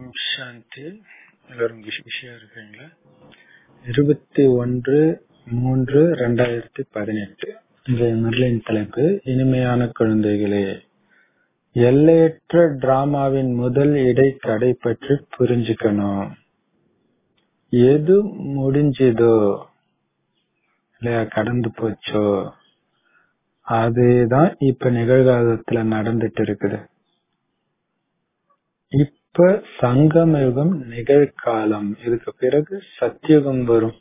ஓம் சாந்தி எல்லாரும் குஷி குஷியா இருக்கீங்களா இருபத்தி ஒன்று மூன்று ரெண்டாயிரத்தி பதினெட்டு இன்றைய முரளின் தலைப்பு இனிமையான குழந்தைகளே எல்லையற்ற டிராமாவின் முதல் இடைக்கடை பற்றி புரிஞ்சுக்கணும் எது முடிஞ்சதோ இல்லையா கடந்து போச்சோ அதுதான் இப்ப நிகழ்காலத்துல நடந்துட்டு இருக்குது இப்ப சங்கமயுகம் நிகழ்காலம் இதுக்கு பிறகு சத்தியுகம் வரும்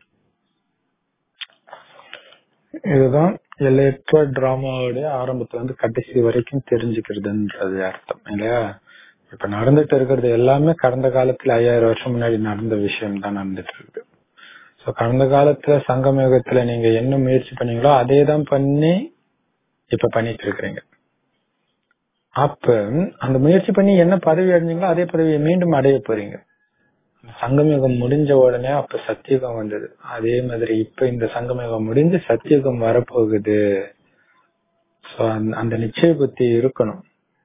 இதுதான் எல்லையற்ற டிராமாவுடைய ஆரம்பத்துல இருந்து கடைசி வரைக்கும் தெரிஞ்சுக்கிறதுன்றது அர்த்தம் இல்லையா இப்ப நடந்துட்டு இருக்கிறது எல்லாமே கடந்த காலத்துல ஐயாயிரம் வருஷம் முன்னாடி நடந்த விஷயம் தான் நடந்துட்டு இருக்கு சோ கடந்த காலத்துல சங்கம யுகத்துல நீங்க என்ன முயற்சி பண்ணீங்களோ அதே தான் பண்ணி இப்ப பண்ணிட்டு இருக்கிறீங்க அப்ப அந்த முயற்சி பண்ணி என்ன பதவி அடைஞ்சீங்களோ அதே பதவியை மீண்டும் அடைய போறீங்க சங்கமயுகம் முடிஞ்ச உடனே அப்ப சத்தியுகம் வந்தது அதே மாதிரி இப்ப இந்த சங்கமயுகம் முடிஞ்சு சத்தியுகம் வரப்போகுது சோ அந்த நிச்சய புத்தி இருக்கணும்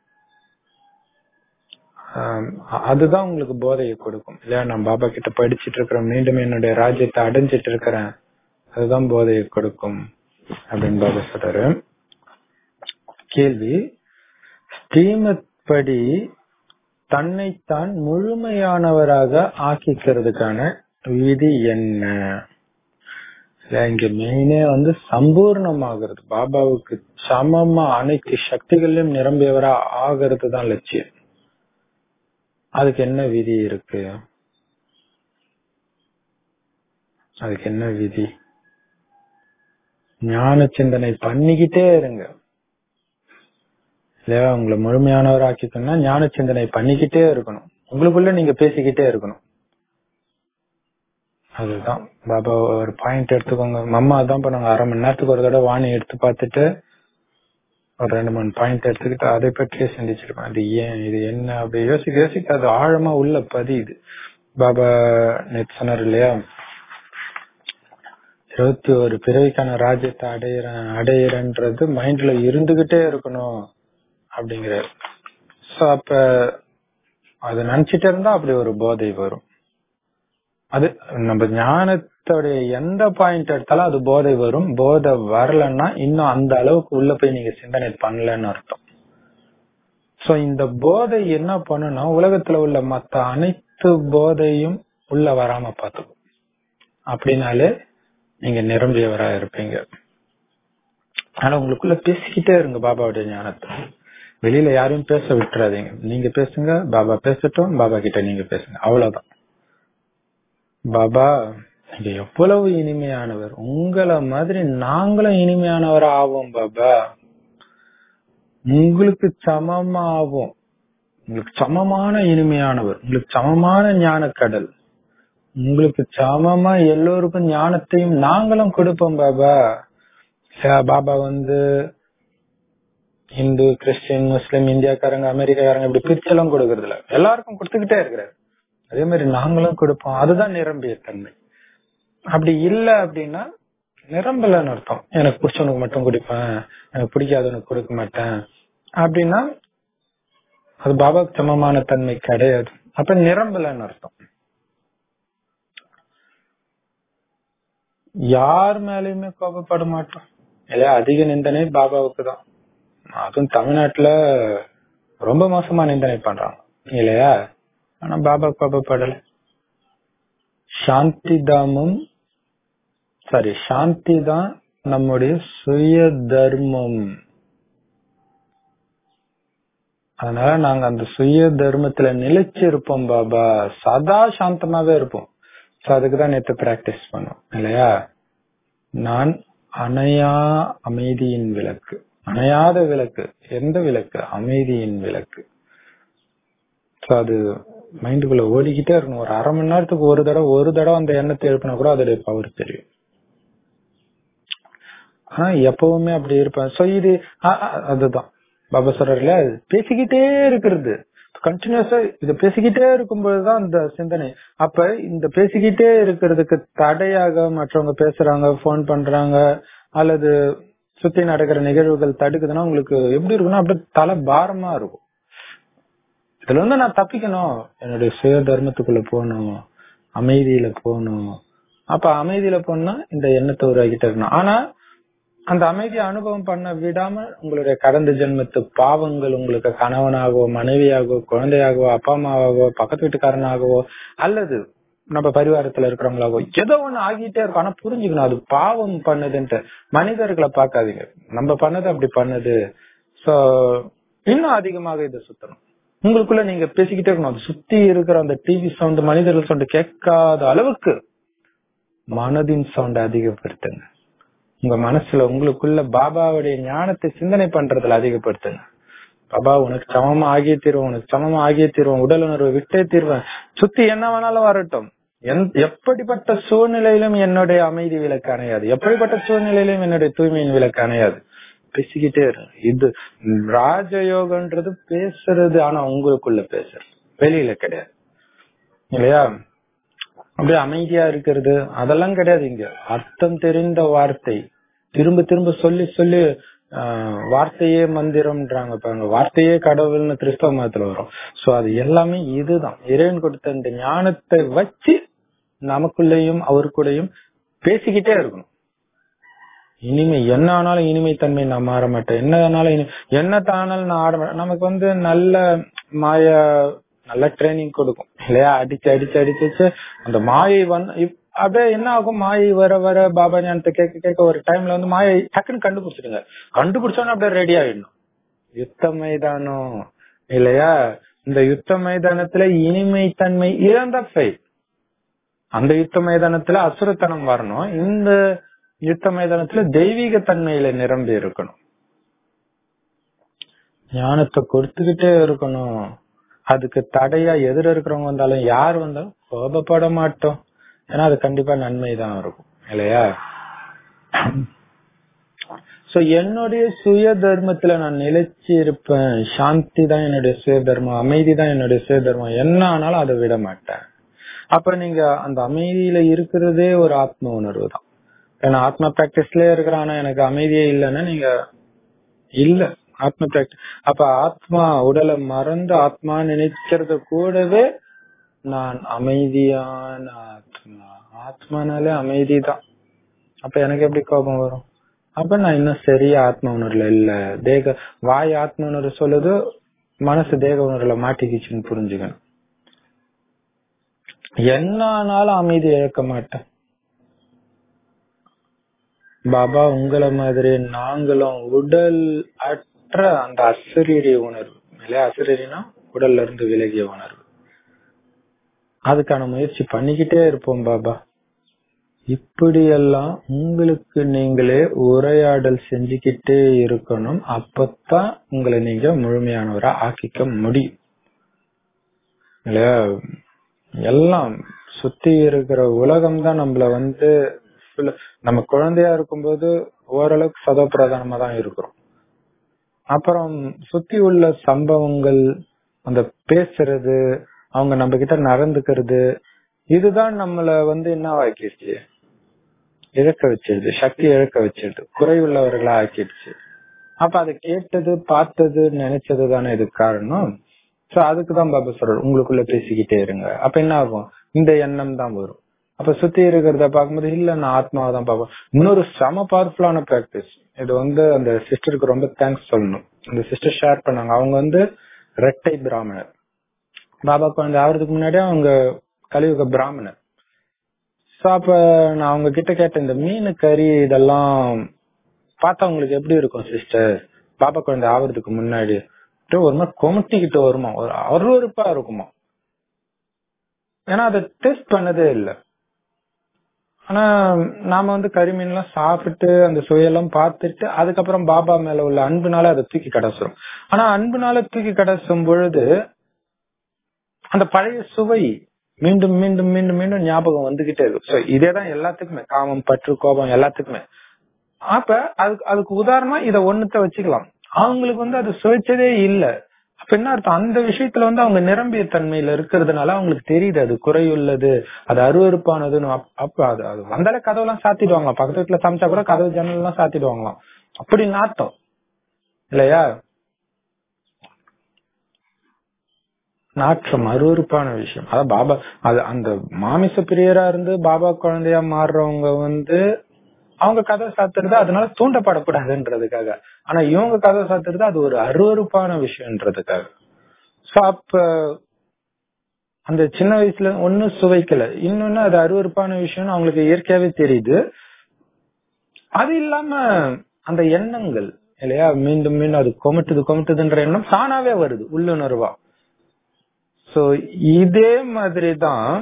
அதுதான் உங்களுக்கு போதையை கொடுக்கும் இல்லையா நான் பாபா கிட்ட படிச்சுட்டு இருக்கிறேன் மீண்டும் என்னுடைய ராஜ்யத்தை அடைஞ்சிட்டு இருக்கிறேன் அதுதான் போதையை கொடுக்கும் அப்படின்னு பாபா சொல்றாரு கேள்வி ஸ்ரீமத் படி தன்னைத்தான் முழுமையானவராக ஆக்கிக்கிறதுக்கான விதி என்ன இங்க மெயினே வந்து சம்பூர்ணமாகிறது பாபாவுக்கு சமமா அனைத்து சக்திகளிலும் நிரம்பியவரா ஆகிறது தான் லட்சியம் அதுக்கு என்ன விதி இருக்கு அதுக்கு என்ன விதி ஞான சிந்தனை பண்ணிக்கிட்டே இருங்க இல்லையா உங்களை முழுமையானவர் ஆக்கிக்கணும்னா ஞான சிந்தனை பண்ணிக்கிட்டே இருக்கணும் உங்களுக்குள்ள நீங்க பேசிக்கிட்டே இருக்கணும் அதுதான் பாபா ஒரு பாயிண்ட் எடுத்துக்கோங்க மம்மா அதான் பண்ணுவாங்க அரை மணி நேரத்துக்கு ஒரு தடவை வாணி எடுத்து பார்த்துட்டு ஒரு ரெண்டு மூணு பாயிண்ட் எடுத்துக்கிட்டு அதை பற்றியே சிந்திச்சிருப்பேன் அது ஏன் இது என்ன அப்படி யோசிக்க யோசிக்க அது ஆழமா உள்ள பதியுது பாபா நேற்று சொன்னார் இல்லையா இருபத்தி ஒரு பிறவிக்கான ராஜ்யத்தை அடையிறேன் அடையிறன்றது மைண்ட்ல இருந்துகிட்டே இருக்கணும் அப்படிங்கிறார் சோ அப்ப அது நினைச்சிட்டு இருந்தா அப்படி ஒரு போதை வரும் அது நம்ம ஞானத்தோடைய எந்த பாயிண்ட் எடுத்தாலும் அது போதை வரும் போதை வரலன்னா இன்னும் அந்த அளவுக்கு உள்ள போய் நீங்க சிந்தனை பண்ணலன்னு அர்த்தம் சோ இந்த போதை என்ன பண்ணுனா உலகத்துல உள்ள மத்த அனைத்து போதையும் உள்ள வராம பார்த்துக்கும் அப்படின்னாலே நீங்க நிரம்பியவரா இருப்பீங்க ஆனா உங்களுக்குள்ள பேசிக்கிட்டே இருங்க பாபாவுடைய ஞானத்தை வெளியில யாரையும் பேச விட்டுறாதீங்க நீங்க பேசுங்க பாபா பேசட்டும் பாபா கிட்ட நீங்க பேசுங்க அவ்வளவுதான் பாபா நீங்க எவ்வளவு இனிமையானவர் உங்களை மாதிரி நாங்களும் இனிமையானவர் ஆவோம் பாபா உங்களுக்கு சமமா ஆவோம் உங்களுக்கு சமமான இனிமையானவர் உங்களுக்கு சமமான ஞானக்கடல் உங்களுக்கு சமமா எல்லோருக்கும் ஞானத்தையும் நாங்களும் கொடுப்போம் பாபா பாபா வந்து இந்து கிறிஸ்டின் முஸ்லிம் இந்தியாக்காரங்க அமெரிக்காக்காரங்க இப்படி பிரிச்செல்லாம் கொடுக்கறது இல்ல எல்லாருக்கும் கொடுத்துக்கிட்டே இருக்கிறாரு அதே மாதிரி நாங்களும் கொடுப்போம் அதுதான் நிரம்பிய தன்மை அப்படி இல்ல அப்படின்னா நிரம்பலன்னு அர்த்தம் எனக்கு பிடிச்சவனுக்கு மட்டும் குடிப்பேன் எனக்கு பிடிக்காதவனுக்கு கொடுக்க மாட்டேன் அப்படின்னா அது பாபாக்கு சமமான தன்மை கிடையாது அப்ப நிரம்பலன்னு அர்த்தம் யார் மேலயுமே கோபப்பட மாட்டோம் இல்லையா அதிக நிந்தனை பாபாவுக்கு தான் அதுவும் தமிழ்நாட்டுல ரொம்ப மோசமா நிந்தனை பண்றாங்க இல்லையா ஆனா பாபா கோபப்படல சாந்தி தாமும் சாரி சாந்தி தான் நம்முடைய சுய தர்மம் அதனால நாங்க அந்த சுய தர்மத்துல நிலைச்சு இருப்போம் பாபா சதா சாந்தமாவே இருப்போம் சோ அதுக்குதான் நேற்று பிராக்டிஸ் பண்ணோம் இல்லையா நான் அணையா அமைதியின் விளக்கு அணையாத விளக்கு எந்த விளக்கு அமைதியின் விளக்கு சோ அது மைண்டுக்குள்ள ஓடிக்கிட்டே இருக்கணும் ஒரு அரை மணி நேரத்துக்கு ஒரு தடவை ஒரு தடவை அந்த எண்ணத்தை எழுப்பினா கூட அதோடைய பவர் தெரியும் ஆனா எப்பவுமே அப்படி இருப்பேன் சோ இது அதுதான் பாபா சொல்றாருல பேசிக்கிட்டே இருக்கிறது கண்டினியூஸா இத பேசிக்கிட்டே இருக்கும்போதுதான் அந்த சிந்தனை அப்ப இந்த பேசிக்கிட்டே இருக்கிறதுக்கு தடையாக மற்றவங்க பேசுறாங்க போன் பண்றாங்க அல்லது சுத்தி நடக்கிற நிகழ்வுகள் தடுக்குதுன்னா உங்களுக்கு எப்படி இருக்குன்னா அப்படியே தலை பாரமா இருக்கும் இதுல இருந்து நான் தப்பிக்கணும் என்னுடைய சுய தர்மத்துக்குள்ள போகணும் அமைதியில போகணும் அப்ப அமைதியில போனா இந்த எண்ணத்தை உருவாக்கிட்டு இருக்கணும் ஆனா அந்த அமைதியை அனுபவம் பண்ண விடாம உங்களுடைய கடந்த ஜென்மத்து பாவங்கள் உங்களுக்கு கணவனாகவோ மனைவியாகவோ குழந்தையாகவோ அப்பா அம்மாவாகவோ பக்கத்து வீட்டுக்காரனாகவோ அல்லது நம்ம பரிவாரத்துல இருக்கிறவங்களாகவோ ஏதோ ஒண்ணு ஆகிட்டே இருக்கும் ஆனா புரிஞ்சுக்கணும் அது பாவம் பண்ணுதுன்ட்டு மனிதர்களை பார்க்காதீங்க நம்ம பண்ணது அப்படி பண்ணுது சோ இன்னும் அதிகமாக இதை சுத்தணும் உங்களுக்குள்ள நீங்க பேசிக்கிட்டே இருக்கணும் அது சுத்தி இருக்கிற அந்த டிவி சவுண்ட் மனிதர்கள் சவுண்ட் கேட்காத அளவுக்கு மனதின் சவுண்ட் அதிகப்படுத்துங்க உங்க மனசுல உங்களுக்குள்ள பாபாவுடைய ஞானத்தை சிந்தனை பண்றதுல அதிகப்படுத்துங்க பாபா உனக்கு சமமா ஆகியே தீருவோம் உனக்கு சமமா ஆகியே தீருவோம் உடல் உணர்வை விட்டே தீர்வேன் சுத்தி என்ன வேணாலும் வரட்டும் எந்- எப்படிப்பட்ட சூழ்நிலையிலும் என்னுடைய அமைதி விலக்கு அணையாது எப்படிப்பட்ட சூழ்நிலையிலும் என்னுடைய தூய்மையின் விலக்கு அணையாது பேசிக்கிட்டே இரு இது ராஜயோகன்றது பேசுறது ஆனா உங்களுக்குள்ள பேசுறது வெளியில கிடையாது இல்லையா அப்படியே அமைதியா இருக்கிறது அதெல்லாம் கிடையாது இங்க அர்த்தம் தெரிந்த வார்த்தை திரும்ப திரும்ப சொல்லி சொல்லி ஆஹ், வார்த்தையே மந்திரம்ன்றாங்க பாருங்க வார்த்தையே கடவுள்னு கிறிஸ்தவ மதத்துல வரும் சோ அது எல்லாமே இதுதான் இறைவன் கொடுத்த இந்த ஞானத்தை வச்சு நமக்குள்ளேயும் அவருக்குள்ளேயும் பேசிக்கிட்டே இருக்கணும் இனிமை என்ன ஆனாலும் இனிமை தன்மை நான் மாற மாட்டேன் என்ன ஆனாலும் இனி- என்ன தானாலும் நான் ஆட மாட்டேன் நமக்கு வந்து நல்ல மாய நல்ல ட்ரைனிங் கொடுக்கும் இல்லையா அடிச்சு அடிச்சு அடிச்சு வச்சு அந்த மாயை வந்து இப்- அப்படியே என்ன ஆகும் மாயை வர வர பாபா ஞானத்தை கேட்க கேட்க ஒரு டைம்ல வந்து மாயை டக்குன்னு கண்டுபிடிச்சிடுங்க கண்டுபிடிச்சோன்னா அப்படியே ரெடி ஆயிடணும் யுத்த மைதானம் இல்லையா இந்த யுத்த மைதானத்துல இனிமை தன்மை இழந்த ஃபெயில் அந்த யுத்த மைதானத்துல அசுரத்தனம் வரணும் இந்த யுத்த மைதானத்துல தெய்வீக தன்மையில நிரம்பி இருக்கணும் ஞானத்தை கொடுத்துக்கிட்டே இருக்கணும் அதுக்கு தடையா எதிர இருக்கிறவங்க வந்தாலும் யார் வந்தாலும் கோபப்பட மாட்டோம் ஏன்னா அது கண்டிப்பா நன்மை தான் இருக்கும் இல்லையா சோ என்னுடைய சுய தர்மத்துல நான் நிலைச்சு இருப்பேன் சாந்தி தான் என்னுடைய சுய தர்மம் அமைதி தான் என்னுடைய சுய தர்மம் என்ன ஆனாலும் அதை விட மாட்டேன் அப்ப நீங்க அந்த அமைதியில இருக்கிறதே ஒரு ஆத்ம உணர்வு தான் ஏன்னா ஆத்மா பிராக்டிஸ்லயே இருக்கிற ஆனா எனக்கு அமைதியே இல்லைன்னா நீங்க இல்ல ஆத்ம பிராக்டிஸ் அப்ப ஆத்மா உடலை மறந்து ஆத்மா நினைக்கிறது கூடவே நான் அமைதியான ஆத்மா ஆத்மானாலே அமைதி தான் அப்ப எனக்கு எப்படி கோபம் வரும் அப்ப நான் இன்னும் சரியா ஆத்ம உணர்வுல இல்ல தேக வாய் ஆத்ம உணர்வு சொல்லுது மனசு தேக உணர்வுல மாட்டிக்கிச்சுன்னு புரிஞ்சுக்கணும் என்ன ஆனாலும் அமைதி இழக்க மாட்டேன் பாபா உங்களை மாதிரி நாங்களும் உடல் அற்ற அந்த அசரீரிய உணர்வு இல்லையா அசரீரினா உடல்ல இருந்து விலகிய உணர்வு அதுக்கான முயற்சி பண்ணிக்கிட்டே இருப்போம் பாபா இப்படியெல்லாம் உங்களுக்கு நீங்களே உரையாடல் செஞ்சுக்கிட்டே இருக்கணும் அப்பதான் உங்களை நீங்க முழுமையானவரா ஆக்கிக்க முடியும் இல்லையா எல்லாம் சுத்தி இருக்கிற உலகம் தான் நம்மள வந்து full- நம்ம குழந்தையா இருக்கும்போது ஓரளவுக்கு சதப்பிரதானமா தான் இருக்கிறோம் அப்புறம் சுத்தி உள்ள சம்பவங்கள் அந்த பேசுறது அவங்க நம்ம கிட்ட நடந்துக்கிறது இதுதான் நம்மள வந்து என்ன ஆக்கிடுச்சு இழக்க வச்சிருது சக்தி இழக்க வச்சிருது குறைவுள்ளவர்களா ஆக்கிடுச்சு அப்ப அதை கேட்டது பார்த்தது நினைச்சது தானே இதுக்கு காரணம் சோ அதுக்குதான் பாபா சொல்றாரு உங்களுக்குள்ள பேசிக்கிட்டே இருங்க அப்ப என்ன ஆகும் இந்த எண்ணம் தான் வரும் அப்ப சுத்தி இருக்கிறத பார்க்கும்போது இல்ல நான் ஆத்மாவை தான் பார்ப்பேன் இன்னொரு செம பவர்ஃபுல்லான பிராக்டிஸ் இது வந்து அந்த சிஸ்டருக்கு ரொம்ப தேங்க்ஸ் சொல்லணும் அந்த சிஸ்டர் ஷேர் பண்ணாங்க அவங்க வந்து ரெட்டை பிராமணர் பாபா குழந்தை ஆகிறதுக்கு முன்னாடியே அவங்க கலியுக பிராமணர் சோ அப்ப நான் அவங்க கிட்ட கேட்டேன் இந்த மீன் கறி இதெல்லாம் பார்த்தா உங்களுக்கு எப்படி இருக்கும் சிஸ்டர் பாப்பா குழந்தை ஆவறதுக்கு முன்னாடி அப்படியே ஒரு மாதிரி கொமட்டிக்கிட்டு வருமா ஒரு அருவருப்பா இருக்குமா ஏன்னா அதை டெஸ்ட் பண்ணதே இல்லை ஆனா நாம வந்து கறிமீன் எல்லாம் சாப்பிட்டு அந்த சுவையெல்லாம் பார்த்துட்டு அதுக்கப்புறம் பாபா மேல உள்ள அன்புனால அதை தூக்கி கடைசுறோம் ஆனா அன்புனால தூக்கி கடைசும் பொழுது அந்த பழைய சுவை மீண்டும் மீண்டும் மீண்டும் மீண்டும் ஞாபகம் வந்துகிட்டே இருக்கும் So, இதேதான் எல்லாத்துக்குமே காமம் பற்று கோபம் எல்லாத்துக்குமே அப்ப அதுக்கு அதுக்கு உதாரணமா இத ஒண்ணுத்த வச்சுக்கலாம் அவங்களுக்கு வந்து அது சுவைச்சதே இல்ல அப்ப என்ன அர்த்தம் அந்த விஷயத்துல வந்து அவங்க நிரம்பிய தன்மையில இருக்கிறதுனால அவங்களுக்கு தெரியுது அது குறையுள்ளது அது அருவருப்பானதுன்னு அப்- அப்ப அது அது வந்தாலே கதவெல்லாம் சாத்திடுவாங்களாம் பக்கத்து வீட்டுல சமைச்சா கூட கதவு ஜன்னல் எல்லாம் சாத்திடுவாங்களாம் அப்படி நாட்டம் இல்லையா நாற்றம் அருவருப்பான விஷயம் அதான் பாபா அது அந்த மாமிச பிரியரா இருந்து பாபா குழந்தையா மாறுறவங்க வந்து அவங்க கதை சாத்துறது அதனால தூண்டப்படக்கூடாதுன்றதுக்காக ஆனா இவங்க கதை சாத்துறது அது ஒரு அருவருப்பான விஷயம்ன்றதுக்காக சோ அப்ப அந்த சின்ன வயசுல ஒண்ணு சுவைக்கல இன்னொன்னு அது அருவருப்பான விஷயம்னு அவங்களுக்கு இயற்கையாவே தெரியுது அது இல்லாம அந்த எண்ணங்கள் இல்லையா மீண்டும் மீண்டும் அது கொமட்டுது கொமட்டுதுன்ற எண்ணம் தானாவே வருது உள்ளுணர்வா சோ இதே மாதிரிதான்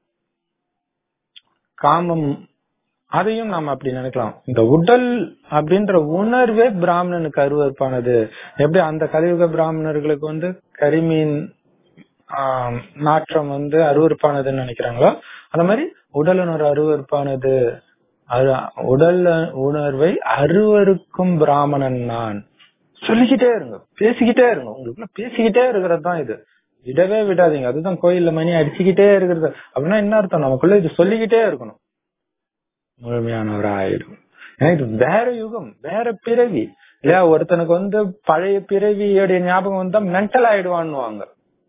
காமம் அதையும் நாம அப்படி நினைக்கலாம் இந்த உடல் அப்படின்ற உணர்வே பிராமணனுக்கு அருவறுப்பானது எப்படி அந்த கலியுக பிராமணர்களுக்கு வந்து கரிமீன் ஆஹ், நாற்றம் வந்து அருவறுப்பானதுன்னு நினைக்கிறாங்களோ அந்த மாதிரி உடல் உணர்வு அருவறுப்பானது அரு- உடல் உணர்வை அருவருக்கும் பிராமணன் நான் சொல்லிக்கிட்டே இருங்க பேசிக்கிட்டே இருங்க உங்களுக்குள்ள பேசிக்கிட்டே இருக்கிறது தான் இது விடவே விடாதீங்க அதுதான் கோயில்ல மணி அடிச்சுக்கிட்டே இருக்கிறது அப்படின்னா என்ன அர்த்தம் நமக்குள்ள இது சொல்லிக்கிட்டே இருக்கணும் முழுமையானவரா ஆயிடும் ஏன்னா இது வேற யுகம் வேற பிறவி இல்லையா ஒருத்தனுக்கு வந்து பழைய பிறவியோடைய ஞாபகம் வந்தா மென்டல் ஆயிடுவான்னுவாங்க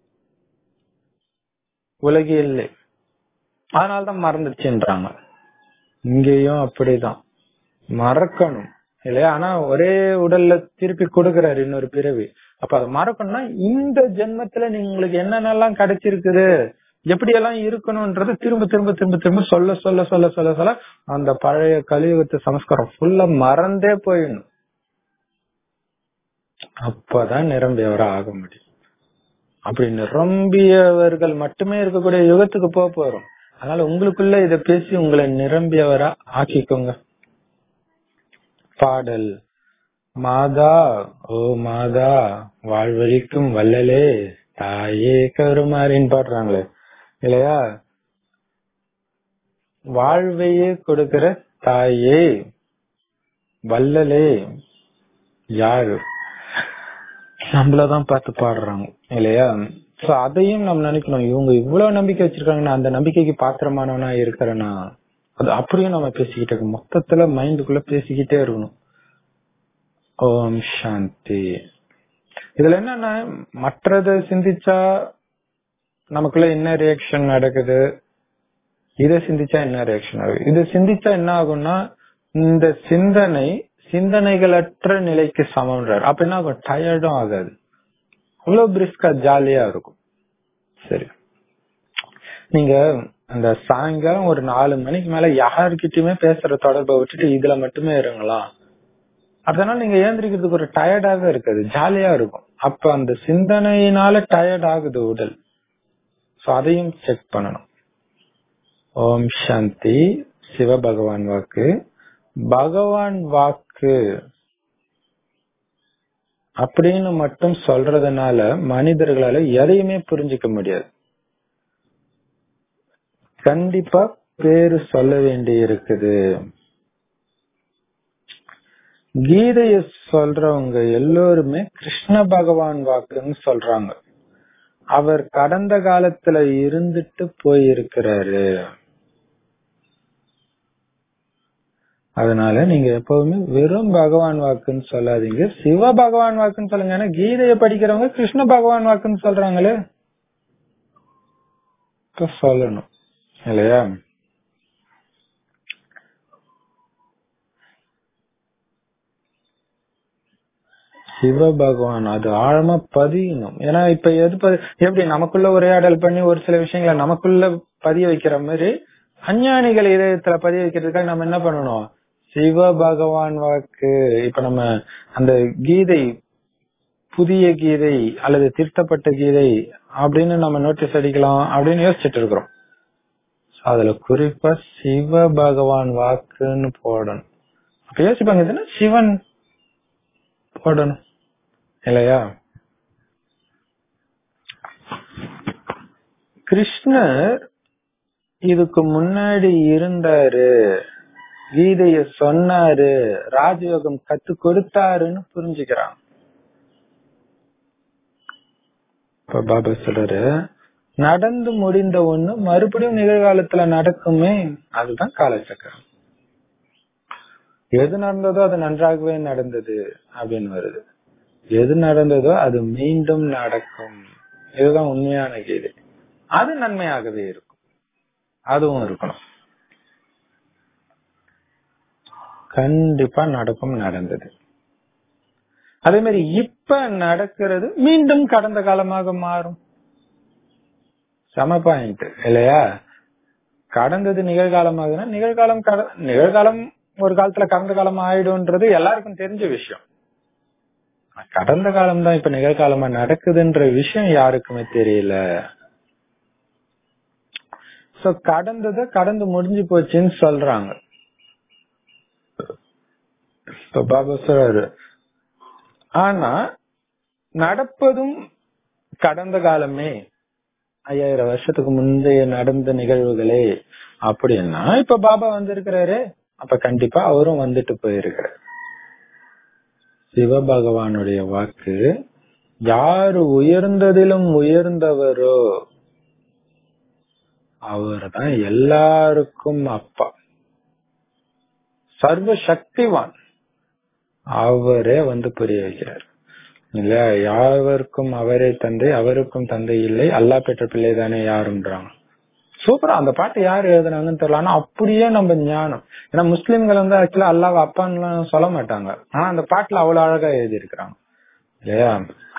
உலகில் அதனாலதான் மறந்துடுச்சுன்றாங்க இங்கேயும் அப்படிதான் மறக்கணும் இல்லையா ஆனா ஒரே உடல்ல திருப்பி கொடுக்கறாரு இன்னொரு பிறவி அப்ப அதை மறக்கணும்னா இந்த ஜென்மத்துல நீங்க உங்களுக்கு என்னென்னலாம் கிடைச்சிருக்குது எப்படி எல்லாம் இருக்கணும்ன்றது திரும்ப திரும்ப திரும்ப திரும்ப சொல்ல சொல்ல சொல்ல சொல்ல சொல்ல அந்த பழைய கலியுகத்து சமஸ்காரம் ஃபுல்லா மறந்தே போயிடணும் அப்பதான் நிரம்பியவரா ஆக முடியும் அப்படி நிரம்பியவர்கள் மட்டுமே இருக்கக்கூடிய யுகத்துக்கு போக போறோம் அதனால உங்களுக்குள்ள இத பேசி உங்களை நிரம்பியவரா ஆக்கிக்கோங்க பாடல் மாதா ஓ மாதா வாழ்வழிக்கும் வள்ளலே தாயே கருமாறின்னு பாடுறாங்களே இல்லையா வாழ்வையே கொடுக்கிற தாயே வள்ளலே யாரு நம்மளதான் பார்த்து பாடுறாங்க இல்லையா சோ அதையும் நம்ம நினைக்கணும் இவங்க இவ்வளவு நம்பிக்கை வச்சிருக்காங்கன்னா அந்த நம்பிக்கைக்கு பாத்திரமானவனா இருக்கிறேனா அது அப்படியும் நம்ம பேசிக்கிட்டே இருக்கணும் மொத்தத்துல மைண்டுக்குள்ள பேசிக்கிட்டே இருக்கணும் ஓம் சாந்தி இதுல என்னன்னா மற்றத சிந்திச்சா நமக்குள்ள என்ன ரியாக்ஷன் நடக்குது இத சிந்திச்சா என்ன ரியாக்ஷன் ஆகுது இத சிந்திச்சா என்ன ஆகும்னா இந்த சிந்தனை சிந்தனைகளற்ற நிலைக்கு சமம்ன்றார் அப்ப என்ன ஆகும் டயர்டும் ஆகாது அவ்வளவு பிரிஸ்கா ஜாலியா இருக்கும் சரி நீங்க அந்த சாயங்காலம் ஒரு நாலு மணிக்கு மேல யாருக்கிட்டயுமே பேசுற தொடர்பை விட்டுட்டு இதுல மட்டுமே இருங்களா அதனால நீங்க ஏந்திரிக்கிறதுக்கு ஒரு டயர்டாவே இருக்காது ஜாலியா இருக்கும் அப்ப அந்த சிந்தனையினால டயர்ட் ஆகுது உடல் சோ அதையும் செக் பண்ணணும் ஓம் சாந்தி சிவ பகவான் வாக்கு பகவான் வாக்கு அப்படின்னு மட்டும் சொல்றதுனால மனிதர்களால எதையுமே புரிஞ்சுக்க முடியாது கண்டிப்பா பேரு சொல்ல வேண்டி இருக்குது கீதைய சொல்றவங்க எல்லோருமே கிருஷ்ண பகவான் வாக்குன்னு சொல்றாங்க அவர் கடந்த காலத்துல இருந்துட்டு போயிருக்கிறாரு அதனால நீங்க எப்பவுமே வெறும் பகவான் வாக்குன்னு சொல்லாதீங்க சிவ பகவான் வாக்குன்னு சொல்லுங்க ஏன்னா கீதைய படிக்கிறவங்க கிருஷ்ண பகவான் வாக்குன்னு சொல்றாங்களே இப்ப சொல்லணும் இல்லையா சிவ பகவான் அது ஆழமா பதியணும் ஏன்னா இப்ப எது பதி- எப்படி நமக்குள்ள உரையாடல் பண்ணி ஒரு சில விஷயங்களை நமக்குள்ள பதிய வைக்கிற மாதிரி அஞ்ஞானிகள் இதயத்துல பதிய வைக்கிறதுக்காக நம்ம என்ன பண்ணணும் சிவ பகவான் வாக்கு இப்ப நம்ம அந்த கீதை புதிய கீதை அல்லது திருத்தப்பட்ட கீதை அப்படின்னு நம்ம நோட்டீஸ் அடிக்கலாம் அப்படின்னு யோசிச்சுட்டு இருக்கிறோம் அதுல குறிப்பா சிவ பகவான் வாக்குன்னு போடணும் அப்ப யோசிப்பாங்க இதுன்னா சிவன் போடணும் இல்லையா கிருஷ்ணர் இதுக்கு முன்னாடி இருந்தாரு கீதைய சொன்னாரு ராஜயோகம் கத்து கொடுத்தாருன்னு புரிஞ்சுக்கிறான் இப்ப பாபா சொல்றாரு நடந்து முடிந்த ஒண்ணு மறுபடியும் நிகழ்காலத்துல நடக்குமே அதுதான் காலச்சக்கரம் எது நடந்ததோ அது நன்றாகவே நடந்தது அப்படின்னு வருது எது நடந்ததோ அது மீண்டும் நடக்கும் இதுதான் உண்மையான கீதை அது நன்மையாகவே இருக்கும் அதுவும் இருக்கணும் கண்டிப்பா நடக்கும் நடந்தது அதே மாதிரி இப்ப நடக்கிறது மீண்டும் கடந்த காலமாக மாறும் சம பாயிண்ட் இல்லையா கடந்தது நிகழ்காலமாகுதுன்னா நிகழ்காலம் கட- நிகழ்காலம் ஒரு காலத்துல கடந்த காலம் ஆயிடும்ன்றது எல்லாருக்கும் தெரிஞ்ச விஷயம் கடந்த காலம் தான் இப்ப நிகழ்காலமா நடக்குதுன்ற விஷயம் யாருக்குமே தெரியல சோ கடந்தத கடந்து முடிஞ்சு போச்சுன்னு சொல்றாங்க இப்ப பாபா சொல்றாரு ஆனா நடப்பதும் கடந்த காலமே ஐயாயிரம் வருஷத்துக்கு முந்தைய நடந்த நிகழ்வுகளே அப்படின்னா இப்ப பாபா வந்திருக்கிறாரு அப்ப கண்டிப்பா அவரும் வந்துட்டு போயிருக்கிறார் சிவபகவானுடைய வாக்கு யாரு உயர்ந்ததிலும் உயர்ந்தவரோ அவர்தான் எல்லாருக்கும் அப்பா சர்வ சக்திவான் அவரே வந்து புரிய வைக்கிறார் இல்ல யாவருக்கும் அவரே தந்தை அவருக்கும் தந்தை இல்லை அல்லா பெற்ற பிள்ளை தானே யாருன்றாங்க சூப்பரா அந்த பாட்டு யார் எழுதுனாங்கன்னு தெரியல ஆனா அப்படியே நம்ம ஞானம் ஏன்னா முஸ்லிம்கள் வந்து ஆக்சுவலா அல்லாஹ் அப்பான்னு சொல்ல மாட்டாங்க ஆனா அந்த பாட்டுல அவ்வளவு அழகா எழுதி இருக்கிறாங்க இல்லையா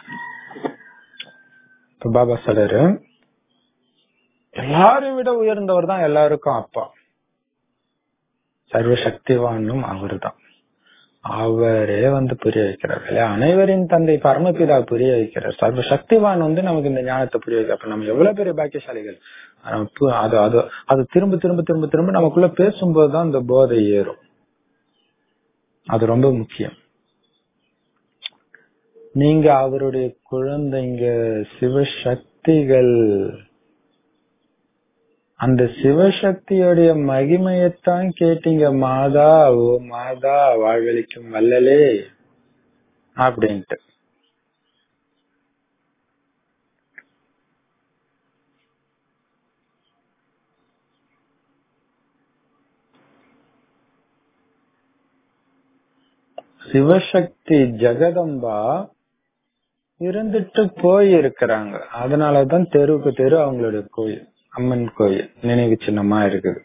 இப்ப பாபா சொல்றாரு எல்லாரும் விட உயர்ந்தவர் தான் எல்லாருக்கும் அப்பா சர்வ சக்திவானும் அவர்தான் அவரே வந்து புரிய வைக்கிறார் இல்லையா அனைவரின் தந்தை பரமபிதா புரிய வைக்கிறார் சர்வ சக்திவான் வந்து நமக்கு இந்த ஞானத்தை புரிய வைக்க அப்ப நம்ம எவ்வளவு பெரிய பாக்கியசாலிகள் நம்ம பு- அது அது அது திரும்ப திரும்ப திரும்ப திரும்ப நமக்குள்ள பேசும்போதுதான் இந்த போதை ஏறும் அது ரொம்ப முக்கியம் நீங்க அவருடைய குழந்தைங்க சிவசக்திகள் அந்த சிவசக்தியுடைய மகிமையத்தான் கேட்டீங்க மாதா ஓ மாதா வாழ்வழிக்கும் வல்லலே அப்படின்ட்டு சிவசக்தி ஜெகதம்பா இருந்துட்டு போய் இருக்கிறாங்க அதனாலதான் தெருவுக்கு தெரு அவங்களுடைய கோயில் அம்மன் கோயில் நினைவு சின்னமா இருக்குது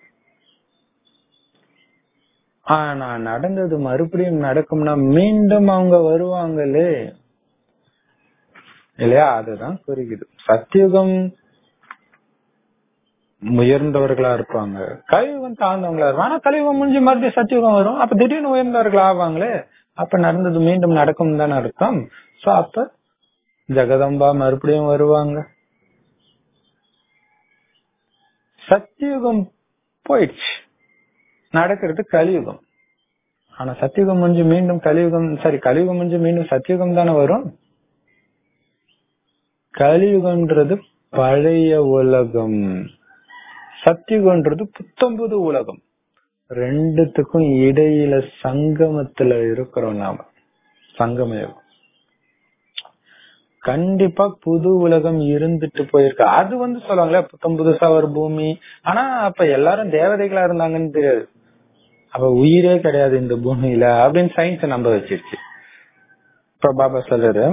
ஆனா நடந்தது மறுபடியும் நடக்கும்னா மீண்டும் அவங்க வருவாங்களே இல்லையா அதுதான் குறிக்குது சத்தியுகம் உயர்ந்தவர்களா இருப்பாங்க கலியுகம் தாழ்ந்தவங்களா இருப்பாங்க ஆனா கலியுகம் முடிஞ்சு மறுபடியும் சத்தியுகம் வரும் அப்ப திடீர்னு உயர்ந்தவர்கள் ஆவாங்களே அப்ப நடந்தது மீண்டும் நடக்கும் தானே அர்த்தம் சோ அப்ப ஜெகதம்பா மறுபடியும் வருவாங்க சத்தியுகம் போயிடுச்சு நடக்கிறது கலியுகம் ஆனா சத்தியுகம் முடிஞ்சு மீண்டும் கலியுகம் சரி கலியுகம் முடிஞ்சு மீண்டும் சத்தியுகம் தானே வரும் கலியுகம்ன்றது பழைய உலகம் சத்தியுகம்ன்றது புத்தம்புது உலகம் ரெண்டுத்துக்கும் இடையில சங்கமத்துல இருக்கிறோம் நாம சங்கமயம் கண்டிப்பா புது உலகம் இருந்துட்டு போயிருக்கு அது வந்து சொல்லுவாங்களே புத்தம் புதுசா ஒரு பூமி ஆனா அப்ப எல்லாரும் தேவதைகளா இருந்தாங்கன்னு தெரியாது அப்ப உயிரே கிடையாது இந்த பூமியில அப்படின்னு சயின்ஸ் நம்ப வச்சிருச்சு இப்ப பாபா சொல்றாரு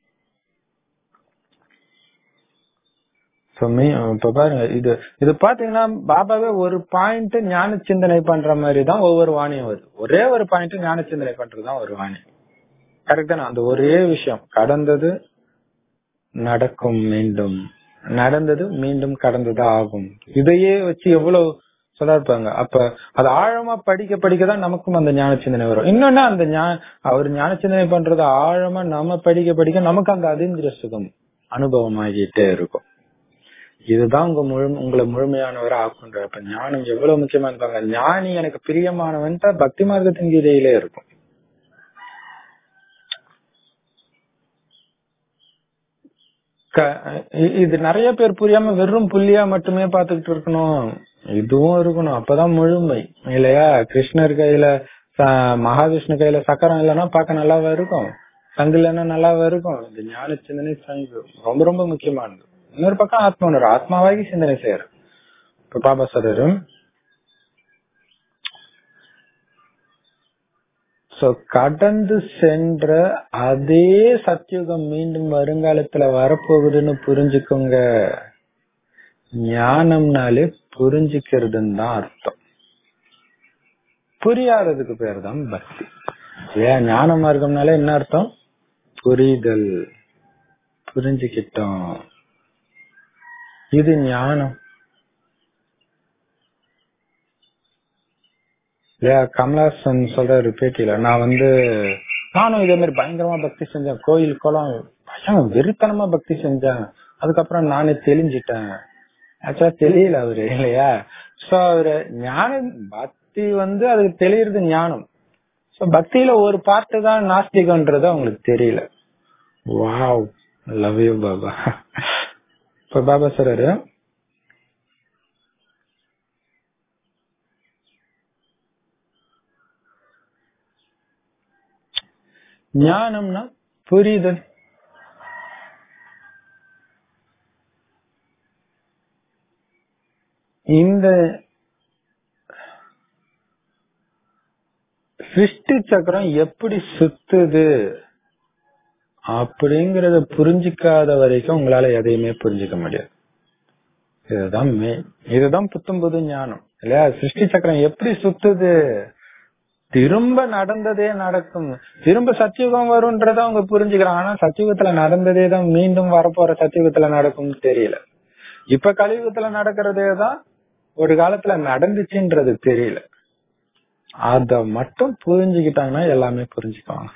So, me- இப்ப பாருங்க இது இது பாத்தீங்கன்னா பாபாவே ஒரு பாயிண்ட் ஞான சிந்தனை பண்ற மாதிரி தான் ஒவ்வொரு வாணியும் வருது ஒரே ஒரு பாயிண்ட் ஞான சிந்தனை பண்றதுதான் ஒரு வாணி கரெக்ட் தானே அந்த ஒரே விஷயம் கடந்தது நடக்கும் மீண்டும் நடந்தது மீண்டும் கடந்தது ஆகும் இதையே வச்சு எவ்வளவு சொல்லிருப்பாங்க அப்ப அது ஆழமா படிக்க படிக்க தான் நமக்கும் அந்த ஞான சிந்தனை வரும் இன்னொன்னு அந்த ஞா- அவர் ஞான சிந்தனை பண்றது ஆழமா நம்ம படிக்க படிக்க நமக்கு அந்த அதீந்திர சுகம் அனுபவம் ஆகிட்டே இருக்கும் இதுதான் உங்க முழு உங்களை முழுமையானவரை ஆக்குன்ற அப்ப ஞானம் எவ்வளவு முக்கியமா இருப்பாங்க ஞானி எனக்கு பிரியமானவன்ட்டு பக்தி மார்க்கத்தின் கீதையிலே இருக்கும் க- இ- இது நிறைய பேர் புரியாம வெறும் புள்ளியா மட்டுமே பாத்துக்கிட்டு இருக்கணும் இதுவும் இருக்கணும் அப்பதான் முழுமை இல்லையா கிருஷ்ணர் கையில ச- மகாவிஷ்ணு கையில சக்கரம் இல்லைன்னா பார்க்க நல்லாவா இருக்கும் சங்கு இல்லைன்னா நல்லாவா இருக்கும் இந்த ஞான சிந்தனை சங்கு ரொம்ப ரொம்ப முக்கியமானது இன்னொரு பக்கம் ஆத்மா உணர்வு ஆத்மாவாகி சிந்தனை செய்யற இப்ப பாபா சொல்றாரு சோ கடந்து சென்ற அதே சத்தியுகம் மீண்டும் வருங்காலத்துல வரப்போகுதுன்னு புரிஞ்சுக்கோங்க ஞானம்னாலே புரிஞ்சுக்கிறதுன்னு தான் அர்த்தம் புரியாததுக்கு பேர் தான் பக்தி ஏன் ஞான மார்க்கம்னாலே என்ன அர்த்தம் புரிதல் புரிஞ்சுக்கிட்டோம் இது ஞானம் இல்லையா கமலாசன் சொல்றாரு பேட்டியில நான் வந்து நானும் இதே மாதிரி பயங்கரமா பக்தி செஞ்சேன் கோயில் குளம் பயம் வெறித்தனமா பக்தி செஞ்சேன் அதுக்கப்புறம் நானே தெளிஞ்சிட்டேன் ஆக்சுவலா தெரியல அவரு இல்லையா சோ அவரு ஞானம் பக்தி வந்து அதுக்கு தெளியறது ஞானம் சோ பக்தியில ஒரு பார்ட்டு தான் நாஸ்திகன்றது அவங்களுக்கு தெரியல வாவ் லவ் யூ பாபா இப்ப பாபா சொல்றாரு ஞானம்னா புரிதல் இந்த சிருஷ்டி சக்கரம் எப்படி சுத்துது அப்படிங்கறத புரிஞ்சுக்காத வரைக்கும் உங்களால எதையுமே புரிஞ்சுக்க முடியாது இதுதான் மெயின் இதுதான் புத்தம் புது ஞானம் இல்லையா சிருஷ்டி சக்கரம் எப்படி சுத்துது திரும்ப நடந்ததே நடக்கும் திரும்ப சத்தியுகம் வரும்ன்றத அவங்க புரிஞ்சுக்கிறாங்க ஆனா சத்தியுகத்துல நடந்ததே தான் மீண்டும் வரப்போற சத்தியுகத்துல நடக்கும்னு தெரியல இப்ப கலியுகத்துல நடக்கிறதே தான் ஒரு காலத்துல நடந்துச்சுன்றது தெரியல அத மட்டும் புரிஞ்சுக்கிட்டாங்கன்னா எல்லாமே புரிஞ்சுக்குவாங்க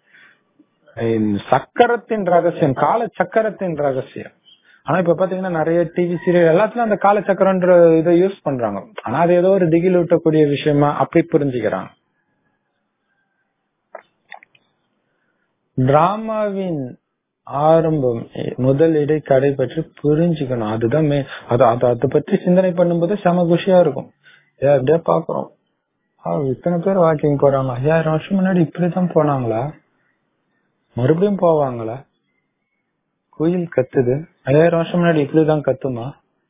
சக்கரத்தின் ரகசியம் கால சக்கரத்தின் ரகசியம் ஆனா இப்ப பாத்தீங்கன்னா நிறைய டிவி சீரியல் எல்லாத்துலயும் அந்த கால சக்கரன்ற இதை யூஸ் பண்றாங்க ஆனா அது ஏதோ ஒரு திகில் ஊட்டக்கூடிய விஷயமா அப்படி புரிஞ்சுக்கிறாங்க டிராமாவின் ஆரம்பம் முதல் இடை கடை பற்றி புரிஞ்சுக்கணும் அதுதான் மே அது அது அதை பற்றி சிந்தனை பண்ணும்போது செம குஷியா இருக்கும் ஏ அப்படியே பாக்குறோம் இத்தனை பேர் வாக்கிங் போறாங்க ஐயாயிரம் வருஷம் முன்னாடி இப்படிதான் போனாங்களா மறுபடியும் போவாங்களா குயில் கத்துது ஐயாயிரம் வருஷம் முன்னாடி இப்படிதான் கத்துமா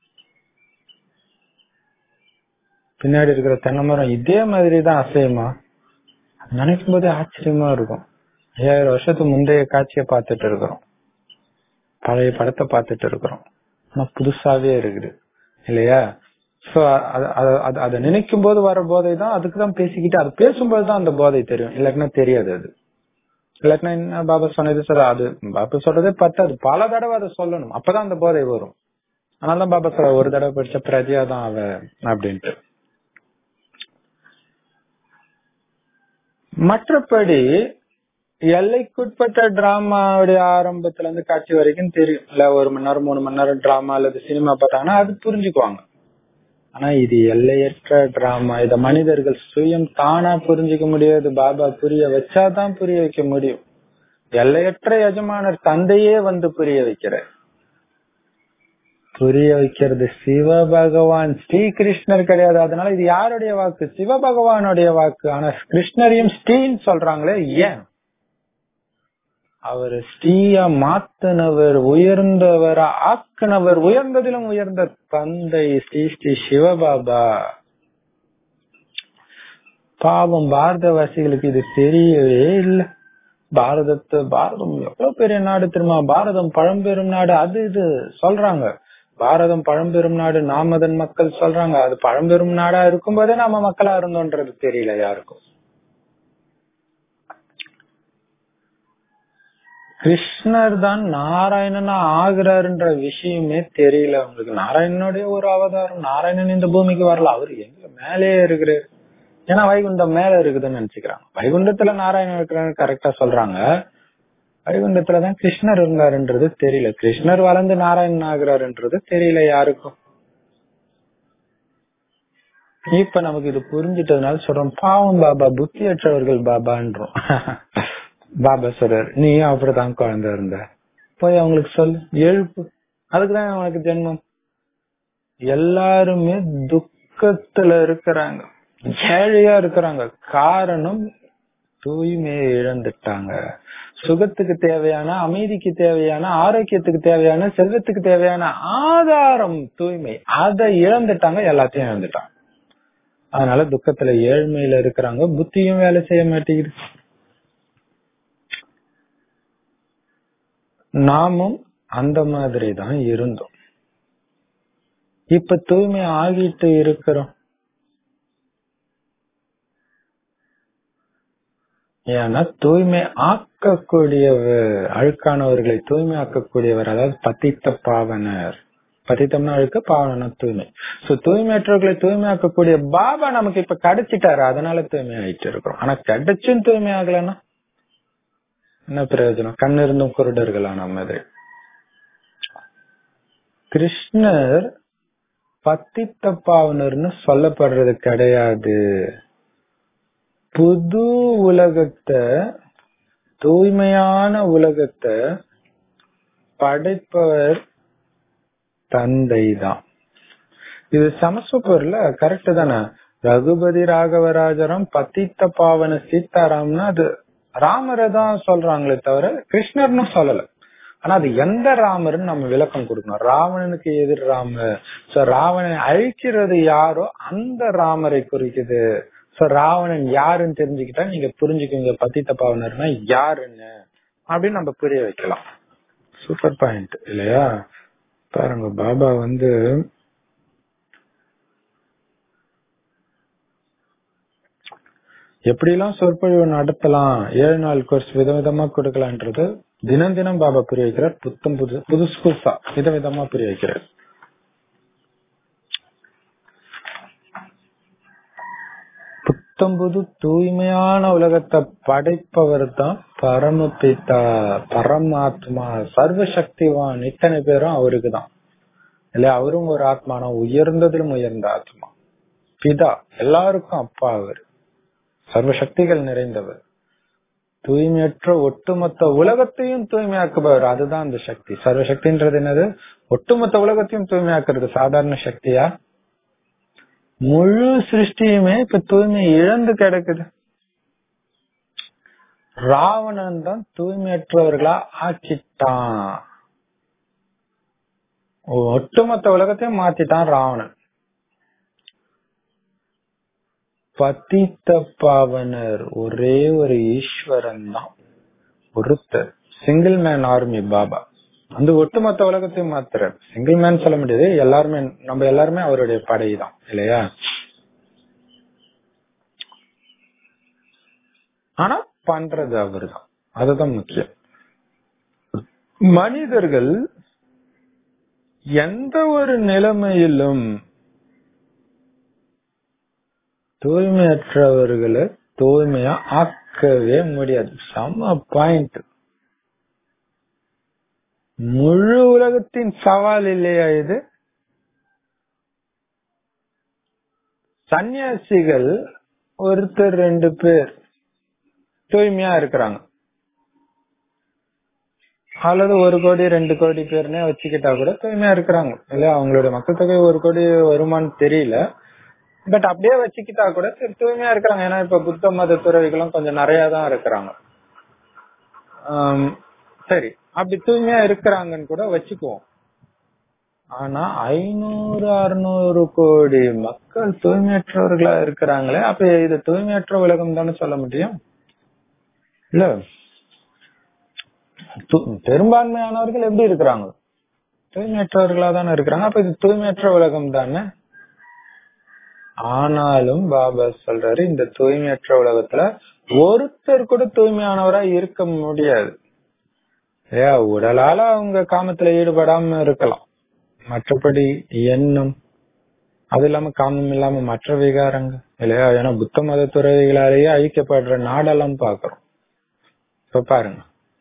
பின்னாடி இருக்கிற தென்னை மரம் இதே மாதிரி தான் அசையுமா நினைக்கும் போதே ஆச்சரியமா இருக்கும் ஐயாயிரம் வருஷத்துக்கு முந்தைய காட்சியை பார்த்துட்டு இருக்கிறோம் பழைய படத்தை பார்த்துட்டு இருக்கிறோம் ஆனா புதுசாவே இருக்குது இல்லையா சோ அதை நினைக்கும் போது வர போதை தான் அதுக்கு தான் பேசிக்கிட்டு அது பேசும்போது தான் அந்த போதை தெரியும் இல்லாட்டினா தெரியாது அது இல்லாட்டினா என்ன பாபா சொன்னது சார் அது பாபா சொல்றதே பத்தாது பல தடவை அதை சொல்லணும் அப்பதான் அந்த போதை வரும் அதனாலதான் பாபா சார் ஒரு தடவை படிச்ச பிரஜையா தான் அவ அப்படின்ட்டு மற்றபடி எல்லைக்குட்பட்ட டிராமாவுடைய ஆரம்பத்துல இருந்து காட்சி வரைக்கும் தெரியும் இல்ல ஒரு மணி நேரம் மூணு மணி நேரம் டிராமா அல்லது சினிமா பார்த்தாங்கன்னா அது புரிஞ்சுக்குவாங்க ஆனா இது எல்லையற்ற டிராமா இத மனிதர்கள் சுயம் தானா புரிஞ்சுக்க முடியாது பாபா புரிய வச்சாதான் புரிய வைக்க முடியும் எல்லையற்ற எஜமானர் தந்தையே வந்து புரிய வைக்கிறார் புரிய வைக்கிறது சிவ பகவான் ஸ்ரீ கிருஷ்ணர் கிடையாது அதனால இது யாருடைய வாக்கு சிவ பகவானுடைய வாக்கு ஆனா கிருஷ்ணரையும் ஸ்ரீன்னு சொல்றாங்களே ஏன் அவர் ஸ்ரீயா மாத்தனவர் உயர்ந்தவர் ஆக்கினவர் உயர்ந்ததிலும் உயர்ந்த தந்தை ஸ்ரீ ஸ்ரீ சிவபாபா பாவம் பாரதவாசிகளுக்கு இது தெரியவே இல்லை பாரதத்தை பாரதம் எவ்வளவு பெரிய நாடு தெரியுமா பாரதம் பழம்பெரும் நாடு அது இது சொல்றாங்க பாரதம் பழம்பெரும் நாடு நாம அதன் மக்கள் சொல்றாங்க அது பழம்பெரும் நாடா இருக்கும்போதே நாம மக்களா இருந்தோன்றது தெரியல யாருக்கும் கிருஷ்ணர் தான் நாராயணனா ஆகுறாருன்ற விஷயமே தெரியல அவங்களுக்கு நாராயணனுடைய ஒரு அவதாரம் நாராயணன் இந்த பூமிக்கு வரல அவரு எங்க மேலேயே இருக்கிறாரு ஏன்னா வைகுண்டம் மேல இருக்குதுன்னு நினைச்சுக்கிறாங்க வைகுண்டத்துல நாராயணன் இருக்கிறாரு கரெக்டா சொல்றாங்க வைகுண்டத்துலதான் கிருஷ்ணர் இருந்தாருன்றது தெரியல கிருஷ்ணர் வளர்ந்து நாராயணன் ஆகுறாருன்றது தெரியல யாருக்கும் இப்ப நமக்கு இது புரிஞ்சிட்டதுனால சொல்றோம் பாவம் பாபா புத்தியற்றவர்கள் பாபான்றோம் பாபா சொல்றாரு நீயும் அப்படிதான் குழந்தை இருந்த போய் அவங்களுக்கு சொல்லு எழுப்பு அதுக்குதான் அவனுக்கு ஜென்மம் எல்லாருமே துக்கத்துல இருக்கிறாங்க ஏழையா இருக்கிறாங்க காரணம் தூய்மையை இழந்துட்டாங்க சுகத்துக்கு தேவையான அமைதிக்கு தேவையான ஆரோக்கியத்துக்கு தேவையான செல்வத்துக்கு தேவையான ஆதாரம் தூய்மை அதை இழந்துட்டாங்க எல்லாத்தையும் இழந்துட்டாங்க அதனால துக்கத்துல ஏழ்மையில இருக்கிறாங்க புத்தியும் வேலை செய்ய மாட்டேங்குது நாமும் அந்த மாதிரி தான் இருந்தோம் இப்ப தூய்மை ஆகிட்டு இருக்கிறோம் ஏன்னா தூய்மை ஆக்கக்கூடியவர் அழுக்கானவர்களை தூய்மை ஆக்கக்கூடியவர் அதாவது பத்தித்த பாவனர் பதித்தம்னா அழுக்க பாவனா தூய்மை சோ தூய்மையற்றவர்களை தூய்மையாக்கக்கூடிய பாபா நமக்கு இப்ப கிடைச்சிட்டாரு அதனால தூய்மை ஆயிட்டு இருக்கிறோம் ஆனா கிடைச்சும் தூய்மை ஆகலன்னா என்ன பிரயோஜனம் கண் இருந்தும் குருடர்களான மாதிரி கிருஷ்ணர் பத்தித்த பாவனர்னு சொல்லப்படுறது கிடையாது புது உலகத்தை தூய்மையான உலகத்தை படைப்பவர் தந்தை தான் இது சமஸ்வபூர்ல கரெக்ட் தானே ரகுபதி ராகவராஜரம் பத்தித்த பாவன சீதாராம்னா அது ராமரை தான் சொல்றாங்களே தவிர கிருஷ்ணர்னு சொல்லல ஆனா அது எந்த ராமர்னு நம்ம விளக்கம் கொடுக்கணும் ராவணனுக்கு எதிர் ராமர் சோ ராவணனை அழிக்கிறது யாரோ அந்த ராமரை குறிக்குது சோ ராவணன் யாருன்னு தெரிஞ்சுக்கிட்டா நீங்க புரிஞ்சுக்குவீங்க பத்தித்த பாவனர்னா யாருன்னு அப்படின்னு நம்ம புரிய வைக்கலாம் சூப்பர் பாயிண்ட் இல்லையா பாருங்க பாபா வந்து எப்படிலாம் சொற்பொழிவு நடத்தலாம் ஏழு நாள் கோர்ஸ் விதவிதமா கொடுக்கலான்றது தினம் தினம் பாபா புரிய வைக்கிறார் புத்தம் புது புதுசு புதுசா விதவிதமா புரிய வைக்கிறார் புத்தம் புது தூய்மையான உலகத்தை படைப்பவர் தான் பரமபிதா பரமாத்மா சர்வசக்திவான் இத்தனை பேரும் அவருக்கு தான் இல்ல அவரும் ஒரு ஆத்மானா உயர்ந்ததிலும் உயர்ந்த ஆத்மா பிதா எல்லாருக்கும் அப்பா அவர் சர்வசக்திகள் நிறைந்தவர் தூய்மையற்ற ஒட்டுமொத்த உலகத்தையும் தூய்மையாக்குபவர் அதுதான் அந்த சக்தி சர்வசக்தின்றது என்னது ஒட்டுமொத்த உலகத்தையும் தூய்மையாக்குறது சாதாரண சக்தியா முழு சிருஷ்டியுமே இப்ப தூய்மை இழந்து கிடக்குது ராவணன் தான் தூய்மையற்றவர்களா ஆக்கிட்டான் ஒட்டுமொத்த உலகத்தையும் மாத்திட்டான் ராவணன் பத்தித்த பாவனர் ஒரே ஒரு ஈஸ்வரன் தான் ஒருத்தர் சிங்கிள் மேன் ஆர்மி பாபா அந்த ஒட்டுமொத்த உலகத்தையும் மாத்துறாரு சிங்கிள் மேன் சொல்ல முடியாது எல்லாருமே நம்ம எல்லாருமே அவருடைய படை தான் இல்லையா ஆனா பண்றது அவரு தான் அதுதான் முக்கியம் மனிதர்கள் எந்த ஒரு நிலைமையிலும் தூய்மையற்றவர்களை தூய்மையா ஆக்கவே முடியாது செம்ம பாயிண்ட் முழு உலகத்தின் சவால் இல்லையா இது சன்னியாசிகள் ஒருத்தர் ரெண்டு பேர் தூய்மையா இருக்கிறாங்க அல்லது ஒரு கோடி ரெண்டு கோடி பேர்னே வச்சுக்கிட்டா கூட தூய்மையா இருக்கிறாங்க இல்ல அவங்களோட மக்கள் தொகை ஒரு கோடி வருமானு தெரியல பட் அப்படியே வச்சுக்கிட்டா கூட சரி தூய்மையா இருக்கிறாங்க ஏன்னா இப்ப புத்த மத துறவிகளும் கொஞ்சம் நிறைய தான் இருக்கிறாங்க சரி அப்படி தூய்மையா இருக்கிறாங்கன்னு கூட வச்சுக்குவோம் ஆனா ஐநூறு அறுநூறு கோடி மக்கள் தூய்மையற்றவர்களா இருக்கிறாங்களே அப்ப இது தூய்மையற்ற உலகம் தானே சொல்ல முடியும் இல்ல பெரும்பான்மையானவர்கள் எப்படி இருக்கிறாங்க தூய்மையற்றவர்களா தானே இருக்கிறாங்க அப்ப இது தூய்மையற்ற உலகம் தானே ஆனாலும் பாபா சொல்றாரு இந்த தூய்மையற்ற உலகத்துல ஒருத்தர் கூட தூய்மையானவரா இருக்க முடியாது ஏ உடலால அவங்க காமத்துல ஈடுபடாம இருக்கலாம் மற்றபடி எண்ணம் அது இல்லாம காமம் இல்லாம மற்ற விகாரங்கள் இல்லையா ஏன்னா புத்த மத துறவிகளாலேயே அழிக்கப்படுற நாடெல்லாம் பாக்குறோம் இப்ப பாருங்க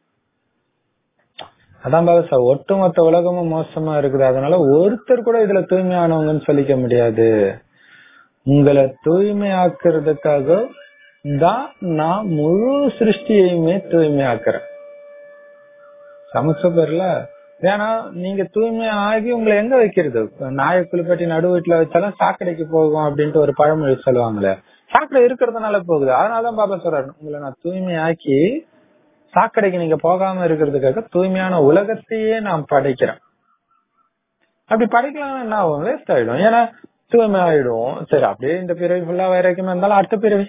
அதான் பாபா ஒட்டுமொத்த உலகமும் மோசமா இருக்குது அதனால ஒருத்தர் கூட இதுல தூய்மையானவங்கன்னு சொல்லிக்க முடியாது உங்களை தூய்மையாக்குறதுக்காக தான் நான் முழு சிருஷ்டியையுமே தூய்மையாக்குறேன் சமஸ்பர்ல ஏன்னா நீங்க தூய்மை ஆகி உங்களை எங்க வைக்கிறது நாயை குளிப்பாட்டி நடு வீட்டுல வச்சாலும் சாக்கடைக்கு போகும் அப்படின்ட்டு ஒரு பழமொழி சொல்லுவாங்களே சாக்கடை இருக்கிறதுனால போகுது அதனாலதான் பாபா சொல்றாரு உங்களை நான் தூய்மை ஆக்கி சாக்கடைக்கு நீங்க போகாம இருக்கிறதுக்காக தூய்மையான உலகத்தையே நான் படைக்கிறேன் அப்படி படைக்கலாம் என்ன ஆகும் வேஸ்ட் ஆயிடும் ஏன்னா தூய்மை ஆயிடும் சரி அப்படியே இந்த பிறவி ஃபுல்லா வைராக்கியமா இருந்தாலும் அடுத்த பிறவி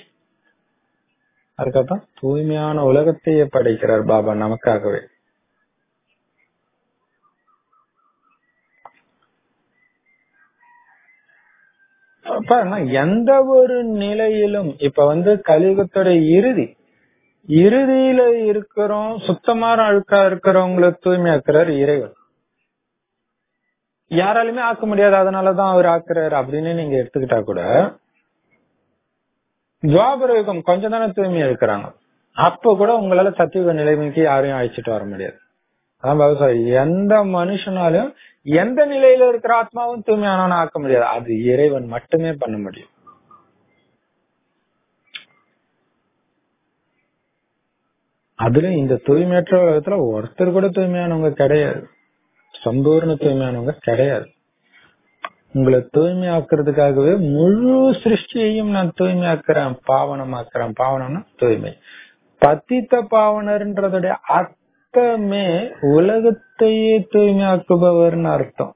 அதுக்கப்புறம் தூய்மையான உலகத்தையே படைக்கிறார் பாபா நமக்காகவே பாருங்க எந்த ஒரு நிலையிலும் இப்ப வந்து கலியுகத்தோட இறுதி இறுதியில இருக்கிறோம் சுத்தமான அழுக்கா இருக்கிறவங்களை தூய்மையாக்குறார் இறைவன் யாராலுமே ஆக்க முடியாது அதனாலதான் அவர் ஆக்குறாரு அப்படின்னு நீங்க எடுத்துக்கிட்டா கூட துவாபர யுகம் கொஞ்சம் தானே தூய்மையா இருக்கிறாங்க அப்ப கூட உங்களால சத்தியுக நிலைமைக்கு யாரையும் அழைச்சிட்டு வர முடியாது அதான் பாபா சார் எந்த மனுஷனாலும் எந்த நிலையில இருக்கிற ஆத்மாவும் தூய்மையானவன ஆக்க முடியாது அது இறைவன் மட்டுமே பண்ண முடியும் அதுல இந்த தூய்மையற்ற உலகத்துல ஒருத்தர் கூட தூய்மையானவங்க கிடையாது சம்பூர்ண தூய்மையானவங்க கிடையாது உங்களை தூய்மையாக்குறதுக்காகவே முழு சிருஷ்டியையும் நான் தூய்மையாக்குறேன் பாவனமாக்குறேன் பாவனம்னா தூய்மை பத்தித்த பாவனர்ன்றதுடைய அர்த்தமே உலகத்தையே தூய்மையாக்குபவர்னு அர்த்தம்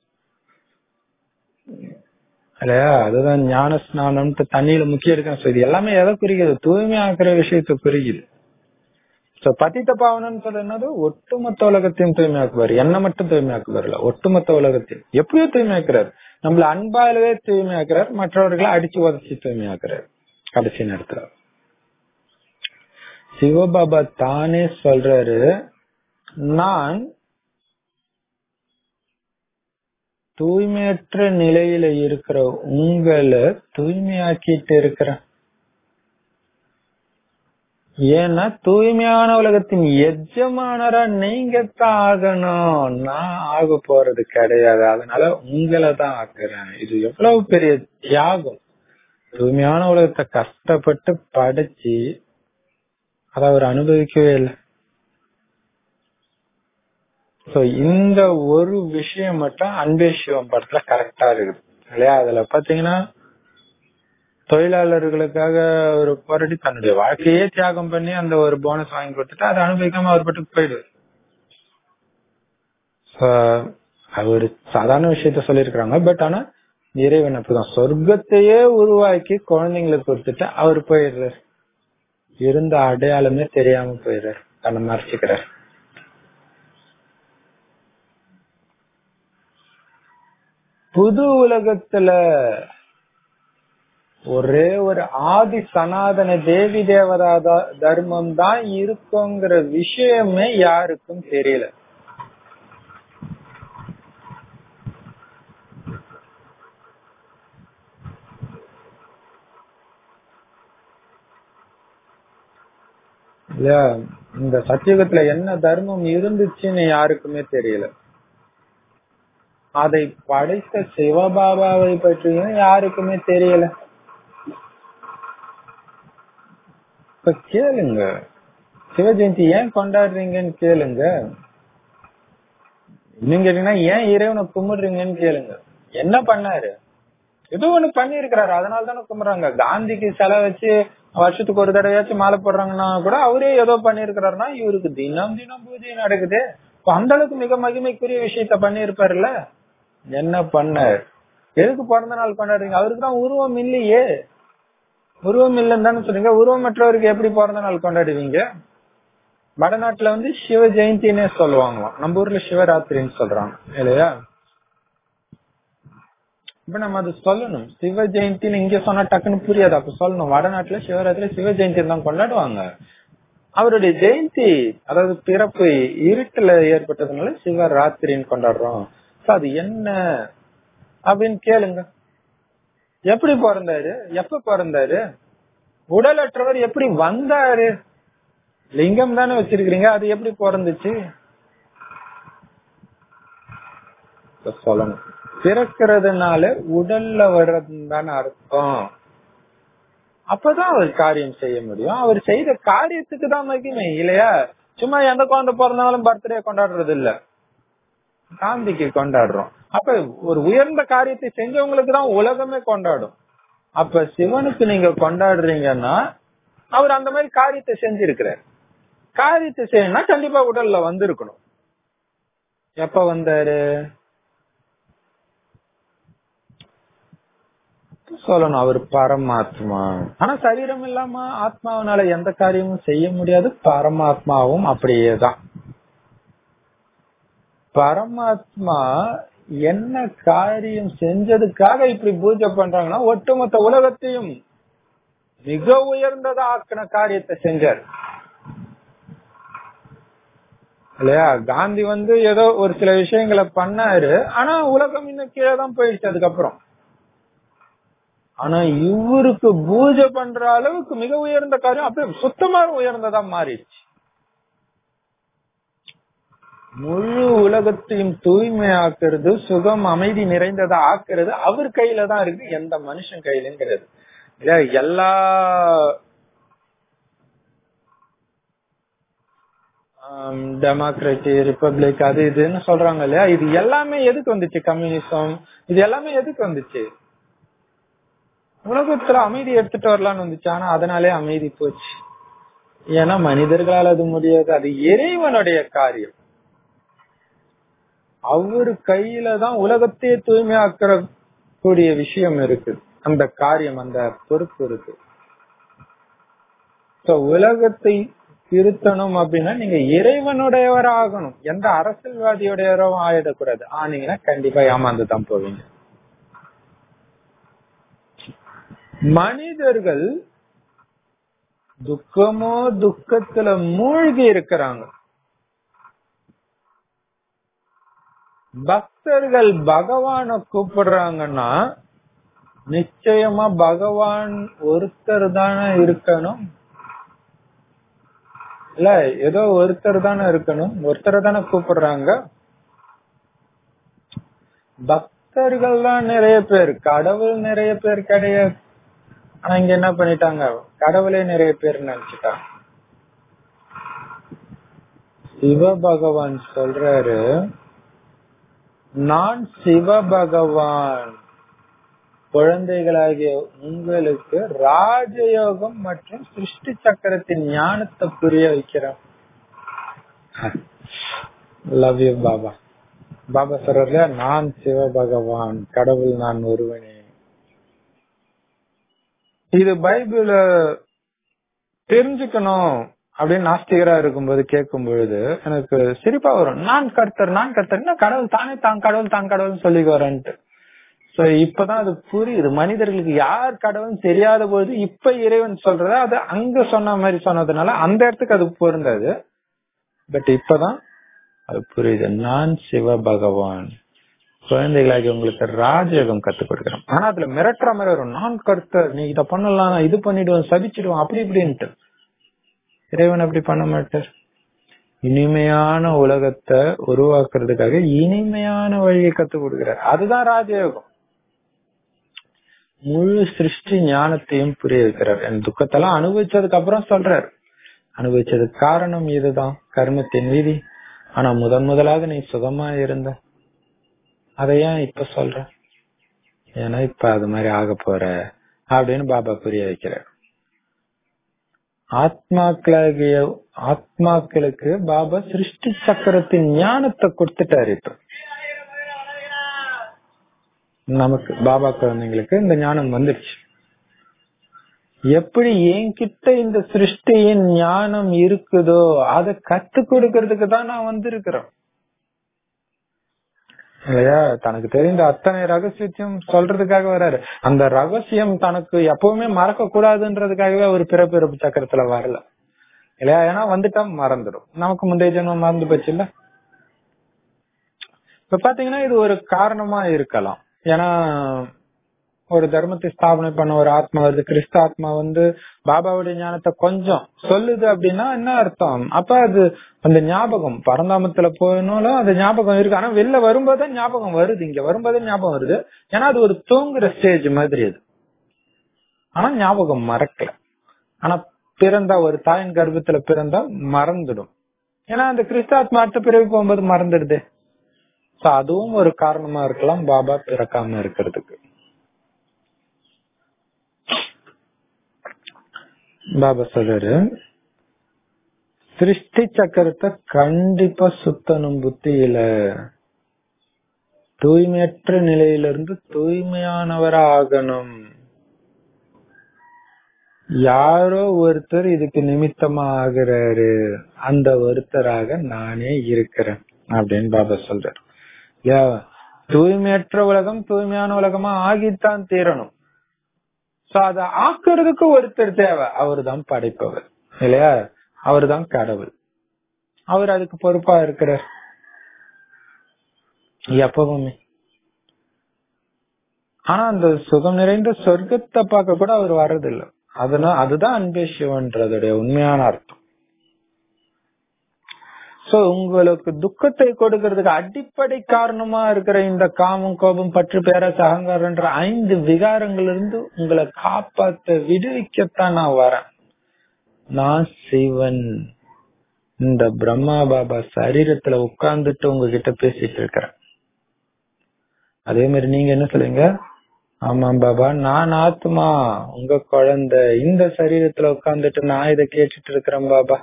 இல்லையா அதுதான் ஞான ஸ்நானம்ட்டு தண்ணியில முக்கியம் இருக்கு இது எல்லாமே எதை குறிக்குது தூய்மையாக்குற விஷயத்தை குறிக்குது சோ பதித்த பாவனன்னு சொல்றது ஒட்டுமொத்த உலகத்தையும் தூய்மையாக்குவார் என்ன மட்டும் தூய்மையாக்குவார் இல்ல ஒட்டுமொத்த உலகத்தையும் எப்பயோ தூய்மையாக்குறாரு நம்மள அன்பாலவே தூய்மையாக்குறார் மற்றவர்களை அடிச்சு உதச்சி தூய்மையாக்குறாரு கடைசி நேரத்துல சிவபாபா தானே சொல்றாரு நான் தூய்மையற்ற நிலையில இருக்கிற உங்களை தூய்மையாக்கிட்டு இருக்கிறேன் ஏன்னா தூய்மையான உலகத்தின் எஜமானரா நீங்க தான் ஆகணும் நான் ஆக போறது கிடையாது அதனால உங்களை தான் ஆக்குறேன் இது எவ்வளவு பெரிய தியாகம் தூய்மையான உலகத்தை கஷ்டப்பட்டு படைச்சு அதை அவர் அனுபவிக்கவே இல்லை சோ இந்த ஒரு விஷயம் மட்டும் அன்பே சிவம் படத்துல கரெக்டா இருக்குது இல்லையா அதுல பாத்தீங்கன்னா தொழிலாளர்களுக்காக ஒரு போராடி தன்னுடைய வாழ்க்கையே தியாகம் பண்ணி அந்த ஒரு போனஸ் வாங்கி கொடுத்துட்டு அதை அனுபவிக்காம அவர் பட்டுக்கு போயிடுவார் அவர் சாதாரண விஷயத்த சொல்லியிருக்கிறாங்க பட் ஆனா இறைவன் அப்படிதான் சொர்க்கத்தையே உருவாக்கி குழந்தைங்களுக்கு கொடுத்துட்டு அவர் போயிடுறாரு இருந்த அடையாளமே தெரியாம போயிடுறாரு தன்னை மறைச்சுக்கிறார் புது உலகத்துல ஒரே ஒரு ஆதி சனாதன தேவி தேவதா தர்மம் தான் இருக்குங்கிற விஷயமே யாருக்கும் தெரியல இல்ல இந்த சத்தியுகத்துல என்ன தர்மம் இருந்துச்சுன்னு யாருக்குமே தெரியல அதை படைத்த சிவபாபாவை பற்றியும் யாருக்குமே தெரியல இப்ப கேளுங்க சிவ ஜெயந்தி ஏன் கொண்டாடுறீங்கன்னு கேளுங்க இன்னும் கேட்டீங்கன்னா ஏன் இறைவனை கும்பிடுறீங்கன்னு கேளுங்க என்ன பண்ணாரு ஏதோ ஒண்ணு பண்ணிருக்கிறாரு அதனால தானே கும்பிடுறாங்க காந்திக்கு செலை வச்சு வருஷத்துக்கு ஒரு தடவையாச்சும் மாலை போடுறாங்கன்னா கூட அவரே ஏதோ பண்ணிருக்கிறாருன்னா இவருக்கு தினம் தினம் பூஜை நடக்குது அந்த அளவுக்கு மிக மகிமைக்குரிய விஷயத்த பண்ணிருப்பாருல்ல என்ன பண்ணார் எதுக்கு பிறந்த நாள் கொண்டாடுறீங்க அவருக்கு தான் உருவம் இல்லையே உருவம் இல்லைன்னு தானே சொல்றீங்க உருவமற்றவருக்கு எப்படி பிறந்த நாள் கொண்டாடுவீங்க வடநாட்டுல வந்து சிவ ஜெயந்தினே சொல்லுவாங்களாம் நம்ம ஊர்ல சிவராத்திரின்னு சொல்றாங்க இல்லையா இப்ப நம்ம அது சொல்லணும் சிவ ஜெயந்தின்னு இங்க சொன்னா டக்குன்னு புரியாது அப்ப சொல்லணும் வடநாட்டுல சிவராத்திரி சிவ ஜெயந்தி தான் கொண்டாடுவாங்க அவருடைய ஜெயந்தி அதாவது பிறப்பு இருட்டுல ஏற்பட்டதுனால சிவராத்திரின்னு கொண்டாடுறோம் அது என்ன அப்படின்னு கேளுங்க எப்படி பிறந்தாரு எப்ப பிறந்தாரு உடலற்றவர் எப்படி வந்தாரு லிங்கம் தானே வச்சிருக்கீங்க அது எப்படி பிறந்துச்சு சொல்லணும் பிறக்கிறதுனால உடல்ல வர்றதுன்னு தானே அர்த்தம் அப்பதான் அவர் காரியம் செய்ய முடியும் அவர் செய்த காரியத்துக்கு தான் மகிமை இல்லையா சும்மா எந்த குழந்தை பிறந்தாலும் பர்த்டே கொண்டாடுறது இல்ல காந்திக்கு கொண்டாடுறோம் அப்ப ஒரு உயர்ந்த காரியத்தை செஞ்சவங்களுக்கு தான் உலகமே கொண்டாடும் அப்ப சிவனுக்கு நீங்க கொண்டாடுறீங்கன்னா அவர் அந்த மாதிரி காரியத்தை செஞ்சிருக்கிறார் காரியத்தை செய்யணும்னா கண்டிப்பா உடல்ல வந்திருக்கணும் எப்ப வந்தாரு சொல்லணும் அவர் பரமாத்மா ஆனா சரீரம் இல்லாம ஆத்மாவனால எந்த காரியமும் செய்ய முடியாது பரமாத்மாவும் அப்படியேதான் பரமாத்மா என்ன காரியம் செஞ்சதுக்காக இப்படி பூஜை பண்றாங்கன்னா ஒட்டுமொத்த உலகத்தையும் மிக உயர்ந்ததா ஆக்கின காரியத்தை செஞ்சார் இல்லையா காந்தி வந்து ஏதோ ஒரு சில விஷயங்களை பண்ணாரு ஆனா உலகம் இன்னும் கீழே தான் போயிடுச்சு அதுக்கப்புறம் ஆனா இவருக்கு பூஜை பண்ற அளவுக்கு மிக உயர்ந்த காரியம் அப்படியே சுத்தமா உயர்ந்ததா மாறிடுச்சு முழு உலகத்தையும் தூய்மையாக்குறது சுகம் அமைதி நிறைந்ததா ஆக்குறது அவர் கையில தான் இருக்கு எந்த மனுஷன் கையிலங்கிறது இல்ல எல்லா டெமோக்ரஸி ரிப்பப்ளிக் அது இதுன்னு சொல்றாங்க இல்லையா இது எல்லாமே எதுக்கு வந்துச்சு கம்யூனிசம் இது எல்லாமே எதுக்கு வந்துச்சு உலகத்துல அமைதி எடுத்துட்டு வரலாம்னு வந்துச்சு ஆனா அதனாலே அமைதி போச்சு ஏன்னா மனிதர்களால் அது முடியாது அது இறைவனுடைய காரியம் அவரு கையில தான் உலகத்தையே தூய்மையாக்குற கூடிய விஷயம் இருக்கு அந்த காரியம் அந்த பொறுப்பு இருக்கு உலகத்தை திருத்தணும் அப்படின்னா நீங்க இறைவனுடையவர் ஆகணும் எந்த அரசியல்வாதியுடையவரும் ஆயிடக்கூடாது ஆனீங்கன்னா கண்டிப்பா ஏமாந்து தான் போவீங்க மனிதர்கள் துக்கமோ துக்கத்துல மூழ்கி இருக்கிறாங்க பக்தர்கள் பகவான கூப்பிடுறாங்கன்னா நிச்சயமா பகவான் ஒருத்தர் தானே இருக்கணும் இல்ல ஏதோ ஒருத்தர் தானே இருக்கணும் ஒருத்தர் தானே கூப்பிடுறாங்க பக்தர்கள் தான் நிறைய பேர் கடவுள் நிறைய பேர் கிடையாது ஆனா இங்க என்ன பண்ணிட்டாங்க கடவுளே நிறைய பேர் நினைச்சுட்டாங்க சிவ பகவான் சொல்றாரு நான் சிவ பகவான் குழந்தைகளாகிய உங்களுக்கு ராஜயோகம் மற்றும் சிருஷ்டி சக்கரத்தின் ஞானத்தை புரிய வைக்கிறேன் லவ் யூ பாபா பாபா சொல்றதுல நான் சிவ பகவான் கடவுள் நான் ஒருவனே இது பைபிள தெரிஞ்சுக்கணும் அப்படின்னு நாஸ்திகரா இருக்கும்போது கேட்கும் பொழுது எனக்கு சிரிப்பா வரும் நான் கர்த்தர் நான் கர்த்தர் என்ன கடவுள் தானே தான் கடவுள் தான் கடவுள் சொல்லி வரேன்ட்டு சோ இப்பதான் அது புரியுது மனிதர்களுக்கு யார் கடவுள் தெரியாத போது இப்ப இறைவன் சொல்றத அது அங்க சொன்ன மாதிரி சொன்னதுனால அந்த இடத்துக்கு அது பொருந்தாது பட் இப்பதான் அது புரியுது நான் சிவ பகவான் குழந்தைகளாகி உங்களுக்கு ராஜயோகம் கத்துக் கொடுக்குறேன் ஆனா அதுல மிரட்டுற மாதிரி வரும் நான் கர்த்தர் நீ இத பண்ணலாம் நான் இது பண்ணிடுவேன் சபிச்சிடுவேன் அப்படி இப்படின்ட்டு இறைவன் அப்படி பண்ண மாட்டார் இனிமையான உலகத்தை உருவாக்குறதுக்காக இனிமையான வழியை கத்துக் கொடுக்கிறார் அதுதான் ராஜயோகம் முழு சிருஷ்டி ஞானத்தையும் புரிய வைக்கிறார் என் துக்கத்தெல்லாம் அனுபவிச்சதுக்கு அப்புறம் சொல்றார் அனுபவிச்சதுக்கு காரணம் இதுதான் கர்மத்தின் விதி ஆனா முதன் முதலாக நீ சுகமா இருந்த அதை ஏன் இப்ப சொல்ற ஏன்னா இப்ப அது மாதிரி ஆக போற அப்படின்னு பாபா புரிய வைக்கிறார் ஆத்மாக்களாகிய ஆத்மாக்களுக்கு பாபா சிருஷ்டி சக்கரத்தின் ஞானத்தை கொடுத்துட்டாரு இப்ப நமக்கு பாபா குழந்தைங்களுக்கு இந்த ஞானம் வந்துருச்சு எப்படி என்கிட்ட இந்த சிருஷ்டியின் ஞானம் இருக்குதோ அதை கத்து கொடுக்கறதுக்கு தான் நான் வந்திருக்கிறேன் இல்லையா தனக்கு தெரிந்த அத்தனை ரகசியத்தையும் சொல்றதுக்காக வர்றாரு அந்த ரகசியம் தனக்கு எப்பவுமே மறக்க கூடாதுன்றதுக்காகவே அவர் பிறப்பிறப்பு சக்கரத்துல வரல இல்லையா ஏன்னா வந்துட்டா மறந்துடும் நமக்கு முந்தைய ஜென்மம் மறந்து போச்சு இல்ல இப்ப பாத்தீங்கன்னா இது ஒரு காரணமா இருக்கலாம் ஏன்னா ஒரு தர்மத்தை ஸ்தாபனை பண்ண ஒரு ஆத்மா வருது கிறிஸ்த ஆத்மா வந்து பாபாவுடைய ஞானத்தை கொஞ்சம் சொல்லுது அப்படின்னா என்ன அர்த்தம் அப்ப அது அந்த ஞாபகம் பரந்தாமத்துல போனாலும் அந்த ஞாபகம் இருக்கு ஆனா வெளில வரும்போதே ஞாபகம் வருது இங்க வரும்போதே ஞாபகம் வருது ஏன்னா அது ஒரு தூங்குற ஸ்டேஜ் மாதிரி அது ஆனா ஞாபகம் மறக்கல ஆனா பிறந்தா ஒரு தாயின் கர்ப்பத்துல பிறந்தா மறந்துடும் ஏன்னா அந்த கிறிஸ்தாத்மா அடுத்த பிறகு போகும்போது மறந்துடுது சோ அதுவும் ஒரு காரணமா இருக்கலாம் பாபா பிறக்காம இருக்கிறதுக்கு பாபா சொல்றாரு சிருஷ்டி சக்கரத்தை கண்டிப்பா சுத்தணும் புத்தியில தூய்மையற்ற நிலையிலிருந்து தூய்மையானவரா ஆகணும் யாரோ ஒருத்தர் இதுக்கு நிமித்தமா ஆகுறாரு அந்த ஒருத்தராக நானே இருக்கிறேன் அப்படின்னு பாபா சொல்றாரு தூய்மையற்ற உலகம் தூய்மையான உலகமா ஆகித்தான் தீரணும் சோ அத ஆக்குறதுக்கு ஒருத்தர் தேவை அவர் தான் படைப்பவர் இல்லையா அவர் தான் கடவுள் அவர் அதுக்கு பொறுப்பா இருக்கிறார் எப்பவுமே ஆனா அந்த சுகம் நிறைந்த சொர்க்கத்தை பார்க்க கூட அவர் வர்றதில்ல அதனால அதுதான் அன்பே சிவன்றதுடைய உண்மையான அர்த்தம் சோ உங்களுக்கு துக்கத்தை கொடுக்கறதுக்கு அடிப்படை காரணமா இருக்கிற இந்த காமம் கோபம் பற்று பேரஸ் அகங்காரன்ற ஐந்து விகாரங்கள் இருந்து உங்களை காப்பாத்த விடுவிக்கத்தான் நான் வரேன் நான் சிவன் இந்த பிரம்மா பாபா சரீரத்துல உட்கார்ந்துட்டு உங்ககிட்ட பேசிட்டு இருக்கிறேன் அதே மாதிரி நீங்க என்ன சொல்லுங்க ஆமா பாபா நான் ஆத்மா உங்க குழந்தை இந்த சரீரத்துல உட்கார்ந்துட்டு நான் இதை கேட்டுட்டு இருக்கிறேன் பாபா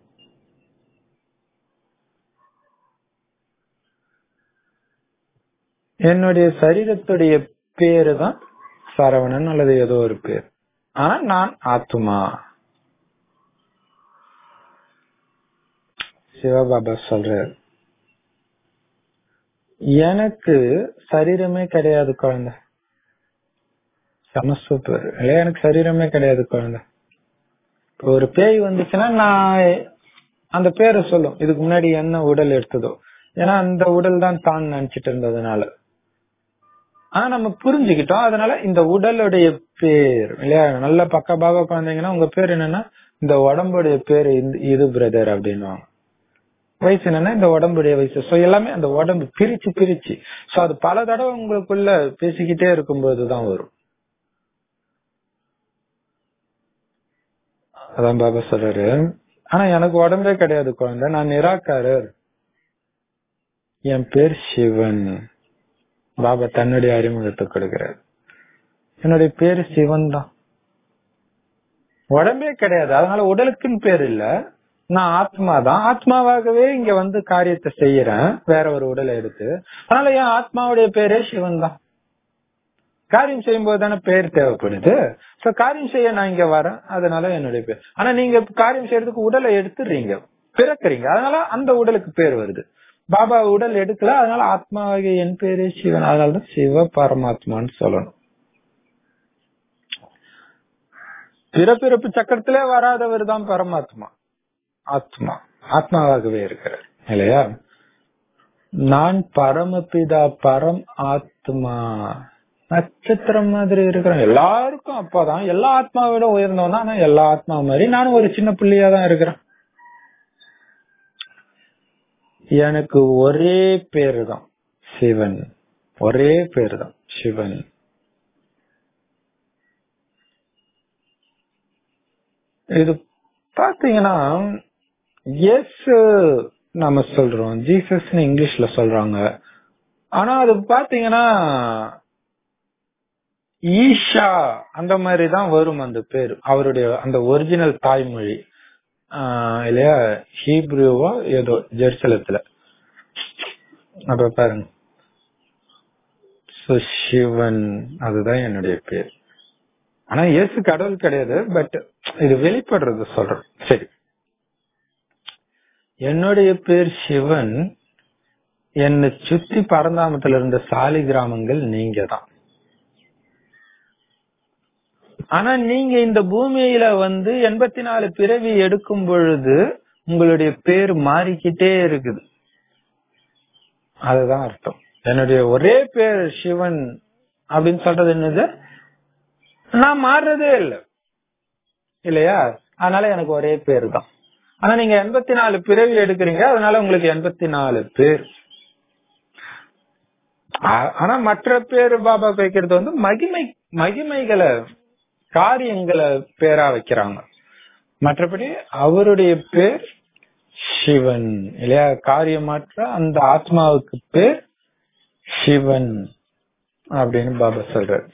என்னுடைய சரீரத்துடைய பேரு தான் சரவணன் அல்லது ஏதோ ஒரு பேர் ஆனா நான் ஆத்மா சிவபாபா சொல்றாரு எனக்கு சரீரமே கிடையாது குழந்தை செம சூப்பர் இல்லையா எனக்கு சரீரமே கிடையாது குழந்தை இப்ப ஒரு பேய் வந்துச்சுன்னா நான் அந்த பேரை சொல்லும் இதுக்கு முன்னாடி என்ன உடல் எடுத்ததோ ஏன்னா அந்த உடல் தான் தான் நினைச்சிட்டு இருந்ததுனால ஆனா நம்ம புரிஞ்சுக்கிட்டோம் அதனால இந்த உடலுடைய பேர் இல்லையா நல்ல பக்கபாக உட்காந்தீங்கன்னா உங்க பேர் என்னன்னா இந்த உடம்புடைய பேர் இந்த- இது பிரதர் அப்படின்னுவாங்க வயசு என்னன்னா இந்த உடம்புடைய வயசு சோ எல்லாமே அந்த உடம்பு பிரிச்சு பிரிச்சு சோ அது பல தடவை உங்களுக்குள்ள பேசிக்கிட்டே இருக்கும்போதுதான் வரும் அதான் பாபா சொல்றாரு ஆனா எனக்கு உடம்பே கிடையாது குழந்தை நான் நிராகாரர் என் பேர் சிவன் பாபா தன்னுடைய அறிமுகத்தை கொடுக்கிறார் என்னுடைய பேரு சிவன் தான் உடம்பே கிடையாது அதனால உடலுக்குன்னு பேர் இல்ல நான் ஆத்மா தான் ஆத்மாவாகவே இங்க வந்து காரியத்தை செய்யறேன் வேற ஒரு உடலை எடுத்து அதனால என் ஆத்மாவுடைய பேரே சிவன் தான் காரியம் செய்யும் போது தானே பேர் தேவைப்படுது சோ காரியம் செய்ய நான் இங்க வரேன் அதனால என்னுடைய பேர் ஆனா நீங்க காரியம் செய்யறதுக்கு உடலை எடுத்துடுறீங்க பிறக்குறீங்க அதனால அந்த உடலுக்கு பேர் வருது பாபா உடல் எடுக்கல அதனால ஆத்மாவாகிய என் பேரே சிவன் அதனாலதான் சிவ பரமாத்மான்னு சொல்லணும் பிறப்பிறப்பு சக்கரத்திலே வராதவர் தான் பரமாத்மா ஆத்மா ஆத்மாவாகவே இருக்கிறார் இல்லையா நான் பரமபிதா பரம் ஆத்மா நட்சத்திரம் மாதிரி இருக்கிறேன் எல்லாருக்கும் அப்பாதான் எல்லா ஆத்மாவிட உயர்ந்தவன் தான் ஆனா எல்லா ஆத்மா மாதிரி நானும் ஒரு சின்ன புள்ளியா தான் இருக்கிறேன் எனக்கு ஒரே பேரு தான் சிவன் ஒரே பேரு தான் சிவன் இது பாத்தீங்கன்னா எஸ் நம்ம சொல்றோம் ஜீசஸ்னு இங்கிலீஷ்ல சொல்றாங்க ஆனா அது பாத்தீங்கன்னா ஈஷா அந்த மாதிரி தான் வரும் அந்த பேர் அவருடைய அந்த ஒரிஜினல் தாய்மொழி ஆஹ் இல்லையா ஹீப்ரூவா ஏதோ ஜெருசலத்துல அப்ப பாருங்க So, சிவன் அதுதான் என்னுடைய பேர் ஆனா இயேசு கடவுள் கிடையாது பட் இது வெளிப்படுறது சொல்றேன் சரி என்னுடைய பேர் சிவன் என்னை சுத்தி பரந்தாமத்துல இருந்த சாலி கிராமங்கள் நீங்க தான் ஆனா நீங்க இந்த பூமியில வந்து எண்பத்தி நாலு பிறவி எடுக்கும் பொழுது உங்களுடைய பேர் மாறிக்கிட்டே இருக்குது அதுதான் அர்த்தம் என்னுடைய ஒரே பேர் சிவன் அப்படின்னு சொல்றது என்னது நான் மாறுறதே இல்லை இல்லையா அதனால எனக்கு ஒரே பேர் தான் ஆனா நீங்க எண்பத்தி நாலு பிறவி எடுக்கிறீங்க அதனால உங்களுக்கு எண்பத்தி நாலு பேர் ஆ- ஆனா மற்ற பேர் பாபா வைக்கிறது வந்து மகிமை மகிமைகளை காரியங்களை பேரா வைக்கிறாங்க மற்றபடி அவருடைய பேர் சிவன் இல்லையா காரியமற்ற அந்த ஆத்மாவுக்கு பேர் சிவன் அப்படின்னு பாபா சொல்றாரு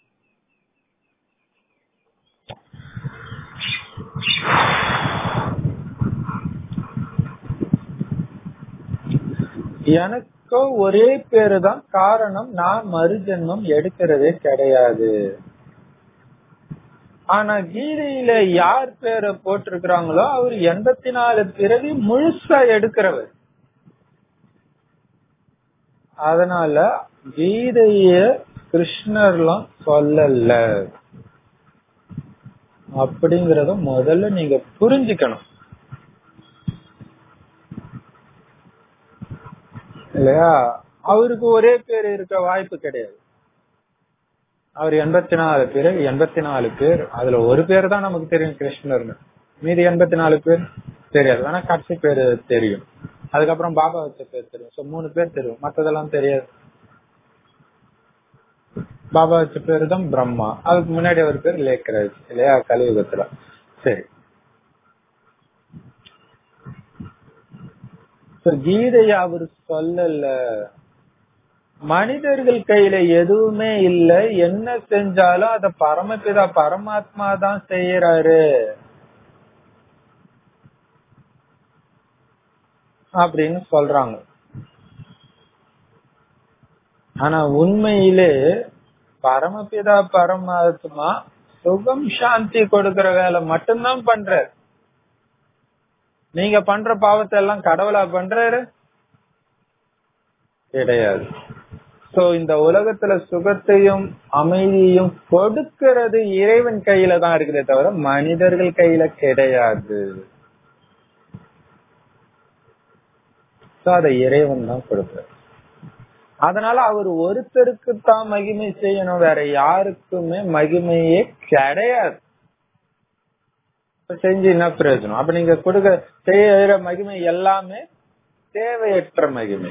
எனக்கோ ஒரே பேரு தான் காரணம் நான் மறுஜென்மம் எடுக்கிறதே கிடையாது ஆனா கீதையில யார் பேரை போட்டிருக்கிறாங்களோ அவர் எண்பத்தி நாலு பிறவி முழுசா எடுக்கிறவர் அதனால கீதைய கிருஷ்ணர்லாம் சொல்லல அப்படிங்கறத முதல்ல நீங்க புரிஞ்சுக்கணும் இல்லையா அவருக்கு ஒரே பேர் இருக்க வாய்ப்பு கிடையாது அவர் எண்பத்தி நாலு பேர் எண்பத்தி நாலு பேர் அதுல ஒரு பேர் தான் நமக்கு தெரியும் கிருஷ்ணர்னு மீதி எண்பத்தி நாலு பேர் தெரியாது ஆனா கடைசி பேரு தெரியும் அதுக்கப்புறம் பாபா வச்ச பேர் தெரியும் சோ மூணு பேர் தெரியும் மத்ததெல்லாம் தெரியாது பாபா வச்ச பேரு தான் பிரம்மா அதுக்கு முன்னாடி ஒரு பேர் லேக்கராஜ் இல்லையா கலியுகத்துல சரி So, கீதைய அவர் சொல்லல மனிதர்கள் கையில எதுவுமே இல்ல என்ன செஞ்சாலும் அத பரமபிதா பரமாத்மா தான் செய்யறாரு அப்படின்னு சொல்றாங்க ஆனா உண்மையிலே பரமபிதா பரமாத்மா சுகம் சாந்தி கொடுக்கிற வேலை மட்டும்தான் பண்றாரு நீங்க பண்ற பாவத்தை எல்லாம் கடவுளா பண்றாரு கிடையாது சோ இந்த உலகத்துல சுகத்தையும் அமைதியையும் கொடுக்கிறது இறைவன் கையில தான் இருக்குதே தவிர மனிதர்கள் கையில கிடையாது சோ அதை இறைவன் தான் கொடுக்கிறார் அதனால அவர் ஒருத்தருக்கு தான் மகிமை செய்யணும் வேற யாருக்குமே மகிமையே கிடையாது செஞ்சு என்ன பிரயோஜனம் அப்ப நீங்க கொடுக்க செய்யற மகிமை எல்லாமே தேவையற்ற மகிமை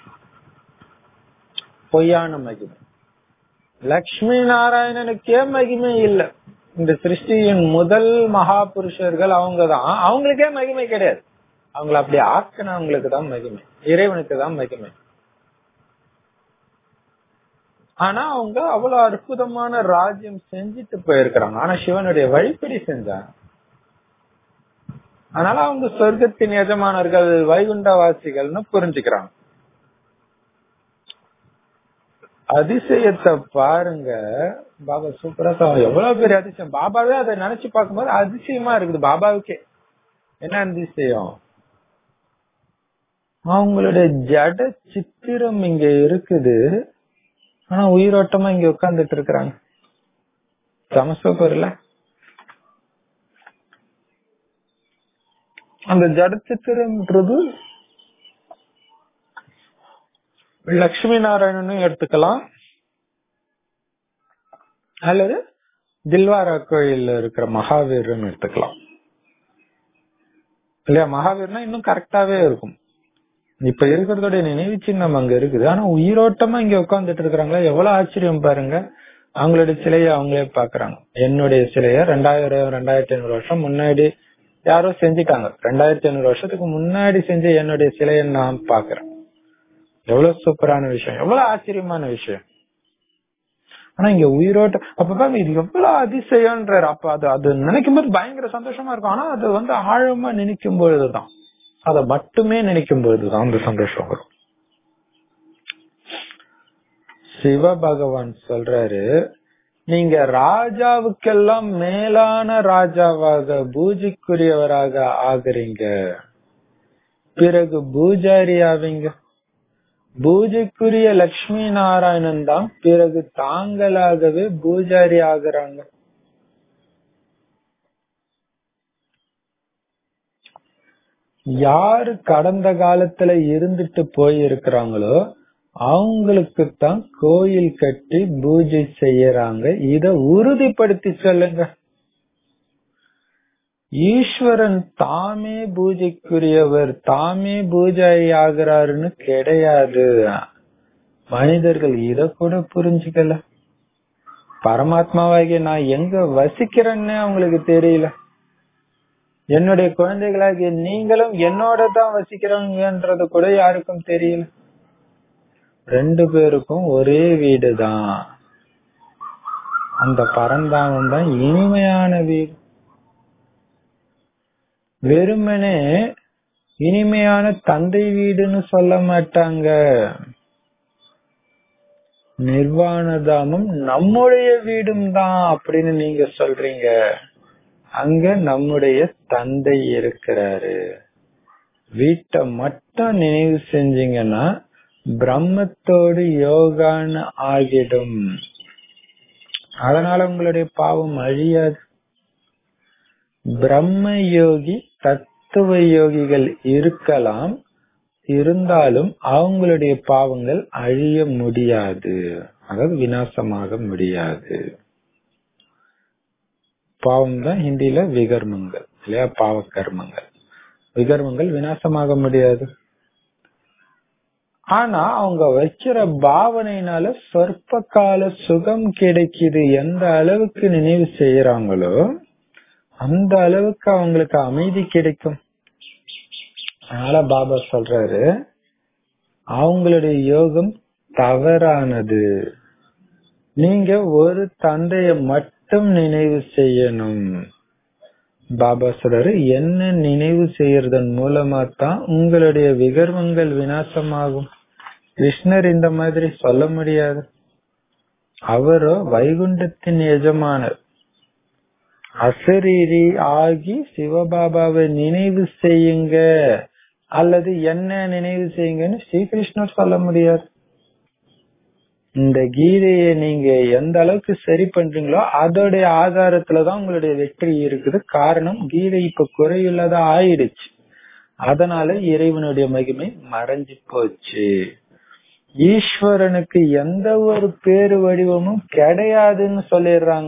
பொய்யான மகிமை லக்ஷ்மி நாராயணனுக்கே மகிமை இல்ல இந்த சிருஷ்டியின் முதல் மகா புருஷர்கள் அவங்கதான் அவங்களுக்கே மகிமை கிடையாது அவங்கள அப்படி ஆக்கினவங்களுக்கு தான் மகிமை இறைவனுக்கு தான் மகிமை ஆனா அவங்க அவ்வளவு அற்புதமான ராஜ்யம் செஞ்சுட்டு போயிருக்கிறாங்க ஆனா சிவனுடைய வழிப்படி செஞ்சாங்க அதனால அவங்க சொர்க்கத்தின் எஜமானர்கள் வைகுண்டவாசிகள்னு புரிஞ்சுக்கிறாங்க அதிசயத்தை பாருங்க பாபா சூப்பரா சொல்ல எவ்வளவு பெரிய அதிசயம் பாபாவே அதை நினைச்சு பார்க்கும்போது அதிசயமா இருக்குது பாபாவுக்கே என்ன அதிசயம் அவங்களுடைய ஜட சித்திரம் இங்க இருக்குது ஆனா உயிரோட்டமா இங்க உட்கார்ந்துட்டு இருக்கிறாங்க சமசூப்பர் இல்ல அந்த ஜட சித்திரம்ன்றது லட்சுமி நாராயணனும் எடுத்துக்கலாம் அல்லது தில்வாரா கோயில் இருக்கிற மகாவீரன் எடுத்துக்கலாம் இல்லையா மகாவீர்னா இன்னும் கரெக்டாவே இருக்கும் இப்ப இருக்கிறதோட நினைவு சின்னம் அங்க இருக்குது ஆனா உயிரோட்டமா இங்க உட்கார்ந்துட்டு இருக்கிறாங்களா எவ்வளவு ஆச்சரியம் பாருங்க அவங்களுடைய சிலையை அவங்களே பாக்குறாங்க என்னுடைய சிலைய ரெண்டாயிரம் ரெண்டாயிரத்தி ஐநூறு வருஷம் முன்னாடி யாரோ செஞ்சுட்டாங்க ரெண்டாயிரத்தி ஐநூறு வருஷத்துக்கு முன்னாடி செஞ்ச என்னுடைய சிலையை நான் பாக்குறேன் எவ்வளவு சூப்பரான விஷயம் எவ்வளவு ஆச்சரியமான விஷயம் ஆனா இங்க உயிரோட்ட அப்ப பாருங்க இது எவ்வளவு அதிசயம்ன்றாரு அப்ப அது அது நினைக்கும் போது பயங்கர சந்தோஷமா இருக்கும் ஆனா அது வந்து ஆழமா நினைக்கும் பொழுதுதான் அத மட்டுமே நினைக்கும் பொழுதுதான் அந்த சந்தோஷம் வரும் சிவ பகவான் சொல்றாரு நீங்க ராஜாவுக்கெல்லாம் மேலான ராஜாவாக பூஜைக்குரியவராக ஆகுறீங்க பிறகு பூஜாரி ஆவீங்க பூஜைக்குரிய லட்சுமி நாராயணன் தான் பிறகு தாங்களாகவே பூஜாரி ஆகுறாங்க யாரு கடந்த காலத்துல இருந்துட்டு போயிருக்கிறாங்களோ அவங்களுக்கு தான் கோயில் கட்டி பூஜை செய்யறாங்க இத உறுதிப்படுத்தி சொல்லுங்க ஈஸ்வரன் தாமே பூஜைக்குரியவர் தாமே பூஜை ஆகிறாருன்னு கிடையாது மனிதர்கள் இத கூட புரிஞ்சுக்கல பரமாத்மாவாகிய நான் எங்க வசிக்கிறேன்னு அவங்களுக்கு தெரியல என்னுடைய குழந்தைகளாகிய நீங்களும் என்னோட தான் வசிக்கிறவங்கன்றது கூட யாருக்கும் தெரியல ரெண்டு பேருக்கும் ஒரே வீடுதான் அந்த பரந்தாமம் தான் இனிமையான வீடு வெறுமனே இனிமையான தந்தை வீடுன்னு சொல்ல மாட்டாங்க நிர்வாணதாமம் நம்முடைய வீடும் தான் அப்படின்னு நீங்க சொல்றீங்க அங்க நம்முடைய தந்தை இருக்கிறாரு வீட்டை மட்டும் நினைவு செஞ்சீங்கன்னா பிரம்மத்தோடு யோகான்னு ஆகிடும் அதனால உங்களுடைய பாவம் அழியாது பிரம்ம யோகி தத்துவ யோகிகள் இருக்கலாம் இருந்தாலும் அவங்களுடைய பாவங்கள் அழிய முடியாது அதாவது விநாசமாக முடியாது பாவம் தான் ஹிந்தியில விகர்மங்கள் இல்லையா பாவ கர்மங்கள் விகர்மங்கள் விநாசமாக முடியாது ஆனா அவங்க வைக்கிற பாவனையினால சொற்ப கால சுகம் கிடைக்குது எந்த அளவுக்கு நினைவு செய்யறாங்களோ அந்த அளவுக்கு அவங்களுக்கு அமைதி கிடைக்கும் அதனால பாபா சொல்றாரு அவங்களுடைய யோகம் தவறானது நீங்க ஒரு தந்தைய மட்டும் நினைவு செய்யணும் பாபா சொல்றாரு என்ன நினைவு செய்யறதன் மூலமா தான் உங்களுடைய விகர்வங்கள் விநாசமாகும் கிருஷ்ணர் இந்த மாதிரி சொல்ல முடியாது அவரோ வைகுண்டத்தின் எஜமானர் அசரீரி ஆகி சிவபாபாவை நினைவு செய்யுங்க அல்லது என்ன நினைவு செய்யுங்கன்னு ஸ்ரீகிருஷ்ணர் சொல்ல முடியாது இந்த கீதையை நீங்க எந்த அளவுக்கு சரி பண்றீங்களோ அதோடைய ஆதாரத்துலதான் உங்களுடைய வெற்றி இருக்குது காரணம் கீதை இப்ப குறையுள்ளதா ஆயிடுச்சு அதனால இறைவனுடைய மகிமை மறைஞ்சு போச்சு ஈஸ்வரனுக்கு எந்த ஒரு பேரு வடிவமும் கிடையாதுன்னு சொல்லிடுறாங்க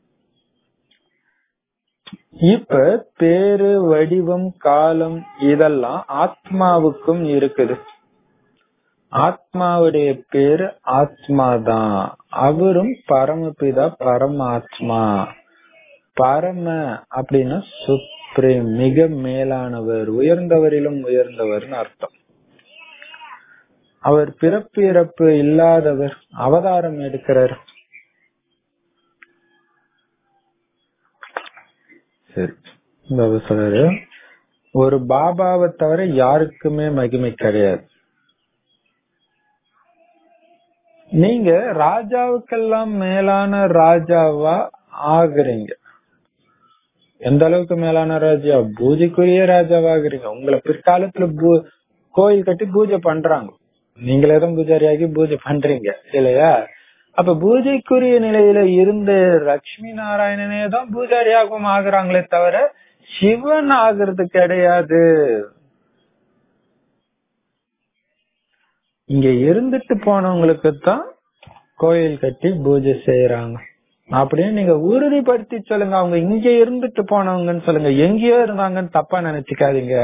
இப்ப பேரு வடிவம் காலம் இதெல்லாம் ஆத்மாவுக்கும் இருக்குது ஆத்மாவுடைய பேரு ஆத்மா தான் அவரும் பரமபிதா பரமாத்மா பரம அப்படின்னா சுப்ரீம் மிக மேலானவர் உயர்ந்தவரிலும் உயர்ந்தவர்னு அர்த்தம் அவர் பிறப்பு இறப்பு இல்லாதவர் அவதாரம் எடுக்கிறார் சரி பாபா சொல்றாரு ஒரு பாபாவை தவிர யாருக்குமே மகிமை கிடையாது நீங்க ராஜாவுக்கெல்லாம் மேலான ராஜாவா ஆகுறீங்க எந்த அளவுக்கு மேலான ராஜா பூஜைக்குரிய ராஜாவாகுறீங்க உங்களை பிற்காலத்துல பூ- கோயில் கட்டி பூஜை பண்றாங்க நீங்களே தான் பூஜாரியாகி பூஜை பண்றீங்க இல்லையா அப்ப பூஜைக்குரிய நிலையில இருந்த லட்சுமி நாராயணனே தான் பூஜாரியாகவும் ஆகுறாங்களே தவிர சிவன் ஆகுறது கிடையாது இங்க இருந்துட்டு போனவங்களுக்கு தான் கோயில் கட்டி பூஜை செய்யறாங்க அப்படின்னு நீங்க உறுதிப்படுத்தி சொல்லுங்க அவங்க இங்க இருந்துட்டு போனவங்கன்னு சொல்லுங்க எங்கேயோ இருந்தாங்கன்னு தப்பா நினைச்சுக்காதீங்க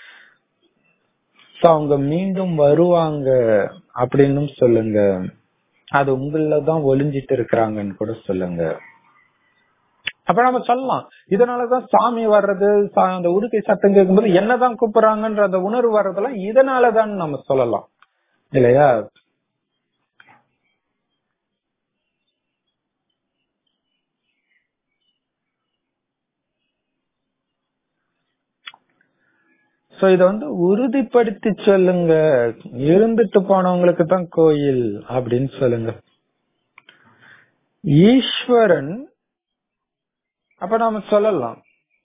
So, அவங்க மீண்டும் வருவாங்க அப்படின்னு சொல்லுங்க அது உங்கள தான் ஒளிஞ்சிட்டு இருக்கிறாங்கன்னு கூட சொல்லுங்க அப்ப நம்ம சொல்லலாம் இதனாலதான் சாமி வர்றது சா- அந்த உடுக்கை சத்தம் கேட்கும்போது என்னதான் கூப்பிடுறாங்கன்ற அந்த உணர்வு வர்றதெல்லாம் இதனாலதான் நம்ம சொல்லலாம் இல்லையா சோ இத வந்து உறுதிப்படுத்தி சொல்லுங்க இருந்துட்டு போனவங்களுக்கு தான் கோயில் அப்படின்னு சொல்லுங்க ஈஸ்வரன் அப்ப நாம சொல்லலாம்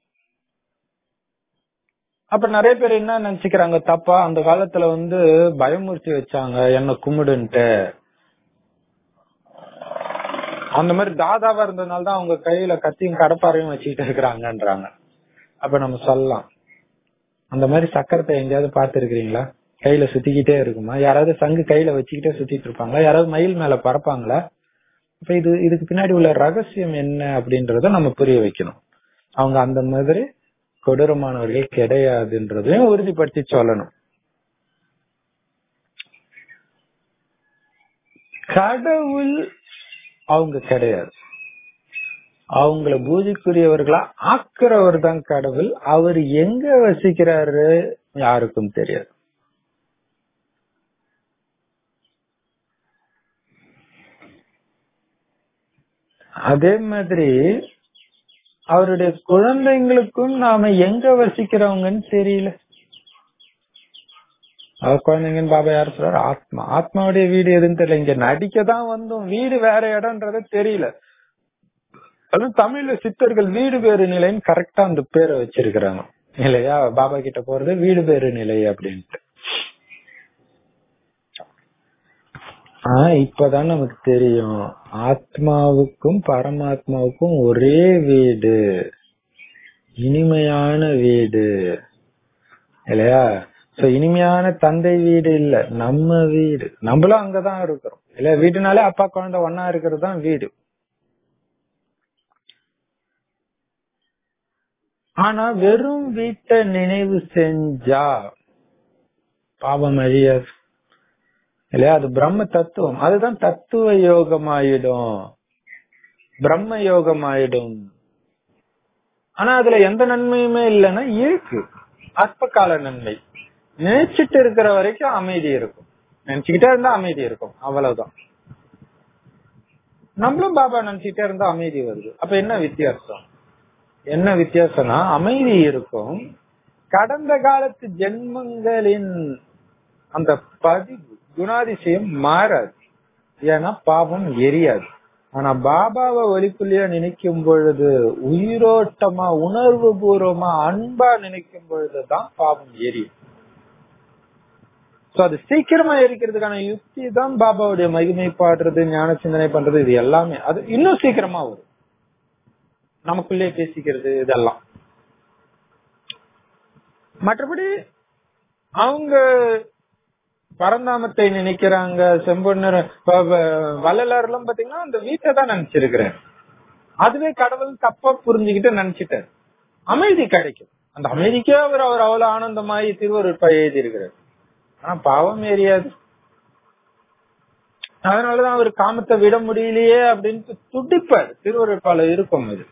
அப்ப நிறைய பேர் என்ன நினைச்சுக்கிறாங்க தப்பா அந்த காலத்துல வந்து பயமுறுத்தி வச்சாங்க என்ன கும்பிடுன்ட்டு அந்த மாதிரி தாதாவா இருந்ததுனால தான் அவங்க கையில கத்தியும் கடப்பாரையும் வச்சுக்கிட்டு இருக்கிறாங்கன்றாங்க அப்ப நம்ம சொல்லலாம் அந்த மாதிரி சக்கரத்தை எங்கேயாவது பார்த்திருக்கிறீங்களா கையில சுத்திக்கிட்டே இருக்குமா யாராவது சங்கு கையில வச்சுக்கிட்டே சுத்திட்டு இருப்பாங்களா யாராவது மயில் மேல பறப்பாங்களா இப்ப இது இதுக்கு பின்னாடி உள்ள ரகசியம் என்ன அப்படின்றத நம்ம புரிய வைக்கணும் அவங்க அந்த மாதிரி கொடூரமானவர்கள் கிடையாதுன்றதையும் உறுதிப்படுத்தி சொல்லணும் கடவுள் அவங்க கிடையாது அவங்கள பூஜைக்குரியவர்களா ஆக்குறவர் தான் கடவுள் அவர் எங்க வசிக்கிறாரு யாருக்கும் தெரியாது அதே மாதிரி அவருடைய குழந்தைங்களுக்கும் நாம எங்க வசிக்கிறவங்கன்னு தெரியல அவர் குழந்தைங்கன்னு பாபா யார் சொல்றாரு ஆத்மா ஆத்மாவுடைய வீடு எதுன்னு தெரியல இங்க நடிக்க தான் வந்தோம் வீடு வேற இடம்ன்றத தெரியல அதுவும் தமிழ்ல சித்தர்கள் வீடு பேரு நிலைன்னு கரெக்டா அந்த பேரை வச்சிருக்கிறாங்க இல்லையா பாபா கிட்ட போறது வீடு பேரு நிலை அப்படின்ட்டு ஆஹ் இப்பதான் நமக்கு தெரியும் ஆத்மாவுக்கும் பரமாத்மாவுக்கும் ஒரே வீடு இனிமையான வீடு இல்லையா சோ இனிமையான தந்தை வீடு இல்ல நம்ம வீடு நம்மளும் அங்கதான் இருக்கிறோம் இல்ல வீட்டுனாலே அப்பா குழந்தை ஒன்னா இருக்கிறது தான் வீடு ஆனா வெறும் வீட்டை நினைவு செஞ்சா பாவம் அழியாது இல்லையா அது பிரம்ம தத்துவம் அதுதான் தத்துவ யோகமாயிடும் பிரம்ம யோகமாயிடும் ஆனா அதுல எந்த நன்மையுமே இல்லைன்னா இருக்கு அற்ப கால நன்மை நினைச்சிட்டு இருக்கிற வரைக்கும் அமைதி இருக்கும் நினைச்சுக்கிட்டே இருந்தா அமைதி இருக்கும் அவ்வளவுதான் நம்மளும் பாபா நினைச்சுக்கிட்டே இருந்தா அமைதி வருது அப்ப என்ன வித்தியாசம் என்ன வித்தியாசம்னா அமைதி இருக்கும் கடந்த காலத்து ஜென்மங்களின் அந்த பதிவு குணாதிசயம் மாறாது ஏன்னா பாவம் எரியாது ஆனா பாபாவை ஒலிப்புள்ளியா நினைக்கும் பொழுது உயிரோட்டமா உணர்வு பூர்வமா அன்பா நினைக்கும் பொழுதுதான் பாவம் எரியும் சோ அது சீக்கிரமா எரிக்கிறதுக்கான யுக்தி தான் பாபாவுடைய மகிமை பாடுறது ஞான சிந்தனை பண்றது இது எல்லாமே அது இன்னும் சீக்கிரமா வரும் நமக்குள்ளே பேசிக்கிறது இதெல்லாம் மற்றபடி அவங்க பரந்தாமத்தை நினைக்கிறாங்க செம்பொன்னர் வள்ளலார் எல்லாம் பாத்தீங்கன்னா அந்த வீட்டை தான் நினைச்சிருக்கிறேன் அதுவே கடவுள் தப்பா புரிஞ்சுக்கிட்டு நினைச்சிட்டாரு அமைதி கிடைக்கும் அந்த அமைதிக்கே அவர் அவர் அவ்வளவு ஆனந்தமாயி திருவருட்பா எழுதி இருக்கிறார் ஆனா பாவம் எரியாது அதனாலதான் அவர் காமத்தை விட முடியலையே அப்படின்ட்டு துடிப்பார் திருவருட்பால இருக்கும் அது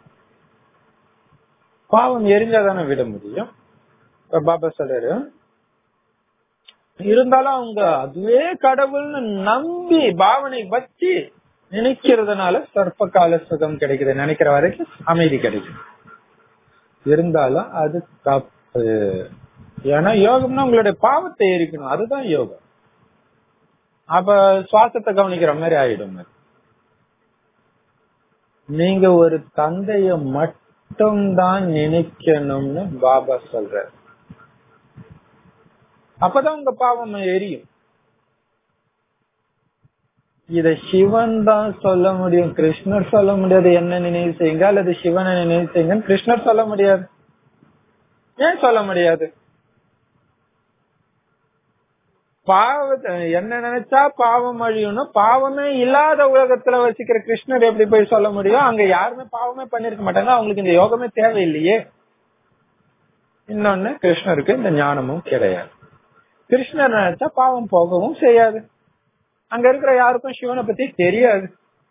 பாவம் எரிஞ்சாதானே விட முடியும் பாபா சொல்றாரு இருந்தாலும் அவங்க அதுவே கடவுள்னு நம்பி பாவனை வச்சு நினைக்கிறதுனால சொற்ப கால சுகம் கிடைக்குது நினைக்கிற வரைக்கும் அமைதி கிடைக்கும் இருந்தாலும் அது தப்பு ஏன்னா யோகம்னா உங்களுடைய பாவத்தை எரிக்கணும் அதுதான் யோகம் அப்ப சுவாசத்தை கவனிக்கிற மாதிரி ஆயிடும் நீங்க ஒரு தந்தைய மட்டும்தான் நினைக்கணும்னு பாபா சொல்ற அப்பதான் உங்க பாவம் எரியும் இத சிவன் தான் சொல்ல முடியும் கிருஷ்ணர் சொல்ல முடியாது என்ன நினைவு செய்யுங்க அல்லது சிவனை நினைவு செய்யுங்க கிருஷ்ணர் சொல்ல முடியாது ஏன் சொல்ல முடியாது பாவ என்ன நினைச்சா பாவம் அழியணும் பாவமே இல்லாத உலகத்துல வச்சுக்கிற கிருஷ்ணர் எப்படி போய் சொல்ல முடியும் அங்க யாருமே பாவமே பண்ணிருக்க மாட்டாங்க அவங்களுக்கு இந்த யோகமே தேவையில்லையே இன்னொன்னு கிருஷ்ணருக்கு இந்த ஞானமும் கிடையாது கிருஷ்ணர் நினைச்சா பாவம் போகவும் செய்யாது அங்க இருக்கிற யாருக்கும் சிவனை பத்தி தெரியாது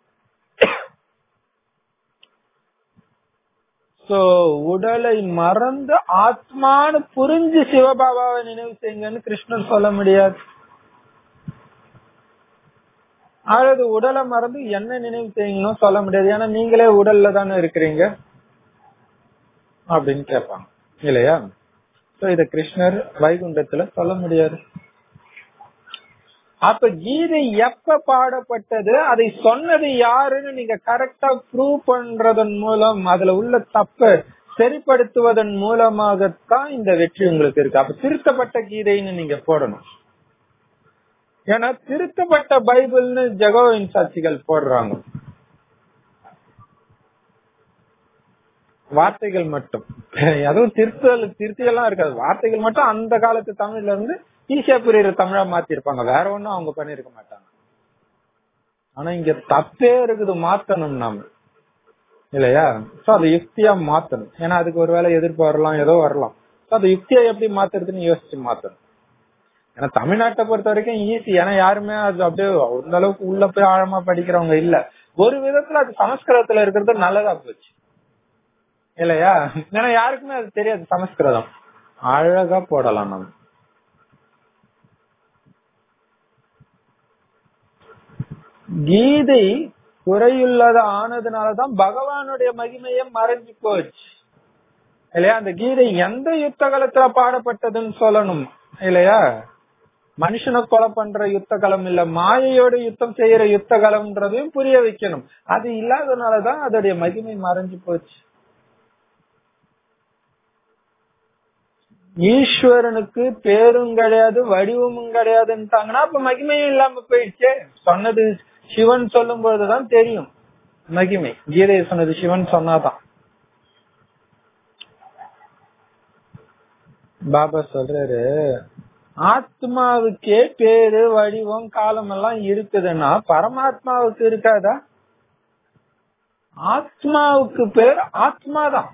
சோ உடலை மறந்து ஆத்மானு புரிஞ்சு சிவபாபாவை நினைவு செய்யுங்கன்னு கிருஷ்ணர் சொல்ல முடியாது அதாவது உடலை மறந்து என்ன நினைவு செய்யணும் சொல்ல முடியாது ஏன்னா நீங்களே உடல்ல தானே இருக்கிறீங்க அப்படின்னு கேட்பாங்க இல்லையா சோ இத கிருஷ்ணர் வைகுண்டத்துல சொல்ல முடியாது அப்ப கீதை எப்ப பாடப்பட்டது அதை சொன்னது யாருன்னு நீங்க கரெக்டா ப்ரூவ் பண்றதன் மூலம் அதுல உள்ள தப்ப சரிப்படுத்துவதன் மூலமாகத்தான் இந்த வெற்றி உங்களுக்கு இருக்கு அப்ப திருத்தப்பட்ட கீதைன்னு நீங்க போடணும் ஏன்னா திருத்தப்பட்ட பைபிள்னு ஜெகோவின் சாட்சிகள் போடுறாங்க வார்த்தைகள் மட்டும் அதுவும் திருத்தல் திருத்தியெல்லாம் இருக்காது வார்த்தைகள் மட்டும் அந்த காலத்து தமிழ்ல இருந்து ஈஸியா புரியுற தமிழா மாத்திருப்பாங்க வேற ஒண்ணும் அவங்க பண்ணிருக்க மாட்டாங்க ஆனா இங்க தப்பே இருக்குது மாத்தணும் நாம இல்லையா சோ அதை யுக்தியா மாத்தணும் ஏன்னா அதுக்கு ஒரு வேலை எதிர்ப்பு வரலாம் ஏதோ வரலாம் சோ அதை யுக்தியா எப்படி மாத்துறதுன்னு யோசிச்சு மாத்தணும் ஏன்னா தமிழ்நாட்டை பொறுத்த வரைக்கும் ஈஸி ஏன்னா யாருமே அது அப்படியே அந்த அளவுக்கு உள்ள போய் ஆழமா படிக்கிறவங்க இல்ல ஒரு விதத்துல அது சமஸ்கிருதத்துல இருக்கிறது நல்லதா போச்சு இல்லையா ஏன்னா யாருக்குமே அது தெரியாது சமஸ்கிருதம் அழகா போடலாம் நம்ம கீதை குறையுள்ளதா ஆனதுனாலதான் பகவானுடைய மகிமையே மறைஞ்சு போச்சு இல்லையா அந்த கீதை எந்த யுத்த காலத்துல பாடப்பட்டதுன்னு சொல்லணும் இல்லையா மனுஷனை கொலை பண்ற யுத்த களம் இல்ல மாயையோட யுத்தம் செய்யற யுத்த களம்ன்றதையும் புரிய வைக்கணும் அது இல்லாதனாலதான் அதோடைய மகிமை மறைஞ்சு போச்சு ஈஸ்வரனுக்கு பேரும் கிடையாது வடிவமும் கிடையாதுன்ட்டாங்கன்னா அப்ப மகிமையும் இல்லாம போயிடுச்சே சொன்னது சிவன் சொல்லும் பொழுதுதான் தெரியும் மகிமை கீதையை சொன்னது சிவன் சொன்னாதான் பாபா சொல்றாரு ஆத்மாவுக்கே பேரு வடிவம் காலம் எல்லாம் இருக்குதுன்னா பரமாத்மாவுக்கு இருக்காதா ஆத்மாவுக்கு பேர் ஆத்மாதான்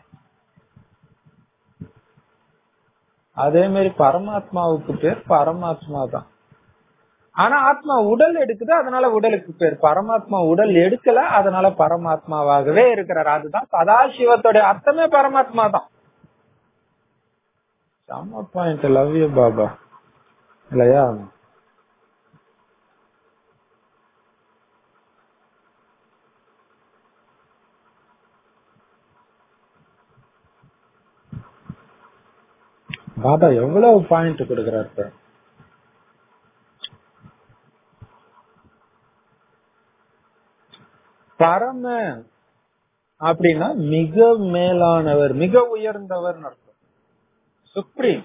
அதே மாதிரி பரமாத்மாவுக்கு பேர் பரமாத்மா தான் ஆனா ஆத்மா உடல் எடுக்குது அதனால உடலுக்கு பேர் பரமாத்மா உடல் எடுக்கல அதனால பரமாத்மாவாகவே இருக்கிறார் அதுதான் சதாசிவத்தோட அர்த்தமே பரமாத்மா தான் செம்ம பாயிண்ட் லவ் யூ பாபா இல்லையா பாபா எவ்வளவு பாயிண்ட் கொடுக்கிறார் பாரு. பரம அப்படின்னா மிக மேலானவர் மிக உயர்ந்தவர் அர்த்தம் சுப்ரீம்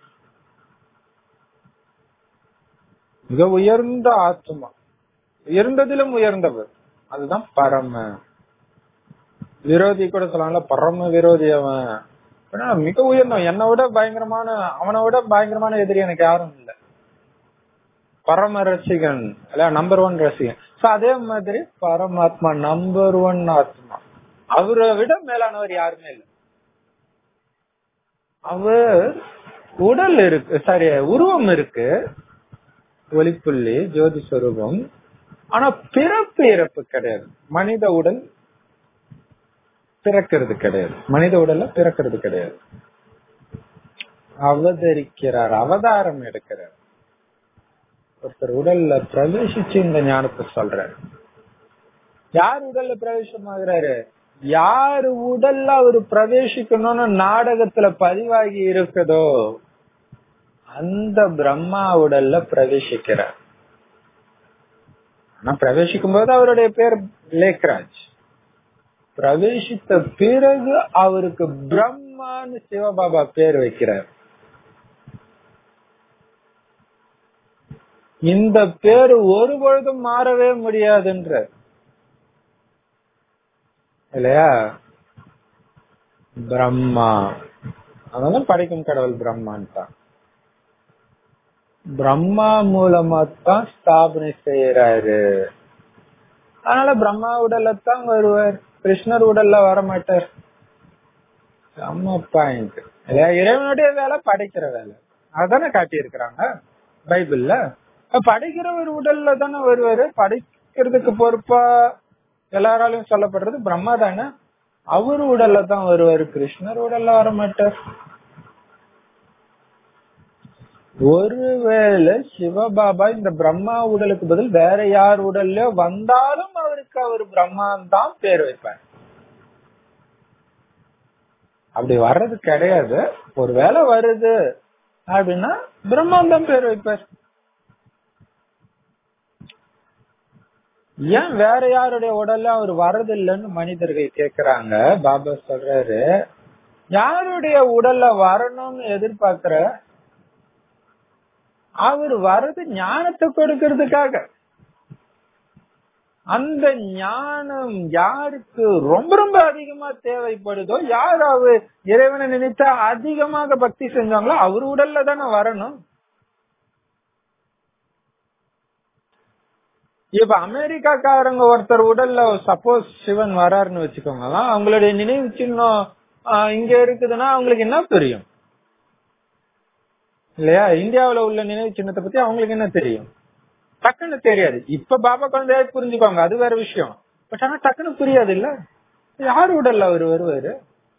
மிக உயர்ந்த ஆத்மா உயர்ந்ததிலும் உயர்ந்தவர் அதுதான் பரம விரோதி கூட சொல்லலாம்ல பரம விரோதி அவன் ஆனா மிக உயர்ந்தவன் என்னை விட பயங்கரமான அவனை விட பயங்கரமான எதிரி எனக்கு யாரும் இல்ல பரம ரசிகன் இல்ல நம்பர் ஒன் ரசிகன் சோ அதே மாதிரி பரமாத்மா நம்பர் ஒன் ஆத்மா அவரை விட மேலானவர் யாருமே இல்ல அவர் உடல் இருக்கு சாரி உருவம் இருக்கு ஒளிப்புள்ளி ஜோதி ஸ்வரூபம் ஆனா பிறப்பு இறப்பு கிடையாது மனித உடல் பிறக்கிறது கிடையாது மனித உடல்ல பிறக்கிறது கிடையாது அவதரிக்கிறார் அவதாரம் எடுக்கிறார் ஒருத்தர் உடல்ல பிரவேசிச்சு இந்த ஞானத்தை சொல்றாரு யார் உடல்ல பிரவேசமாகிறாரு யாரு உடல்ல அவரு பிரவேசிக்கணும்னு நாடகத்துல பதிவாகி இருக்குதோ அந்த பிரம்மா உடல்ல பிரவேசிக்கிறார் ஆனா பிரவேசிக்கும் போது அவருடைய பேர் லேக்ராஜ் பிரவேசித்த பிறகு அவருக்கு பிரம்மான்னு சிவபாபா பேர் வைக்கிறார் இந்த பேரு ஒரு பொழுதும் மாறவே முடியாதுன்ற இல்லையா பிரம்மா அதனால படைக்கும் கடவுள் பிரம்மான்ட்டான் பிரம்மா மூலமா தான் ஸ்தாபனை செய்யறாரு அதனால பிரம்மா உடல்ல தான் வருவார் கிருஷ்ணர் உடல்ல வர மாட்டார் செம்ம பாயிண்ட் இறைவனுடைய வேலை படைக்கிற வேலை அதானே காட்டி இருக்கிறாங்க பைபிள்ல படைக்கிற ஒரு உடல்ல தானே வருவாரு படைக்கிறதுக்கு பொறுப்பா எல்லாராலையும் சொல்லப்படுறது பிரம்மா தானே அவரு உடல்ல தான் வருவாரு கிருஷ்ணர் உடல்ல வர மாட்டார் ஒருவேளை சிவபாபா இந்த பிரம்மா உடலுக்கு பதில் வேற யார் உடல்ல வந்தாலும் அவருக்கு அவர் பிரம்மான் தான் பேர் வைப்பார் அப்படி வர்றது கிடையாது ஒருவேளை வருது அப்படின்னா பிரம்மான் தான் பேர் வைப்பார் ஏன் வேற யாருடைய உடல்ல அவர் வர்றது இல்லைன்னு மனிதர்கள் கேக்குறாங்க பாபா சொல்றாரு யாருடைய உடல்ல வரணும்னு எதிர்பார்க்கிற அவர் வர்றது ஞானத்தை கொடுக்கறதுக்காக அந்த ஞானம் யாருக்கு ரொம்ப ரொம்ப அதிகமா தேவைப்படுதோ யார் அவர் இறைவனை நினைத்தா அதிகமாக பக்தி செஞ்சாங்களோ அவர் உடல்ல தானே வரணும் இப்ப அமெரிக்காக்காரங்க ஒருத்தர் உடல்ல சப்போஸ் சிவன் வராருன்னு வச்சுக்கோங்களா அவங்களுடைய நினைவு சின்னம் இங்க இருக்குதுன்னா அவங்களுக்கு என்ன தெரியும் இல்லையா இந்தியாவில உள்ள நினைவு சின்னத்தை பத்தி அவங்களுக்கு என்ன தெரியும் டக்குன்னு தெரியாது இப்ப பாபா குழந்தையா புரிஞ்சுக்கோங்க அது வேற விஷயம் பட் ஆனா டக்குன்னு புரியாது இல்ல யாரு உடல்ல அவரு வருவாரு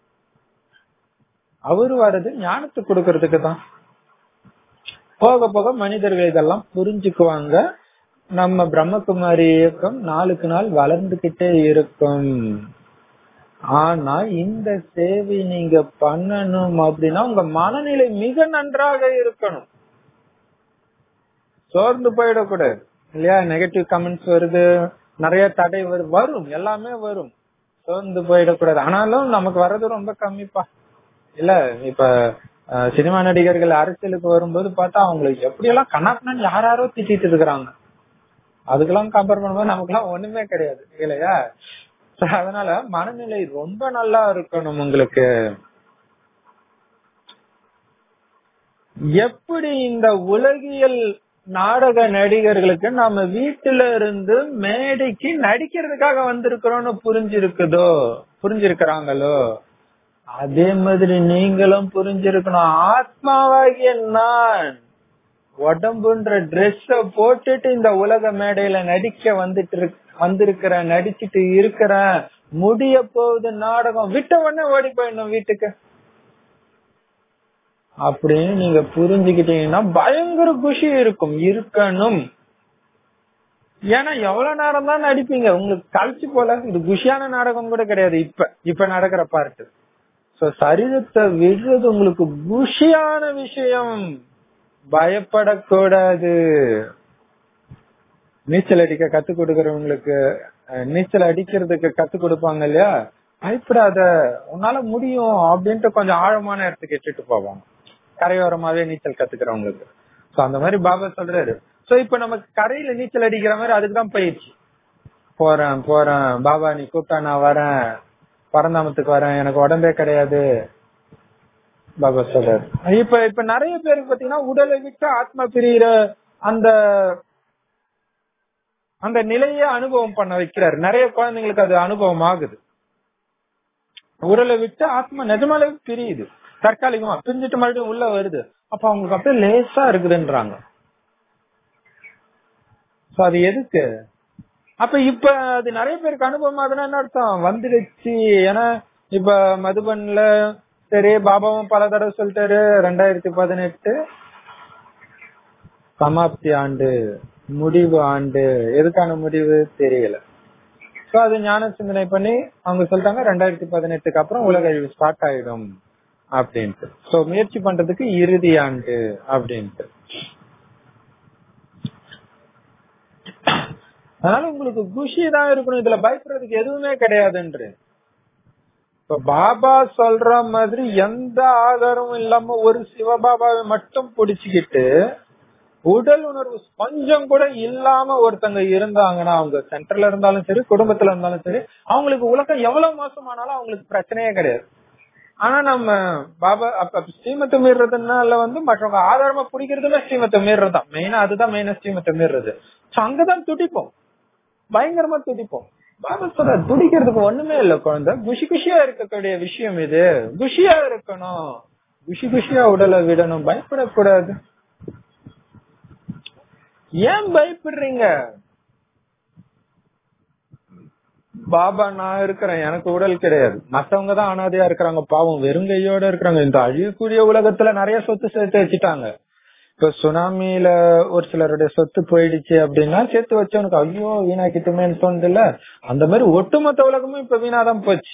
அவரு வர்றது ஞானத்தை கொடுக்கறதுக்கு தான் போக போக மனிதர்கள் இதெல்லாம் புரிஞ்சுக்குவாங்க நம்ம பிரம்மகுமாரி இயக்கம் நாளுக்கு நாள் வளர்ந்துகிட்டே இருக்கும் ஆனா இந்த சேவை நீங்க பண்ணணும் அப்படின்னா உங்க மனநிலை மிக நன்றாக இருக்கணும் சோர்ந்து போயிடக்கூடாது இல்லையா நெகட்டிவ் கமெண்ட்ஸ் வருது நிறைய தடை வரும் வரும் எல்லாமே வரும் சோர்ந்து போயிடக்கூடாது ஆனாலும் நமக்கு வர்றது ரொம்ப கம்மிப்பா இல்ல இப்ப அஹ், சினிமா நடிகர்கள் அரசியலுக்கு வரும்போது பார்த்தா அவங்களுக்கு எப்படியெல்லாம் கண்ணாப்பின்னு யாராரோ திட்டிட்டு இருக்கிறாங்க அதுக்கெல்லாம் கம்பேர் பண்ணும்போது நமக்குலாம் ஒண்ணுமே கிடையாது இல்லையா So, அதனால மனநிலை ரொம்ப நல்லா இருக்கணும் உங்களுக்கு எப்படி இந்த உலகியல் நாடக நடிகர்களுக்கு நம்ம வீட்டுல இருந்து மேடைக்கு நடிக்கிறதுக்காக வந்திருக்கிறோம்னு புரிஞ்சிருக்குதோ புரிஞ்சிருக்கிறாங்களோ அதே மாதிரி நீங்களும் புரிஞ்சிருக்கணும் ஆத்மாவாகிய நான் உடம்புன்ற ட்ரெஸ்ஸ போட்டுட்டு இந்த உலக மேடையில நடிக்க வந்துட்டு இருக்- வந்திருக்கிறேன் நடிச்சிட்டு இருக்கிறேன் முடிய போகுது நாடகம் விட்ட உடனே ஓடி போயிடணும் வீட்டுக்கு அப்படின்னு நீங்க புரிஞ்சுக்கிட்டீங்கன்னா பயங்கர குஷி இருக்கும் இருக்கணும் ஏன்னா எவ்வளவு நேரம் தான் நடிப்பீங்க உங்களுக்கு கழிச்சு போல இது குஷியான நாடகம் கூட கிடையாது இப்ப இப்ப நடக்கிற பார்ட்டு சோ சரீரத்தை விடுறது உங்களுக்கு குஷியான விஷயம் பயப்படக்கூடாது நீச்சல் அடிக்க கத்து கொடுக்கறவங்களுக்கு அஹ், நீச்சல் அடிக்கிறதுக்கு கத்து கொடுப்பாங்க இல்லையா பயப்படாத உன்னால முடியும் அப்படின்ட்டு கொஞ்சம் ஆழமான இடத்துக்கு எட்டுட்டு போவாங்க கரையோரமாவே நீச்சல் கத்துக்கிறவங்களுக்கு சோ அந்த மாதிரி பாபா சொல்றாரு சோ இப்ப நமக்கு கரையில நீச்சல் அடிக்கிற மாதிரி அதுக்குதான் பயிற்சி போறேன் போறேன் பாபா நீ கூப்பிட்டா நான் வரேன் பரந்தாமத்துக்கு வரேன் எனக்கு உடம்பே கிடையாது பாபா சொல்றாரு இப்ப இப்ப நிறைய பேருக்கு பாத்தீங்கன்னா உடலை விட்டு ஆத்மா பிரிகிற அந்த அந்த நிலையை அனுபவம் பண்ண வைக்கிறாரு நிறைய குழந்தைங்களுக்கு அது அனுபவம் ஆகுது உடலை விட்டு ஆத்மா நிஜமாலே பிரியுது தற்காலிகமா பிரிஞ்சுட்டு மறுபடியும் உள்ள வருது அப்ப அவங்களுக்கு அப்படியே லேசா இருக்குதுன்றாங்க So அது எதுக்கு அப்ப இப்ப அது நிறைய பேருக்கு அனுபவம் ஆகுதுன்னா என்ன அர்த்தம் வந்துடுச்சு ஏன்னா இப்ப மதுபன்ல சரி பாபாவும் பல தடவை சொல்லிட்டாரு ரெண்டாயிரத்தி பதினெட்டு சமாப்தி ஆண்டு முடிவு ஆண்டு எதுக்கான முடிவு தெரியல சோ அது ஞான சிந்தனை பண்ணி அவங்க சொல்லிட்டாங்க ரெண்டாயிரத்தி பதினெட்டுக்கு அப்புறம் உலக அழிவு ஸ்டார்ட் ஆயிடும் அப்படின்ட்டு சோ முயற்சி பண்றதுக்கு இறுதி ஆண்டு அப்படின்ட்டு அதனால உங்களுக்கு குஷி தான் இருக்கணும் இதுல பயப்படுறதுக்கு எதுவுமே கிடையாதுன்று இப்ப பாபா சொல்ற மாதிரி எந்த ஆதாரமும் இல்லாம ஒரு சிவபாபாவை மட்டும் புடிச்சுக்கிட்டு உடல் உணர்வு கொஞ்சம் கூட இல்லாம ஒருத்தங்க இருந்தாங்கன்னா அவங்க சென்டர்ல இருந்தாலும் சரி குடும்பத்துல இருந்தாலும் சரி அவங்களுக்கு உலகம் எவ்வளவு மோசமானாலும் அவங்களுக்கு பிரச்சனையே கிடையாது ஆனா நம்ம பாபா அப்ப ஸ்ரீமத்தை மீறதுனால வந்து மற்றவங்க ஆதாரமா பிடிக்கிறதுமே ஸ்ரீமத்தை மீறதுதான் மெயினா அதுதான் மெயினா ஸ்ரீமத்தை மீறது சோ அங்கதான் துடிப்போம் பயங்கரமா துடிப்போம் பாபா சொல்ற துடிக்கிறதுக்கு ஒண்ணுமே இல்ல குழந்தை குஷி குஷியா இருக்கக்கூடிய விஷயம் இது குஷியா இருக்கணும் குஷி குஷியா உடலை விடணும் பயப்படக்கூடாது ஏன் பயப்படுறீங்க பாபா நான் இருக்கிறேன் எனக்கு உடல் கிடையாது மத்தவங்க தான் அனாதையா இருக்கிறாங்க பாவம் வெறுங்கையோட இருக்கிறாங்க இந்த அழியக்கூடிய உலகத்துல நிறைய சொத்து சேர்த்து வச்சுட்டாங்க இப்ப சுனாமில ஒரு சிலருடைய சொத்து போயிடுச்சு அப்படின்னா சேர்த்து வச்சவனுக்கு ஐயோ வீணாக்கிட்டுமேன்னு தோணுது இல்ல அந்த மாதிரி ஒட்டுமொத்த உலகமும் இப்ப வீணாதான் போச்சு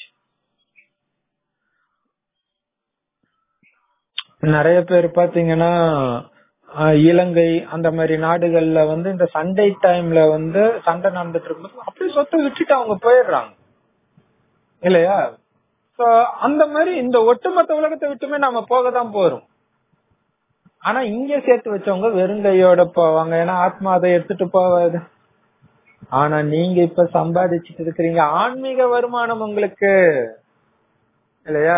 நிறைய பேர் பாத்தீங்கன்னா ஆஹ், இலங்கை அந்த மாதிரி நாடுகள்ல வந்து இந்த சண்டே டைம்ல வந்து சண்டை நடந்துட்டு இருக்கும்போது அப்படியே சொத்தை விட்டுட்டு அவங்க போயிடுறாங்க இல்லையா சோ அந்த மாதிரி இந்த ஒட்டுமொத்த உலகத்தை விட்டுமே நாம போக தான் போறோம் ஆனா இங்க சேர்த்து வச்சவங்க வெறுங்கையோட போவாங்க ஏன்னா ஆத்மா அதை எடுத்துட்டு போவாது ஆனா நீங்க இப்ப சம்பாதிச்சுட்டு இருக்கிறீங்க ஆன்மீக வருமானம் உங்களுக்கு இல்லையா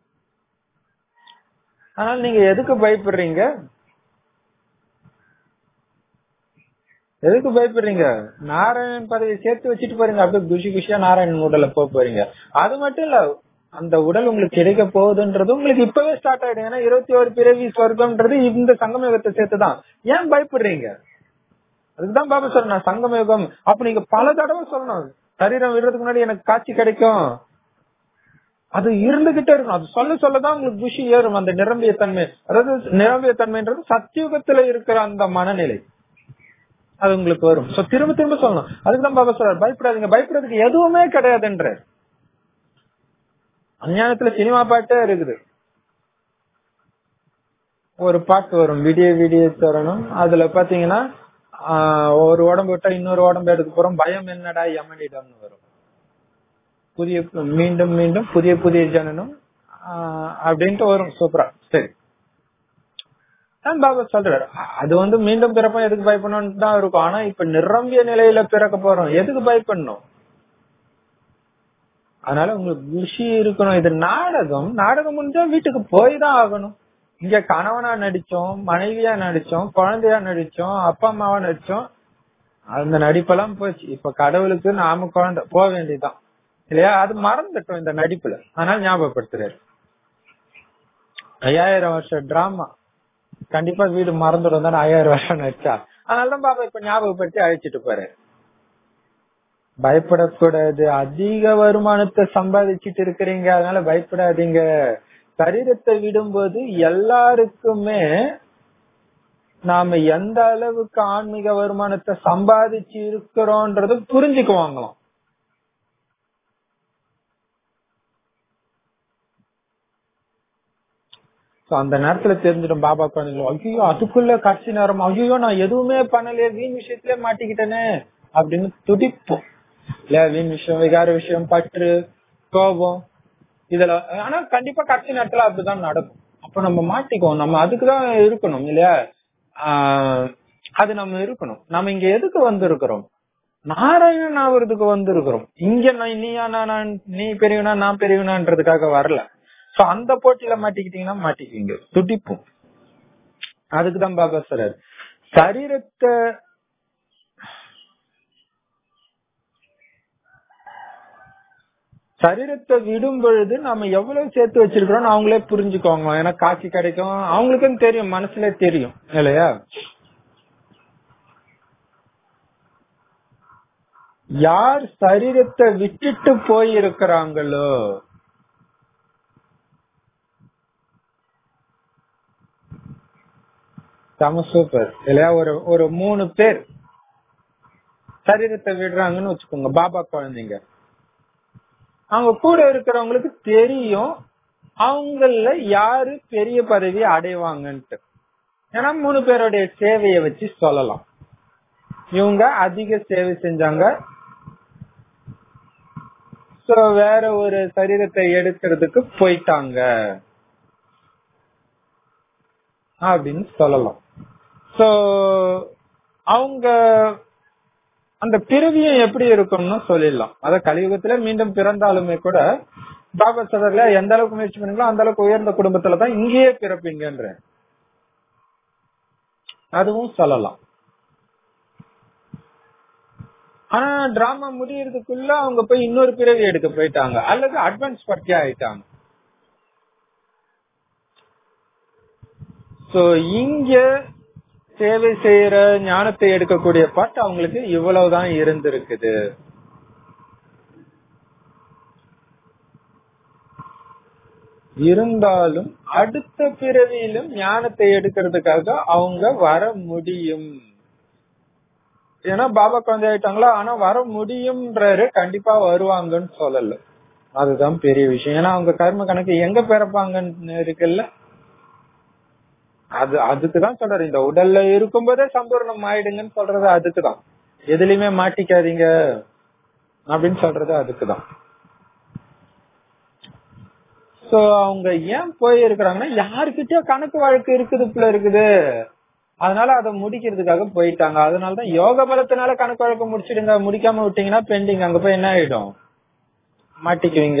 ஆனால் நீங்க எதுக்கு பயப்படுறீங்க எதுக்கு பயப்படுறீங்க நாராயணன் பதவியை சேர்த்து வச்சுட்டு போறீங்க அப்படியே குஷி குஷியா நாராயணன் உடல போக போறீங்க அது மட்டும் இல்ல அந்த உடல் உங்களுக்கு கிடைக்க போகுதுன்றது உங்களுக்கு இப்பவே ஸ்டார்ட் ஆயிடும் ஏன்னா இருபத்தி ஒரு பிறவி சொர்க்கம்ன்றது இந்த சங்கம யுகத்தை சேர்த்துதான் ஏன் பயப்படுறீங்க அதுக்குதான் பாபா சொல்றேன் சங்கம யுகம் அப்ப நீங்க பல தடவை சொல்லணும் சரீரம் விடுறதுக்கு முன்னாடி எனக்கு காட்சி கிடைக்கும் அது இருந்துகிட்டே இருக்கும் அது சொல்ல சொல்லதான் உங்களுக்கு குஷி ஏறும் அந்த நிரம்பிய தன்மை அதாவது நிரம்பிய தன்மைன்றது சத்தியுகத்துல இருக்கிற அந்த மனநிலை அது உங்களுக்கு வரும் சோ திரும்ப திரும்ப சொல்லணும் அதுக்குதான் பாபா சொல்றாரு பயப்படாதீங்க பயப்படுறதுக்கு எதுவுமே கிடையாதுன்ற அஞ்ஞானத்துல சினிமா பாட்டே இருக்குது ஒரு பாட்டு வரும் விடிய விடிய தரணும் அதுல பாத்தீங்கன்னா ஆஹ், ஒரு உடம்பு விட்டா இன்னொரு உடம்பு எடுக்க போறோம் பயம் என்னடா யமனிடம்னு வரும் புதிய மீண்டும் மீண்டும் புதிய புதிய ஜனனம் ஆஹ், அப்படின்ட்டு வரும் சூப்பரா சரி தான் பாபா சொல்றாரு அ- அது வந்து மீண்டும் பிறப்போம் எதுக்கு பயப்படணும்னு தான் இருக்கும் ஆனா இப்ப நிரம்பிய நிலையில பிறக்க போறோம் எதுக்கு பயப்படணும் அதனால உங்களுக்கு குஷி இருக்கணும் இது நாடகம் நாடகம் முடிஞ்சா வீட்டுக்கு போய் தான் ஆகணும் இங்க கணவனா நடிச்சோம் மனைவியா நடிச்சோம் குழந்தையா நடிச்சோம் அப்பா அம்மாவா நடிச்சோம் அந்த நடிப்பெல்லாம் போச்சு இப்ப கடவுளுக்கு நாம குழந்தை போக வேண்டியதுதான் இல்லையா அது மறந்துட்டோம் இந்த நடிப்புல அதனால ஞாபகப்படுத்துறாரு ஐயாயிரம் வருஷம் டிராமா கண்டிப்பா வீடு மறந்துடும் தானே ஐயாயிரம் வருஷம் நடிச்சா அதனாலதான் பாபா இப்ப ஞாபகப்படுத்தி அழைச்சிட்டு போறாரு பயப்படக்கூடாது அதிக வருமானத்தை சம்பாதிச்சிட்டு இருக்கிறீங்க அதனால பயப்படாதீங்க சரீரத்தை விடும்போது எல்லாருக்குமே நாம எந்த அளவுக்கு ஆன்மீக வருமானத்தை சம்பாதிச்சு இருக்கிறோன்றது புரிஞ்சுக்குவாங்களாம் So, அந்த நேரத்துல தெரிஞ்சிடும் பாபா குழந்தைங்க ஐயோ அதுக்குள்ள கடைசி நேரம் ஐயோ நான் எதுவுமே பண்ணலையே வீண் விஷயத்திலே மாட்டிக்கிட்டேனே அப்படின்னு துடிப்போம் இல்ல வீண் விஷயம் விகார விஷயம் பற்று கோபம் இதுல ஆனா கண்டிப்பா கடைசி நேரத்துல அப்படிதான் நடக்கும் அப்ப நம்ம மாட்டிக்குவோம் நம்ம அதுக்குதான் இருக்கணும் இல்லையா ஆஹ் அது நம்ம இருக்கணும் நம்ம இங்க எதுக்கு வந்திருக்கிறோம் நாராயணன் ஆவறதுக்கு வந்திருக்கிறோம் இங்க நான் நீயா நான் நீ பெரியவனா நான் பெரியவனான்றதுக்காக வரல சோ அந்த போட்டியில மாட்டிக்கிட்டீங்கன்னா மாட்டிக்குவீங்க துடிப்பும் அதுக்குதான் பாபா சொல்றாரு சரீரத்தை சரீரத்தை விடும் பொழுது நம்ம எவ்வளவு சேர்த்து வச்சிருக்கிறோம் அவங்களே புரிஞ்சுக்குவாங்க ஏன்னா காட்சி கிடைக்கும் அவங்களுக்கும் தெரியும் மனசுல தெரியும் இல்லையா யார் சரீரத்தை விட்டுட்டு போயிருக்கிறாங்களோ செம சூப்பர் இல்லையா ஒரு ஒரு மூணு பேர் சரீரத்தை விடுறாங்கன்னு வச்சுக்கோங்க பாபா குழந்தைங்க அவங்க கூட இருக்கிறவங்களுக்கு தெரியும் அவங்கள யாரு பெரிய பதவி அடைவாங்கன்ட்டு ஏன்னா மூணு பேருடைய சேவையை வச்சு சொல்லலாம் இவங்க அதிக சேவை செஞ்சாங்க சோ வேற ஒரு சரீரத்தை எடுக்கிறதுக்கு போயிட்டாங்க அப்படின்னு சொல்லலாம் சோ அவங்க அந்த பிறவியும் எப்படி இருக்கும்னு சொல்லிடலாம் அத கலியுகத்துல மீண்டும் பிறந்தாலுமே கூட பாபா சதர்ல எந்த அளவுக்கு முயற்சி பண்ணீங்களோ அந்த அளவுக்கு உயர்ந்த குடும்பத்துல தான் இங்கேயே பிறப்பீங்கன்ற அதுவும் சொல்லலாம் ஆனா டிராமா முடியறதுக்குள்ள அவங்க போய் இன்னொரு பிறவி எடுக்க போயிட்டாங்க அல்லது அட்வான்ஸ் பர்த்தி ஆயிட்டாங்க சோ இங்க சேவை செய்யற ஞானத்தை எடுக்கக்கூடிய பாட்டு அவங்களுக்கு இவ்வளவுதான் இருந்திருக்குது இருந்தாலும் அடுத்த பிறவியிலும் ஞானத்தை எடுக்கிறதுக்காக அவங்க வர முடியும் ஏன்னா பாபா குழந்தை ஆயிட்டாங்களா ஆனா வர முடியும்ன்றாரு கண்டிப்பா வருவாங்கன்னு சொல்லல அதுதான் பெரிய விஷயம் ஏன்னா அவங்க கர்ம கணக்கு எங்க பிறப்பாங்கன்னு இருக்குல்ல அது அதுக்குதான் சொல்றாரு இந்த உடல்ல இருக்கும்போதே சம்பூர்ணம் ஆயிடுங்கன்னு சொல்றது அதுக்குதான் எதுலயுமே மாட்டிக்காதீங்க அப்படின்னு சொல்றது அதுக்குதான் சோ அவங்க ஏன் போயிருக்கிறாங்கன்னா யாருக்கிட்டயோ கணக்கு வழக்கு இருக்குது போல இருக்குது அதனால அதை முடிக்கிறதுக்காக போயிட்டாங்க அதனாலதான் யோக பலத்தினால கணக்கு வழக்கு முடிச்சிடுங்க முடிக்காம விட்டீங்கன்னா பெண்டிங் அங்க போய் என்ன ஆயிடும் மாட்டிக்குவீங்க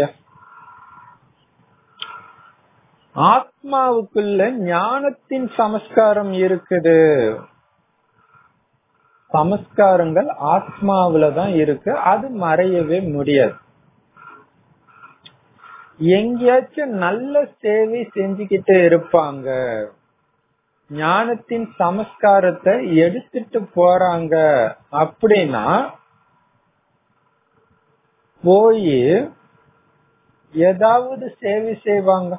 ஆத்மாவுக்குள்ள ஞானத்தின் சமஸ்காரம் இருக்குது சமஸ்காரங்கள் ஆத்மாவில தான் இருக்கு அது மறையவே முடியாது எங்கேயாச்சும் நல்ல சேவை செஞ்சுக்கிட்டு இருப்பாங்க ஞானத்தின் சமஸ்காரத்தை எடுத்துட்டு போறாங்க அப்படின்னா போய் ஏதாவது சேவை செய்வாங்க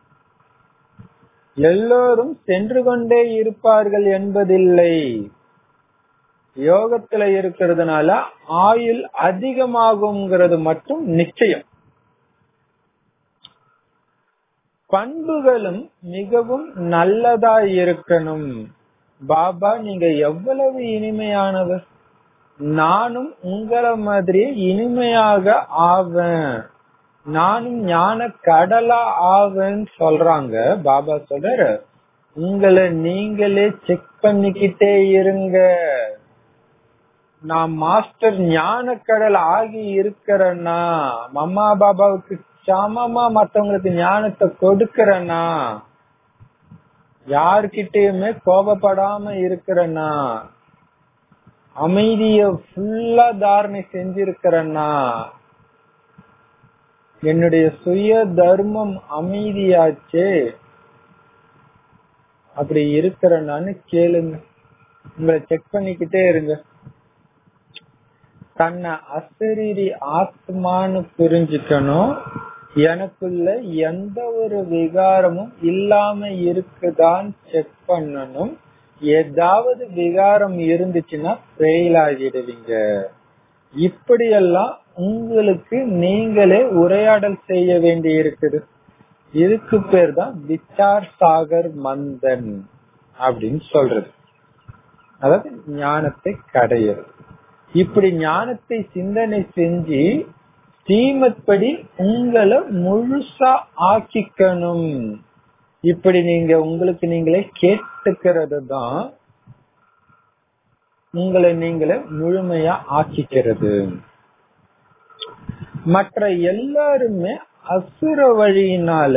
எல்லோரும் சென்று கொண்டே இருப்பார்கள் என்பதில்லை யோகத்துல இருக்கிறதுனால ஆயுள் அதிகமாகுங்கிறது மட்டும் நிச்சயம் பண்புகளும் மிகவும் நல்லதா இருக்கணும் பாபா நீங்க எவ்வளவு இனிமையானவர் நானும் உங்களை மாதிரி இனிமையாக ஆவேன் நானும் ஞான கடலா ஆவேன்னு சொல்றாங்க பாபா சொல்றாரு உங்களை நீங்களே செக் பண்ணிக்கிட்டே இருங்க நான் மாஸ்டர் ஞான கடல் ஆகி இருக்கிறேன்னா மம்மா பாபாவுக்கு சமமா மத்தவங்களுக்கு ஞானத்தை கொடுக்கறேன்னா யார்கிட்டயுமே கோபப்படாம இருக்கிறேன்னா அமைதிய ஃபுல்லா தாரணை செஞ்சிருக்கிறேன்னா என்னுடைய சுய தர்மம் அமைதியாச்சே அப்படி இருக்கிறேன்னு கேளுங்க உங்களை செக் பண்ணிக்கிட்டே இருங்க தன்னை அசரீரி ஆத்மான்னு புரிஞ்சுக்கணும் எனக்குள்ள எந்த ஒரு விகாரமும் இல்லாம இருக்குதான்னு செக் பண்ணணும் ஏதாவது விகாரம் இருந்துச்சுன்னா ஃபெயில் ஆகிடுவீங்க இப்படியெல்லாம் உங்களுக்கு நீங்களே உரையாடல் செய்ய வேண்டி இருக்குது இதுக்கு பேர் தான் விச்சார் சாகர் மந்தன் அப்படின்னு சொல்றது அதாவது ஞானத்தை கடையிறது இப்படி ஞானத்தை சிந்தனை செஞ்சு ஸ்ரீமத் படி உங்களை முழுசா ஆக்கிக்கணும் இப்படி நீங்க உங்களுக்கு நீங்களே கேட்டுக்கிறது தான் உங்களை நீங்களே முழுமையா ஆக்கிக்கிறது மற்ற எல்லாருமே அசுர வழியினால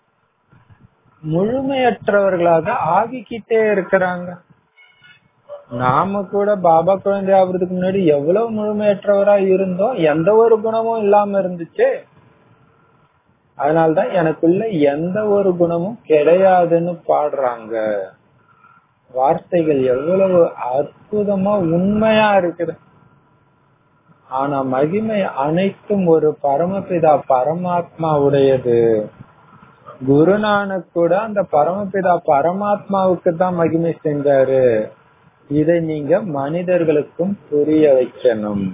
முழுமையற்றவர்களாக ஆகிக்கிட்டே இருக்கிறாங்க நாம கூட பாபா குழந்தை ஆகுறதுக்கு முன்னாடி எவ்வளவு முழுமையற்றவரா இருந்தோம் எந்த ஒரு குணமும் இல்லாம இருந்துச்சு அதனால்தான் எனக்குள்ள எந்த ஒரு குணமும் கிடையாதுன்னு பாடுறாங்க வார்த்தைகள் எவ்வளவு அற்புதமா உண்மையா இருக்குது ஆனா மகிமை அனைத்தும் ஒரு பரமபிதா பரமாத்மா உடையது குருநானக் கூட அந்த பரமபிதா பரமாத்மாவுக்கு தான் மகிமை செஞ்சாரு இதை நீங்க மனிதர்களுக்கும் புரிய வைக்கணும்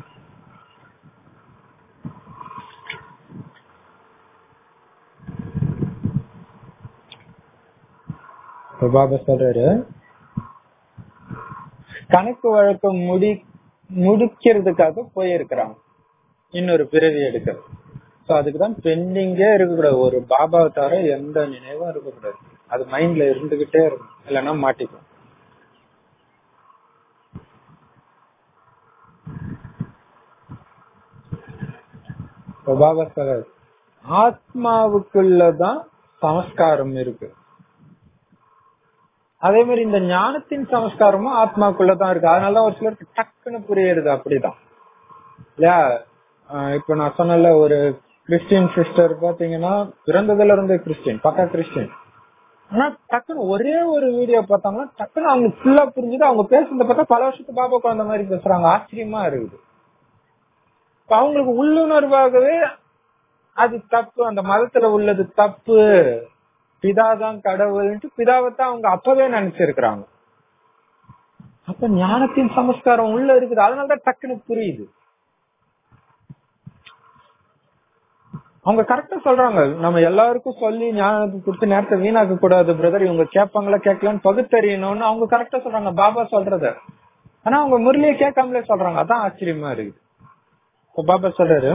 பாபா சொல்றாரு கணக்கு வழக்கம் முடி முடிக்கிறதுக்காக போயிருக்கிறாங்க இன்னொரு பிறவி எடுக்க சோ அதுக்குதான் பெண்டிங்கே இருக்கக்கூடாது ஒரு பாபாவை தவிர எந்த நினைவும் இருக்கக்கூடாது அது மைண்ட்ல இருந்துகிட்டே இருக்கும் இல்லைன்னா மாட்டிக்கும் பாபா சொல்றாரு ஆத்மாவுக்குள்ளதான் சமஸ்காரம் இருக்கு அதே மாதிரி இந்த ஞானத்தின் சமஸ்காரமும் ஆத்மாக்குள்ளதான் இருக்கு அதனாலதான் ஒரு சிலருக்கு டக்குன்னு புரியுது அப்படிதான் இல்லையா இப்ப நான் சொன்னல ஒரு கிறிஸ்டின் சிஸ்டர் பாத்தீங்கன்னா பிறந்ததுல இருந்து கிறிஸ்டின் பக்கா கிறிஸ்டின் ஆனா டக்குன்னு ஒரே ஒரு வீடியோ பார்த்தாங்கன்னா டக்குன்னு அவங்க ஃபுல்லா புரிஞ்சுது அவங்க பேசுறத பார்த்தா பல வருஷத்துக்கு பாபா குழந்த மாதிரி பேசுறாங்க ஆச்சரியமா இருக்குது இப்ப அவங்களுக்கு உள்ளுணர்வாகவே அது தப்பு அந்த மதத்துல உள்ளது தப்பு பிதாதான் கடவுள்ன்ட்டு பிதாவைத்தான் அவங்க அப்பவே நினைச்சிருக்கிறாங்க அப்ப ஞானத்தின் சமஸ்காரம் உள்ள இருக்குது அதனாலதான் டக்குன்னு புரியுது அவங்க கரெக்டா சொல்றாங்க நம்ம எல்லாருக்கும் சொல்லி ஞானத்தை கொடுத்து நேரத்தை வீணாக்க கூடாது பிரதர் இவங்க கேட்பாங்களா கேட்கலான்னு பகுத்தறியணும்னு அவங்க கரெக்டா சொல்றாங்க பாபா சொல்றத ஆனா அவங்க முரளியை கேட்காமலே சொல்றாங்க அதான் ஆச்சரியமா இருக்குது இப்ப பாபா சொல்றாரு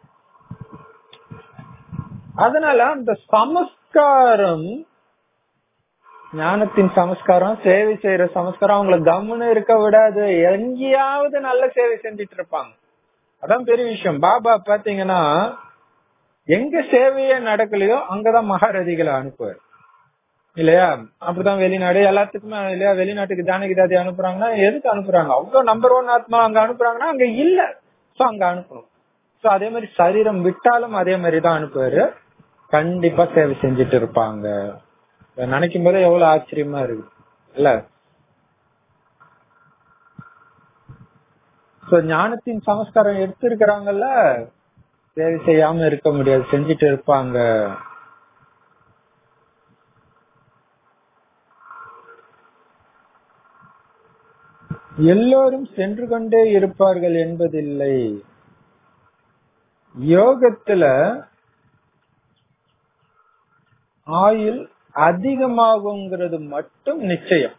அதனால அந்த சமஸ்காரம் ஞானத்தின் சமஸ்காரம் சேவை செய்யற சமஸ்காரம் அவங்களை கம்முன்னு இருக்க விடாது எங்கேயாவது நல்ல சேவை செஞ்சிட்டு இருப்பாங்க அதான் பெரிய விஷயம் பாபா பாத்தீங்கன்னா எங்க சேவையே நடக்கலையோ அங்கதான் மகாரதிகளை அனுப்புவார் இல்லையா அப்படிதான் வெளிநாடு எல்லாத்துக்குமே இல்லையா வெளிநாட்டுக்கு ஜானகி தாதி அனுப்புறாங்கன்னா எதுக்கு அனுப்புறாங்க அவ்வளவு நம்பர் ஒன் ஆத்மா அங்க அனுப்புறாங்கன்னா அங்க இல்ல சோ அங்க அனுப்பணும் சோ அதே மாதிரி சரீரம் விட்டாலும் அதே மாதிரி தான் அனுப்புவாரு கண்டிப்பா சேவை செஞ்சுட்டு இருப்பாங்க நினைக்கும் போதே எவ்வளவு ஆச்சரியமா இருக்கு இல்ல சோ ஞானத்தின் சமஸ்காரம் எடுத்திருக்கிறாங்கல்ல சேவை செய்யாம இருக்க முடியாது செஞ்சுட்டு இருப்பாங்க எல்லோரும் சென்று கொண்டே இருப்பார்கள் என்பதில்லை யோகத்துல ஆயுள் அதிகமாகுங்கிறது மட்டும் நிச்சயம்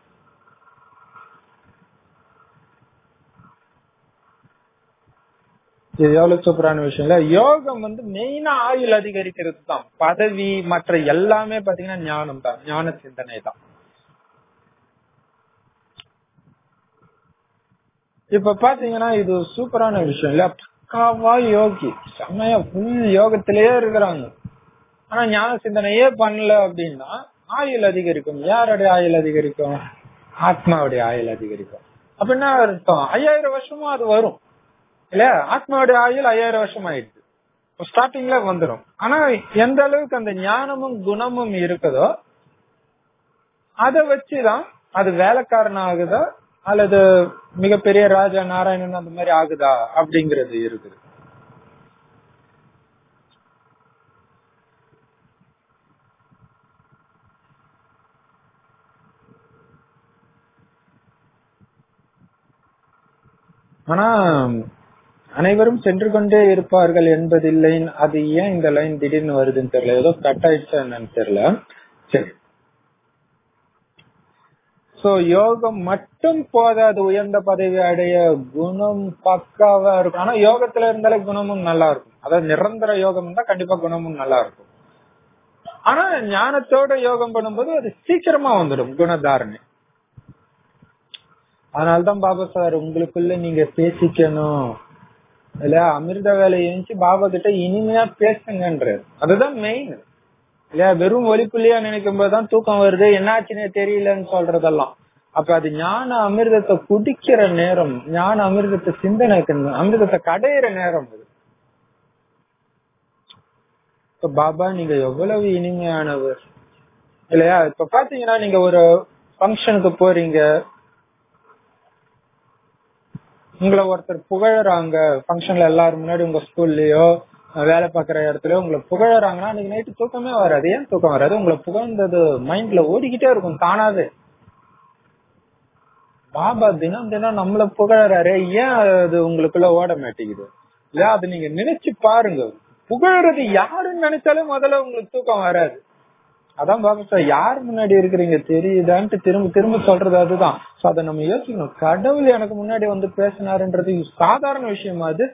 இது எவ்வளவு சூப்பரான விஷயம் இல்ல யோகம் வந்து மெயினா ஆயுள் அதிகரிக்கிறது தான் பதவி மற்ற எல்லாமே பாத்தீங்கன்னா ஞானம் தான் ஞான சிந்தனை தான் இப்ப பாத்தீங்கன்னா இது சூப்பரான விஷயம் இல்ல பக்காவா யோகி செம்மையா ஃபுல் யோகத்திலேயே இருக்கிறாங்க ஆனா ஞான சிந்தனையே பண்ணல அப்படின்னா ஆயுள் அதிகரிக்கும் யாருடைய ஆயுள் அதிகரிக்கும் ஆத்மாவுடைய ஆயுள் அதிகரிக்கும் அப்படின்னா அர்த்தம் ஐயாயிரம் வருஷமும் அது வரும் இல்ல ஆத்மாவுடைய ஆயுள் ஐயாயிரம் வருஷம் ஆயிடுது ஸ்டார்டிங்ல வந்துடும் ஆனா எந்த அளவுக்கு அந்த ஞானமும் குணமும் இருக்குதோ அதை வச்சுதான் அது வேலைக்காரன் ஆகுதா அல்லது மிகப்பெரிய ராஜா நாராயணன் அந்த மாதிரி ஆகுதா அப்படிங்கறது இருக்குது ஆனா அனைவரும் சென்று கொண்டே இருப்பார்கள் என்பதில்லை அது ஏன் இந்த லைன் திடீர்னு வருதுன்னு தெரியல ஏதோ கட் ஆயிடுச்சா என்னன்னு தெரியல சரி சோ யோகம் மட்டும் போதாது உயர்ந்த பதவி அடைய குணம் பக்காவா இருக்கும் ஆனா யோகத்துல இருந்தாலே குணமும் நல்லா இருக்கும் அதாவது நிரந்தர யோகம் தான் கண்டிப்பா குணமும் நல்லா இருக்கும் ஆனா ஞானத்தோட யோகம் பண்ணும்போது அது சீக்கிரமா வந்துடும் குணதாரணை அதனால்தான் பாபா சார் உங்களுக்குள்ள நீங்க பேசிக்கணும் இல்ல அமிர்த வேலை எழுந்து பாபா கிட்ட இனிமையா பேசுங்கன்றது அதுதான் மெயின் இல்லையா வெறும் ஒலிப்புள்ளியா நினைக்கும் போதுதான் தூக்கம் வருது என்னாச்சுன்னே தெரியலன்னு சொல்றதெல்லாம் அப்ப அது ஞான அமிர்தத்தை குடிக்கிற நேரம் ஞான அமிர்தத்தை சிந்தனைக்கு அமிர்தத்தை கடையிற நேரம் அது இப்ப பாபா நீங்க எவ்வளவு இனிமையானவர் இல்லையா இப்ப பாத்தீங்கன்னா நீங்க ஒரு ஃபங்க்ஷனுக்கு போறீங்க உங்களை ஒருத்தர் புகழறாங்க ஃபங்க்ஷன்ல எல்லாரும் முன்னாடி உங்க ஸ்கூல்லயோ வேலை பாக்குற இடத்துல உங்களை புகழறாங்கன்னா அன்னைக்கு நைட்டு தூக்கமே வராது ஏன் தூக்கம் வராது உங்களை புகழ்ந்தது மைண்ட்ல ஓடிக்கிட்டே இருக்கும் தானாவே பாபா தினம் தினம் நம்மள புகழறாரு ஏன் அது உங்களுக்குள்ள ஓட மாட்டேங்குது இல்ல அது நீங்க நினைச்சு பாருங்க புகழறது யாருன்னு நினைச்சாலே முதல்ல உங்களுக்கு தூக்கம் வராது அதான் பாபா சார் யார் முன்னாடி இருக்கிறீங்க தெரியுதான்ட்டு திரும்ப திரும்ப சொல்றது அதுதான் சோ அதை நம்ம யோசிக்கணும் கடவுள் எனக்கு முன்னாடி வந்து பேசினாருன்றது சாதாரண விஷயமா அது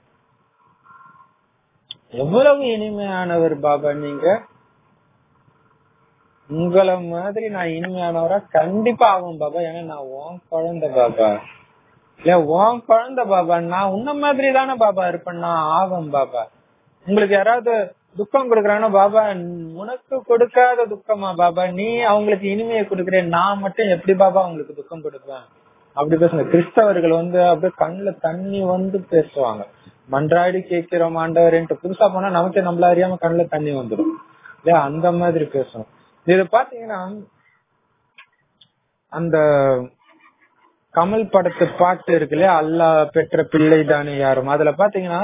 எவ்வளவு இனிமையானவர் பாபா நீங்க உங்களை மாதிரி நான் இனிமையானவரா கண்டிப்பா ஆகும் பாபா ஏன்னா நான் உன் குழந்தை பாபா இல்ல உன் குழந்தை பாபா நான் உன்ன மாதிரி தானே பாபா இருப்பேன் நான் ஆகும் பாபா உங்களுக்கு யாராவது துக்கம் கொடுக்கறாங்கன்னா பாபா உனக்கு கொடுக்காத துக்கமா பாபா நீ அவங்களுக்கு இனிமையை கொடுக்கற நான் மட்டும் எப்படி பாபா அவங்களுக்கு துக்கம் கொடுப்பேன் அப்படி பேசுங்க கிறிஸ்தவர்கள் வந்து அப்படியே கண்ணுல தண்ணி வந்து பேசுவாங்க மன்றாடி கேட்கிறோம் ஆண்டவரேன்ட்டு புதுசா போனா நமக்கே நம்மள அறியாம கண்ணுல தண்ணி வந்துடும் இல்லையா அந்த மாதிரி பேசணும் இது பாத்தீங்கன்னா அந்த கமல் படத்து பாட்டு இருக்கு இல்லையா அல்லா பெற்ற பிள்ளை தானே யாரும் அதுல பாத்தீங்கன்னா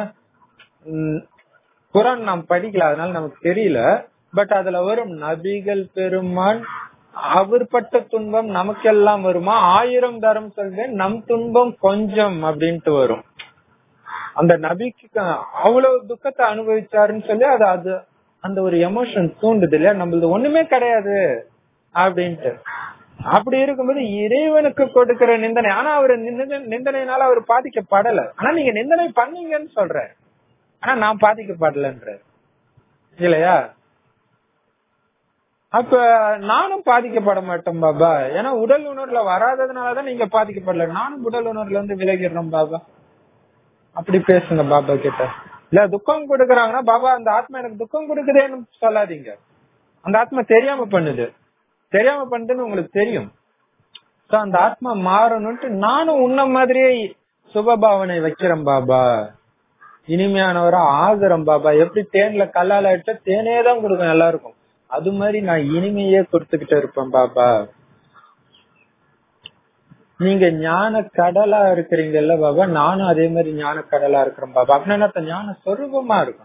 குரான் நாம் படிக்கல அதனால நமக்கு தெரியல பட் அதுல வரும் நபிகள் பெருமான் அவர் பட்ட துன்பம் நமக்கெல்லாம் வருமா ஆயிரம் தரம் சொல்றேன் நம் துன்பம் கொஞ்சம் அப்படின்ட்டு வரும் அந்த நபிக்கு அவ்வளவு துக்கத்தை அனுபவிச்சாருன்னு சொல்லி அது அது அந்த ஒரு எமோஷன் தூண்டுது இல்லையா நம்மளது ஒண்ணுமே கிடையாது அப்படின்ட்டு அப்படி இருக்கும்போது இறைவனுக்கு கொடுக்கிற நிந்தனை ஆனா அவர் நிந்தனைனால அவர் பாதிக்கப்படல ஆனா நீங்க நிந்தனை பண்ணீங்கன்னு சொல்ற ஆனா நான் பாதிக்கப்படலன்ற இல்லையா அப்ப நானும் பாதிக்கப்பட மாட்டேன் பாபா ஏன்னா உடல் உணர்வுல வராததுனாலதான் நீங்க பாதிக்கப்படல நானும் உடல் உணர்வுல இருந்து விலகிடுறேன் பாபா அப்படி பேசுங்க பாபா கிட்ட இல்ல துக்கம் கொடுக்கறாங்கன்னா பாபா அந்த ஆத்மா எனக்கு துக்கம் கொடுக்குதேன்னு சொல்லாதீங்க அந்த ஆத்மா தெரியாம பண்ணுது தெரியாம பண்ணுதுன்னு உங்களுக்கு தெரியும் அந்த ஆத்மா மாறணும்ட்டு நானும் உன்ன மாதிரியே சுபபாவனை வைக்கிறேன் பாபா இனிமையானவரா ஆகுறேன் பாபா எப்படி தேன்ல கல்லால அடிச்சா தேனே தான் கொடுக்கும் எல்லாருக்கும் அது மாதிரி நான் இனிமையே கொடுத்துக்கிட்டு இருப்பேன் பாபா நீங்க ஞான கடலா இருக்கிறீங்கல்ல பாபா நானும் அதே மாதிரி ஞான கடலா இருக்கிறேன் பாபா அப்படின்னா ஞான சொரூபமா இருக்கும்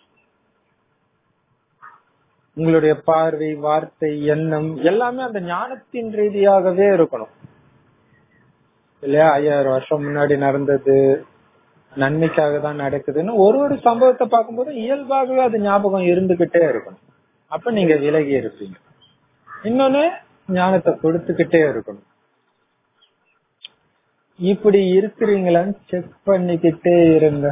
உங்களுடைய பார்வை வார்த்தை எண்ணம் எல்லாமே அந்த ஞானத்தின் ரீதியாகவே இருக்கணும் இல்லையா ஐயாயிரம் வருஷம் முன்னாடி நடந்தது நன்மைக்காக தான் நடக்குதுன்னு ஒரு ஒரு சம்பவத்தை பார்க்கும்போது இயல்பாகவே அது ஞாபகம் இருந்துகிட்டே இருக்கணும் அப்ப நீங்க விலகி இருப்பீங்க இன்னொன்னு ஞானத்தை கொடுத்துக்கிட்டே இருக்கணும் இப்படி இருக்கிறீங்களான்னு செக் பண்ணிக்கிட்டே இருங்க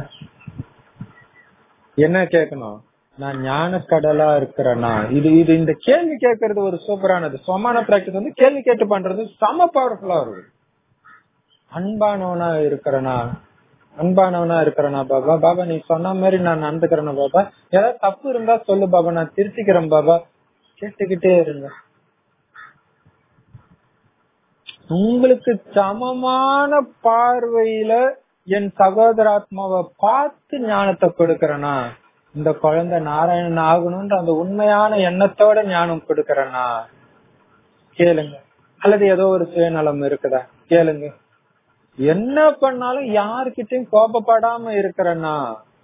என்ன கேட்கணும் நான் ஞான கடலா இருக்கிறேனா இது இது இந்த கேள்வி கேட்கறது ஒரு சூப்பரானது சமான பிராக்டிஸ் வந்து கேள்வி கேட்டு பண்றது செம பவர்ஃபுல்லா இருக்கும் அன்பானவனா இருக்கிறனா அன்பானவனா இருக்கிறனா பாபா பாபா நீ சொன்ன மாதிரி நான் நடந்துக்கிறேனா பாபா ஏதாவது தப்பு இருந்தா சொல்லு பாபா நான் திருத்திக்கிறேன் பாபா கேட்டுக்கிட்டே இருங்க உங்களுக்கு சமமான பார்வையில என் சகோதராத்மாவை பார்த்து ஞானத்தை கொடுக்கறனா இந்த குழந்தை நாராயணன் ஆகணும்ன்ற அந்த உண்மையான எண்ணத்தோட ஞானம் கொடுக்கறனா கேளுங்க அல்லது ஏதோ ஒரு சுயநலம் இருக்குதா கேளுங்க என்ன பண்ணாலும் யாருக்கிட்டையும் கோபப்படாம இருக்கிறனா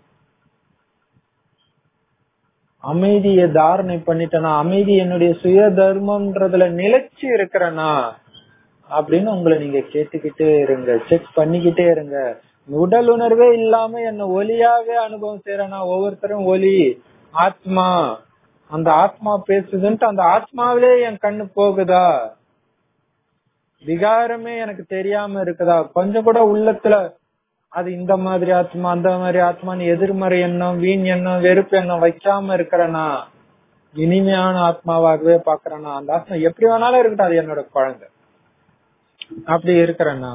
அமைதியை தாரணை பண்ணிட்டனா அமைதி என்னுடைய சுய தர்மம்ன்றதுல நிலைச்சு இருக்கிறனா அப்படின்னு உங்களை நீங்க கேட்டுக்கிட்டே இருங்க செக் பண்ணிக்கிட்டே இருங்க உடல் உணர்வே இல்லாம என்ன ஒலியாவே அனுபவம் செய்யறேனா ஒவ்வொருத்தரும் ஒலி ஆத்மா அந்த ஆத்மா பேசுதுன்ட்டு அந்த ஆத்மாவிலே என் கண்ணு போகுதா விகாரமே எனக்கு தெரியாம இருக்குதா கொஞ்சம் கூட உள்ளத்துல அது இந்த மாதிரி ஆத்மா அந்த மாதிரி ஆத்மான்னு எதிர்மறை எண்ணம் வீண் எண்ணம் வெறுப்பு எண்ணம் வைக்காம இருக்கிறனா இனிமையான ஆத்மாவாகவே பாக்குறேனா அந்த ஆத்மா எப்படி வேணாலும் இருக்கட்டும் அது என்னோட குழந்தை அப்படி இருக்கிறேன்னா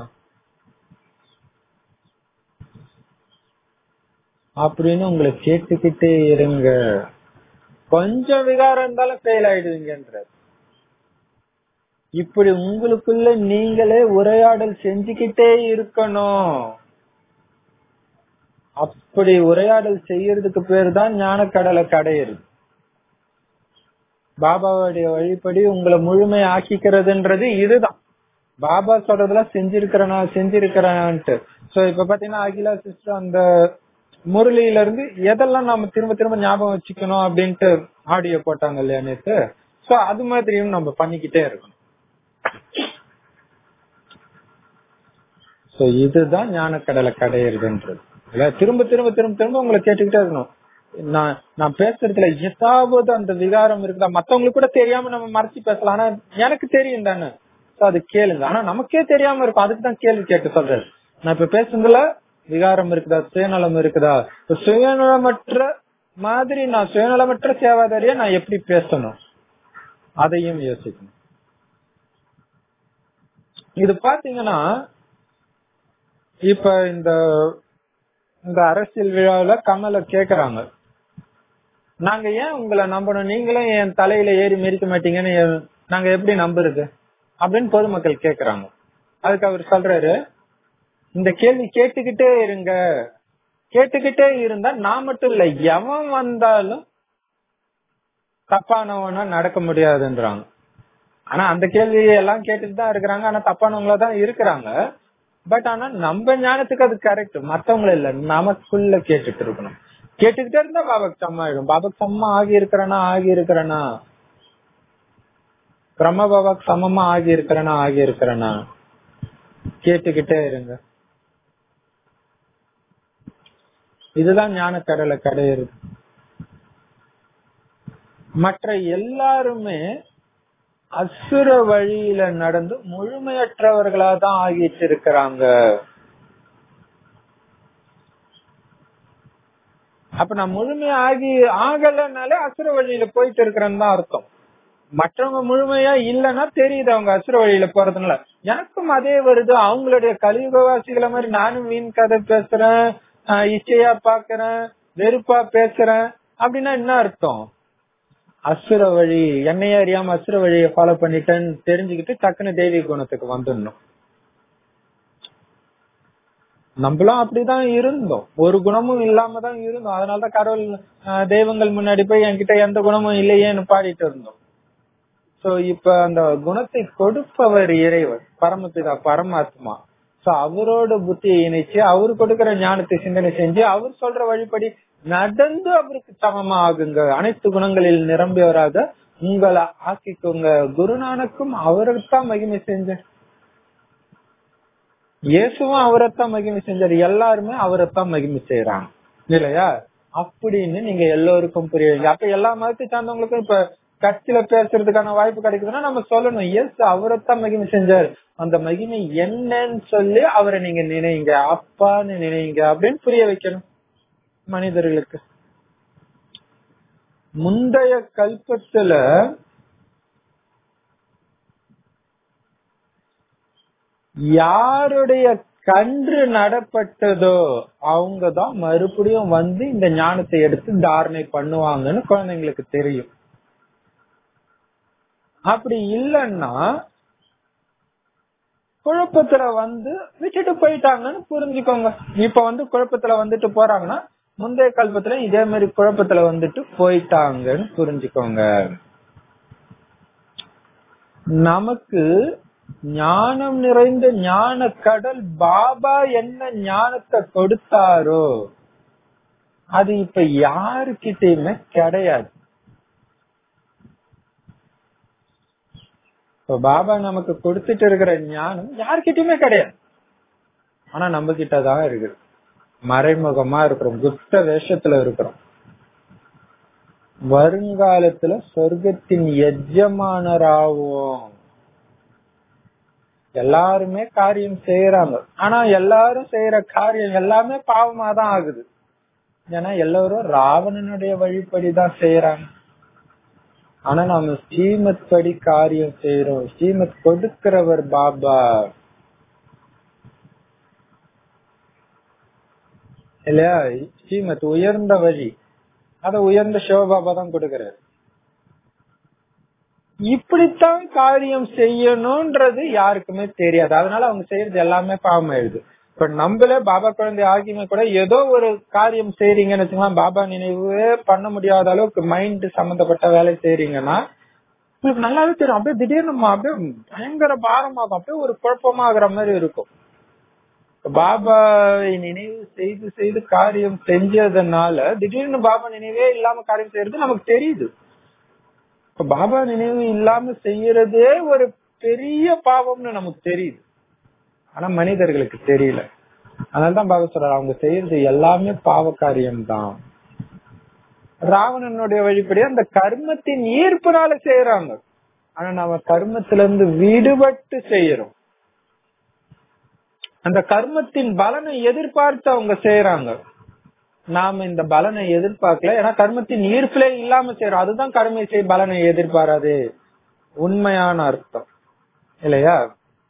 அப்படின்னு உங்களை கேட்டுக்கிட்டே இருங்க கொஞ்சம் விகாரம் இருந்தாலும் ஃபெயில் ஆயிடுவீங்கன்ற இப்படி உங்களுக்குள்ள நீங்களே உரையாடல் செஞ்சுக்கிட்டே இருக்கணும் அப்படி உரையாடல் செய்யறதுக்கு பேர் தான் ஞானக்கடலை கடையிறது பாபாவுடைய வழிப்படி உங்களை முழுமை ஆக்கிக்கிறதுன்றது இதுதான் பாபா சொல்றதெல்லாம் செஞ்சிருக்கிறனா செஞ்சிருக்கிறான்ட்டு சோ இப்ப பாத்தீங்கன்னா அகிலா சிஸ்டர் அந்த முரளியில இருந்து எதெல்லாம் நாம திரும்ப திரும்ப ஞாபகம் வச்சுக்கணும் அப்படின்ட்டு ஆடியோ போட்டாங்க இல்லையா நேத்து சோ அது மாதிரியும் நம்ம பண்ணிக்கிட்டே இருக்கணும் சோ இதுதான் ஞானக்கடலை கடையிறதுன்றது இல்ல திரும்ப திரும்ப திரும்ப திரும்ப உங்களை கேட்டுக்கிட்டே இருக்கணும் நான் நான் பேசுறதுல ஏதாவது அந்த விகாரம் இருக்குதா மத்தவங்களுக்கு கூட தெரியாம நம்ம மறைச்சு பேசலாம் ஆனா எனக்கு தெரியும் தானே So அது கேளுங்க ஆனா நமக்கே தெரியாம இருக்கும் அதுக்கு தான் கேள்வி கேட்டு சொல்றேன் நான் இப்ப பேசுனதுல விகாரம் இருக்குதா சுயநலம் இருக்குதா இப்ப சுயநலமற்ற மாதிரி நான் சுயநலமற்ற சேவாதாரியா நான் எப்படி பேசணும் அதையும் யோசிக்கணும் இது பாத்தீங்கன்னா இப்ப இந்த இந்த அரசியல் விழாவுல கமல கேக்குறாங்க நாங்க ஏன் உங்களை நம்பணும் நீங்களும் என் தலையில ஏறி மிதிக்க மாட்டீங்கன்னு எ- நாங்க எப்படி நம்புறது அப்படின்னு பொதுமக்கள் கேக்குறாங்க அதுக்கு அவர் சொல்றாரு இந்த கேள்வி கேட்டுக்கிட்டே இருங்க கேட்டுக்கிட்டே இருந்தா நான் மட்டும் இல்ல எவன் வந்தாலும் தப்பானவனா நடக்க முடியாதுன்றாங்க ஆனா அந்த கேள்வி எல்லாம் கேட்டுட்டு தான் இருக்கிறாங்க ஆனா தப்பானவங்களா தான் இருக்கிறாங்க பட் ஆனா நம்ம ஞானத்துக்கு அது கரெக்ட் மத்தவங்கள இல்ல நமக்குள்ள கேட்டுட்டு இருக்கணும் கேட்டுக்கிட்டே இருந்தா பாபாக்கு சம்மா ஆயிடும் பாபாக்கு சம்மா ஆகி இருக்கிறனா ஆகி இருக்கிறனா பிரம்ம பாபாக்கு சமமா ஆகி இருக்கிறனா ஆகி இருக்கிறனா கேட்டுக்கிட்டே இருங்க இதுதான் ஞான கடலை கடையிறது மற்ற எல்லாருமே அசுர வழியில நடந்து முழுமையற்றவர்களா தான் ஆகிட்டு இருக்கிறாங்க அப்ப நான் முழுமையா ஆகி ஆகலனாலே அசுர வழியில போயிட்டு இருக்கிறேன்னு தான் அர்த்தம் மற்றவங்க முழுமையா இல்லைன்னா தெரியுது அவங்க அசுர வழியில போறதுனால எனக்கும் அதே வருது அவங்களுடைய கலியுகவாசிகளை மாதிரி நானும் வீண் கதை பேசுறேன் ஆஹ் இச்சையா பாக்குறேன் வெறுப்பா பேசுறேன் அப்படின்னா என்ன அர்த்தம் அசுர வழி என்னைய அறியாம அசுர வழியை ஃபாலோ பண்ணிட்டேன்னு தெரிஞ்சுக்கிட்டு டக்குன்னு தெய்வீக குணத்துக்கு வந்துடணும் நம்மளும் அப்படிதான் இருந்தோம் ஒரு குணமும் இல்லாம தான் இருந்தோம் அதனாலதான் கடவுள் ஆஹ், தெய்வங்கள் முன்னாடி போய் என்கிட்ட எந்த குணமும் இல்லையேன்னு பாடிட்டு இருந்தோம் சோ இப்ப அந்த குணத்தை கொடுப்பவர் இறைவர் பரமபிதா பரமாத்மா சோ அவரோட புத்தியை இணைச்சு அவரு கொடுக்கிற ஞானத்தை சிந்தனை செஞ்சு அவர் சொல்ற வழிபடி நடந்து அவருக்கு சமமா ஆகுங்க அனைத்து குணங்களில் நிரம்பியவராக உங்களை ஆக்கிக்கோங்க குருநானக்கும் அவரைத்தான் மகிமை செஞ்ச இயேசுவும் அவரைத்தான் மகிமை செஞ்சாரு எல்லாருமே அவரைத்தான் மகிமை செய்யறாங்க இல்லையா அப்படின்னு நீங்க எல்லோருக்கும் புரிய வைங்க அப்ப எல்லா மதத்தை சார்ந்தவங்களுக்கும் இப்ப கட்சியில பேசுறதுக்கான வாய்ப்பு கிடைக்குதுன்னா நம்ம சொல்லணும் எஸ் அவரைத்தான் மகிமை செஞ்சாரு அந்த மகிமை என்னன்னு சொல்லி அவரை நீங்க நினைங்க அப்பான்னு நினைங்க அப்படின்னு புரிய வைக்கணும் மனிதர்களுக்கு முந்தைய கல்பத்துல யாருடைய கன்று நடப்பட்டதோ அவங்க தான் மறுபடியும் வந்து இந்த ஞானத்தை எடுத்து தாரணை பண்ணுவாங்கன்னு குழந்தைங்களுக்கு தெரியும் அப்படி இல்லைன்னா குழப்பத்துல வந்து விட்டுட்டு போயிட்டாங்கன்னு புரிஞ்சுக்கோங்க இப்ப வந்து குழப்பத்துல வந்துட்டு போறாங்கன்னா முந்தைய கல்பத்துல இதே மாதிரி குழப்பத்துல வந்துட்டு போயிட்டாங்கன்னு புரிஞ்சுக்கோங்க நமக்கு ஞானம் நிறைந்த ஞான கடல் பாபா என்ன ஞானத்தை கொடுத்தாரோ அது இப்ப யாருக்கிட்டயுமே கிடையாது இப்ப பாபா நமக்கு கொடுத்துட்டு இருக்கிற ஞானம் யாருக்கிட்டயுமே கிடையாது ஆனா நம்ம கிட்டதான் இருக்குது மறைமுகமா இருக்கிறோம் குப்த வேஷத்துல இருக்கிறோம் வருங்காலத்துல சொர்க்கத்தின் எஜமானராகும் எல்லாருமே காரியம் செய்யறாங்க ஆனா எல்லாரும் செய்யற காரியம் எல்லாமே பாவமா தான் ஆகுது ஏன்னா எல்லாரும் ராவணனுடைய வழிப்படிதான் செய்யறாங்க ஆனா நாம ஸ்ரீமத் படி காரியம் செய்யறோம் ஸ்ரீமத் கொடுக்கிறவர் பாபா இல்லையா ஸ்ரீமத் உயர்ந்த வழி அத உயர்ந்த சிவபாபா தான் கொடுக்கிறார் இப்படித்தான் காரியம் செய்யணும்ன்றது யாருக்குமே தெரியாது அதனால அவங்க செய்யறது எல்லாமே பாவமாயிடுது இப்ப நம்மளே பாபா குழந்தை ஆகியுமே கூட ஏதோ ஒரு காரியம் செய்றீங்கன்னு வச்சுக்கலாம் பாபா நினைவே பண்ண முடியாத அளவுக்கு மைண்ட் சம்பந்தப்பட்ட வேலை செய்றீங்கன்னா உங்களுக்கு நல்லாவே தெரியும் அப்படியே திடீர்னு அப்படியே பயங்கர பாரமாகும் அப்படியே ஒரு குழப்பமாகிற மாதிரி இருக்கும் பாபாவை நினைவு செய்து செய்து காரியம் செஞ்சதுனால திடீர்னு பாபா நினைவே இல்லாம காரியம் செய்யறது நமக்கு தெரியுது இப்ப பாபா நினைவு இல்லாம செய்யறதே ஒரு பெரிய பாவம்னு நமக்கு தெரியுது ஆனா மனிதர்களுக்கு தெரியல அதனாலதான் பாபா சொல்றாரு அவங்க செய்யறது எல்லாமே பாவ காரியம் தான் ராவணனுடைய வழிபடி அந்த கர்மத்தின் ஈர்ப்புனால செய்யறாங்க ஆனா நம்ம கர்மத்துல இருந்து விடுபட்டு செய்யறோம் அந்த கர்மத்தின் பலனை எதிர்பார்த்து அவங்க செய்யறாங்க நாம இந்த பலனை எதிர்பார்க்கல ஏன்னா கர்மத்தின் ஈர்ப்பிலே இல்லாம செய்யறோம் அதுதான் கர்மை செய் பலனை எதிர்பாராது உண்மையான அர்த்தம் இல்லையா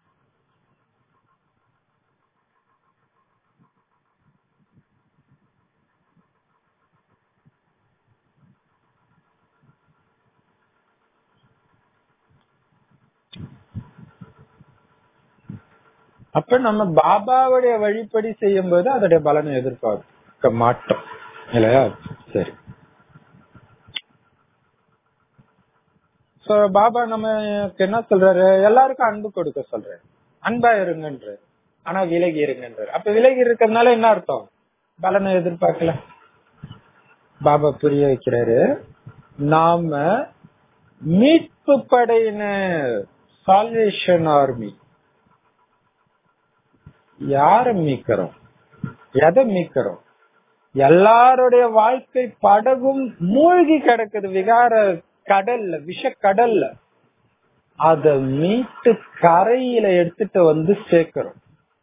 அப்ப நம்ம பாபாவுடைய வழிப்படி செய்யும் போது அதோடைய பலனை எதிர்பார்க்க மாட்டோம் இல்லையா சரி சோ பாபா நம்ம என்ன சொல்றாரு எல்லாருக்கும் அன்பு கொடுக்க சொல்றாரு அன்பா இருங்கன்ற ஆனா விலகி இருங்கன்றாரு அப்ப விலகி இருக்கிறதுனால என்ன அர்த்தம் பலனை எதிர்பார்க்கல பாபா புரிய வைக்கிறாரு நாம மீட்பு படையினர் சால்வேஷன் ஆர்மி யார மீக்கிறோம் எதை மீக்கிறோம் எல்லாருடைய வாழ்க்கை படகும் மூழ்கி கிடக்குது விகார கடல்ல விஷ கடல்ல அத மீட்டு கரையில எடுத்துட்டு வந்து சேர்க்கிறோம்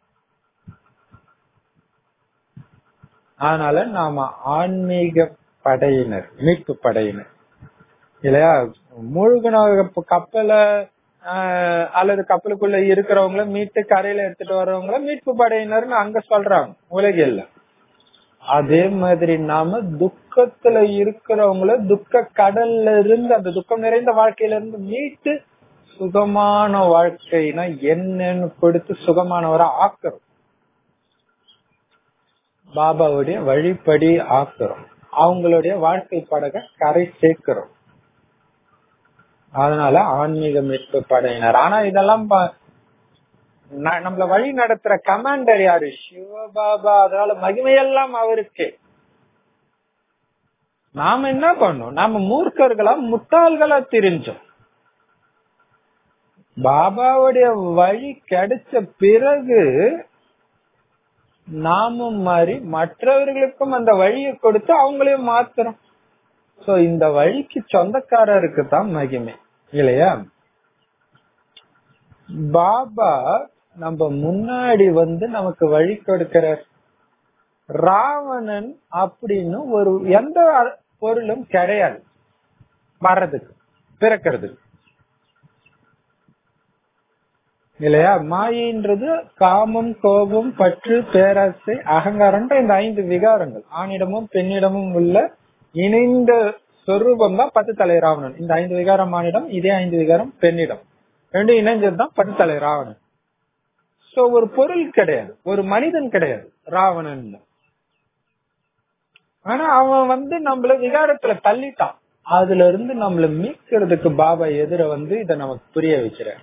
அதனால நாம ஆன்மீக படையினர் மீட்பு படையினர் இல்லையா மூழ்கின கப்பல அல்லது கப்பலுக்குள்ள இருக்கிறவங்கள மீட்டு கரையில எடுத்துட்டு வர்றவங்கள மீட்பு படையினர்னு அங்க சொல்றாங்க உலகில் அதே மாதிரி நாம துக்கத்துல இருக்கிறவங்கள துக்க கடல்ல இருந்து அந்த துக்கம் நிறைந்த வாழ்க்கையில இருந்து மீட்டு சுகமான வாழ்க்கைனா என்னன்னு கொடுத்து சுகமானவரை ஆக்குறோம் பாபாவுடைய வழிப்படி ஆக்குறோம் அவங்களுடைய வாழ்க்கை படக கரை சேர்க்கிறோம் அதனால ஆன்மீக மீட்பு படையினர் ஆனா இதெல்லாம் நம்மள வழி நடத்துற கமாண்டர் யாரு சிவபாபா அதனால மகிமையெல்லாம் அவருக்கு நாம என்ன பண்ணோம் நாம மூர்க்கர்களா முட்டாள்களா தெரிஞ்சோம் பாபாவுடைய வழி கிடைச்ச பிறகு நாமும் மாறி மற்றவர்களுக்கும் அந்த வழியை கொடுத்து அவங்களையும் மாத்துறோம் சோ இந்த வழிக்கு சொந்தக்காரருக்கு தான் மகிமை இல்லையா பாபா நம்ம முன்னாடி வந்து நமக்கு வழி கொடுக்கிறார் ராவணன் அப்படின்னு ஒரு எந்த பொருளும் கிடையாது வர்றதுக்கு பிறக்கிறதுக்கு இல்லையா மாயைன்றது காமம் கோபம் பற்று பேராசை அகங்காரம்ன்ற இந்த ஐந்து விகாரங்கள் ஆணிடமும் பெண்ணிடமும் உள்ள இணைந்த சொரூபம் தான் பத்து தலை ராவணன் இந்த ஐந்து விகாரம் ஆணிடம் இதே ஐந்து விகாரம் பெண்ணிடம் ரெண்டும் இணைஞ்சது தான் பத்து தலை ராவணன் சோ ஒரு பொருள் கிடையாது ஒரு மனிதன் கிடையாது ராவணன் ஆனா அவன் வந்து நம்மள விகாரத்துல தள்ளிட்டான் அதுல இருந்து நம்மள மீட்கிறதுக்கு பாபா எதிர வந்து இத நமக்கு புரிய வைக்கிறார்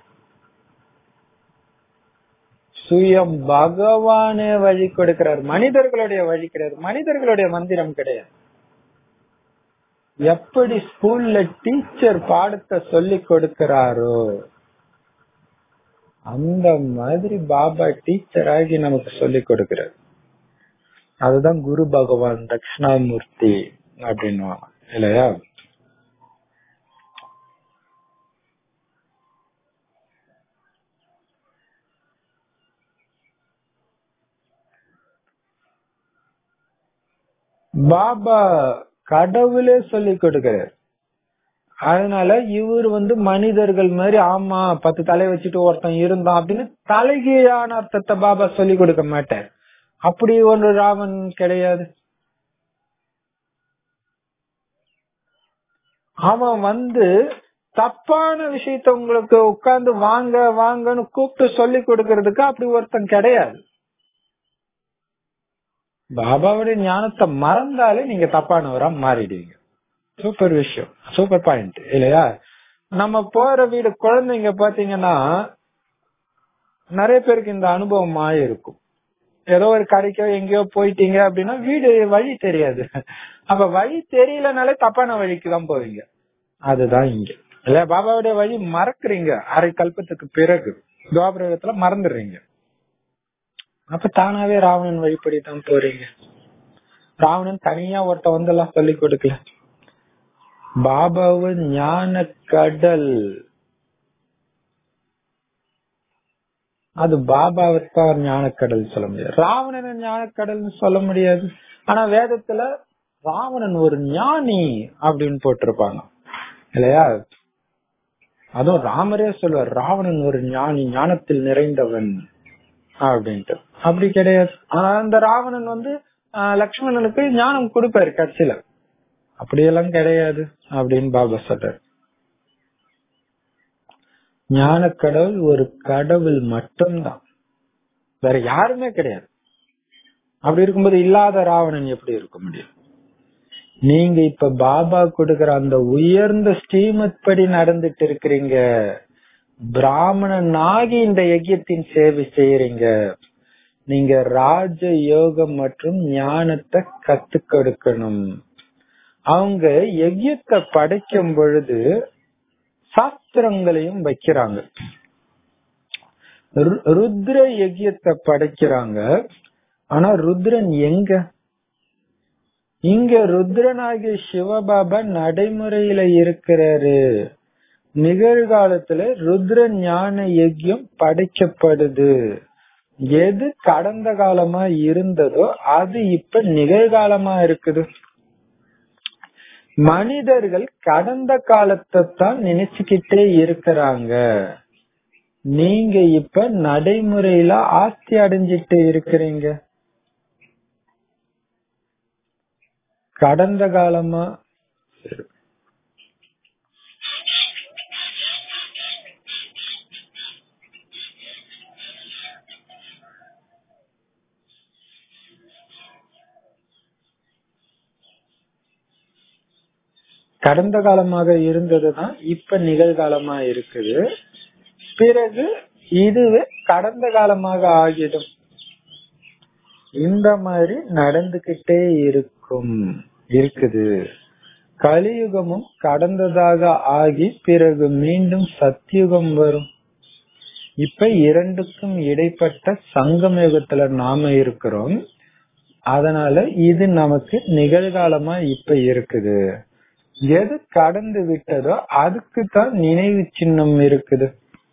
சுயம் பகவானே வழி கொடுக்கிறார் மனிதர்களுடைய வழி கிடையாது மனிதர்களுடைய மந்திரம் கிடையாது எப்படி ஸ்கூல்ல டீச்சர் பாடத்தை சொல்லி கொடுக்கிறாரோ அந்த மாதிரி பாபா டீச்சர் ஆகி நமக்கு சொல்லி கொடுக்கிறார் அதுதான் குரு பகவான் தட்சிணாமூர்த்தி அப்படின்னு இல்லையா பாபா கடவுளே சொல்லி கொடுக்கிறார் அதனால இவர் வந்து மனிதர்கள் மாதிரி ஆமா பத்து தலை வச்சுட்டு ஒருத்தன் இருந்தான் அப்படின்னு தலைகீழான அர்த்தத்தை பாபா சொல்லி கொடுக்க மாட்டார் அப்படி ஒரு ராமன் கிடையாது அவன் வந்து தப்பான விஷயத்த உங்களுக்கு உட்கார்ந்து வாங்க வாங்கன்னு கூப்பிட்டு சொல்லி கொடுக்கறதுக்கு அப்படி ஒருத்தன் கிடையாது பாபாவுடைய ஞானத்தை மறந்தாலே நீங்க தப்பானவரா மாறிடுவீங்க சூப்பர் விஷயம் சூப்பர் பாயிண்ட் இல்லையா நம்ம போற வீடு குழந்தைங்க பாத்தீங்கன்னா நிறைய பேருக்கு இந்த அனுபவம் ஆயிருக்கும் ஏதோ ஒரு கடைக்கோ எங்கேயோ போயிட்டீங்க அப்படின்னா வீடு வழி தெரியாது அப்ப வழி தெரியலனாலே தப்பான வழிக்கு தான் போவீங்க அதுதான் இங்க இல்ல பாபாவுடைய வழி மறக்குறீங்க அரை கல்பத்துக்கு பிறகு துவாபரகத்துல மறந்துடுறீங்க அப்ப தானாவே ராவணன் வழிபடி தான் போறீங்க ராவணன் தனியா ஒருத்த வந்து எல்லாம் சொல்லி கொடுக்கல பாபாவு ஞான கடல் அது பாபாவுக்கு ஞானக்கடல் சொல்ல முடியாது ராவணன் ஞானக்கடல்னு சொல்ல முடியாது ஆனா வேதத்துல ராவணன் ஒரு ஞானி அப்படின்னு போட்டிருப்பாங்க இல்லையா அதுவும் ராமரே சொல்லுவார் ராவணன் ஒரு ஞானி ஞானத்தில் நிறைந்தவன் அப்படின்ட்டு அப்படி கிடையாது ஆனா அந்த ராவணன் வந்து லக்ஷ்மணனுக்கு ஞானம் கொடுப்பாரு கட்சியில அப்படியெல்லாம் கிடையாது அப்படின்னு பாபா சொல்றாரு ஞான கடவுள் ஒரு கடவுள் மட்டும்தான் வேற யாருமே கிடையாது அப்படி இருக்கும்போது இல்லாத ராவணன் எப்படி இருக்க முடியும் நீங்க இப்ப பாபா கொடுக்கிற அந்த உயர்ந்த ஸ்ரீமத் படி நடந்துட்டு இருக்கிறீங்க பிராமணனாகி இந்த யஜ்யத்தின் சேவை செய்யறீங்க நீங்க ராஜ யோகம் மற்றும் ஞானத்தை கத்து கொடுக்கணும் அவங்க யஜ்யத்தை படைக்கும் பொழுது சாஸ்திரங்களையும் வைக்கிறாங்க ருத்ர யஜ்யத்தை படைக்கிறாங்க ஆனா ருத்ரன் எங்க இங்க ருத்ரனாகிய சிவபாபா நடைமுறையில இருக்கிறாரு நிகழ்காலத்துல ருத்ர ஞான யஜ்யம் படைக்கப்படுது எது கடந்த காலமா இருந்ததோ அது இப்ப நிகழ்காலமா இருக்குது மனிதர்கள் கடந்த காலத்தை தான் நினைச்சுக்கிட்டே இருக்கிறாங்க நீங்க இப்ப நடைமுறையில ஆஸ்தி அடைஞ்சிட்டு இருக்கிறீங்க கடந்த காலமா கடந்த காலமாக இருந்ததுதான் இப்ப நிகழ்காலமா இருக்குது பிறகு இதுவே கடந்த காலமாக ஆகிடும் இந்த மாதிரி நடந்துகிட்டே இருக்கும் இருக்குது கலியுகமும் கடந்ததாக ஆகி பிறகு மீண்டும் சத்தியுகம் வரும் இப்ப இரண்டுக்கும் இடைப்பட்ட சங்கம் யுகத்துல நாம இருக்கிறோம் அதனால இது நமக்கு நிகழ்காலமா இப்ப இருக்குது எது கடந்து விட்டதோ அதுக்கு தான் நினைவு சின்னம் இருக்குது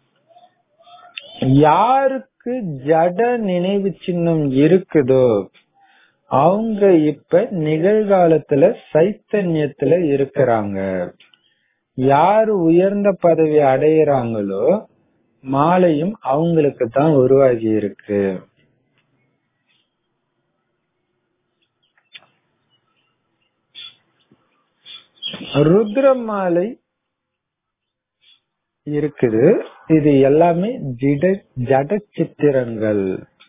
யாருக்கு ஜட நினைவு சின்னம் இருக்குதோ அவங்க இப்ப நிகழ்காலத்துல சைத்தன்யத்துல இருக்கிறாங்க யாரு உயர்ந்த பதவி அடையிறாங்களோ மாலையும் அவங்களுக்கு தான் உருவாகி இருக்கு ருத்ர மாலை இருக்குது இது எல்லாமே ஜிட ஜட சித்திரங்கள்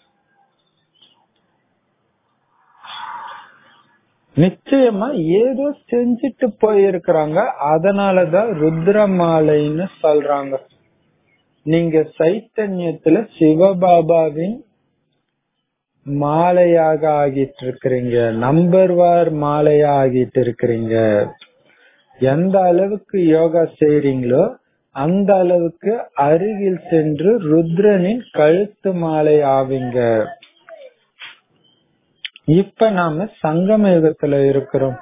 நிச்சயமா ஏதோ செஞ்சுட்டு போயிருக்கிறாங்க அதனாலதான் ருத்ர மாலைன்னு சொல்றாங்க நீங்க சைத்தன்யத்துல சிவபாபாவின் மாலையாக ஆகிட்டு இருக்கிறீங்க நம்பர் வார் மாலையா ஆகிட்டு இருக்கிறீங்க எந்த அளவுக்கு யோகா செய்றீங்களோ அந்த அளவுக்கு அருகில் சென்று ருத்ரனின் கழுத்து மாலை ஆவீங்க இப்ப நாம சங்கம யுகத்துல இருக்கிறோம்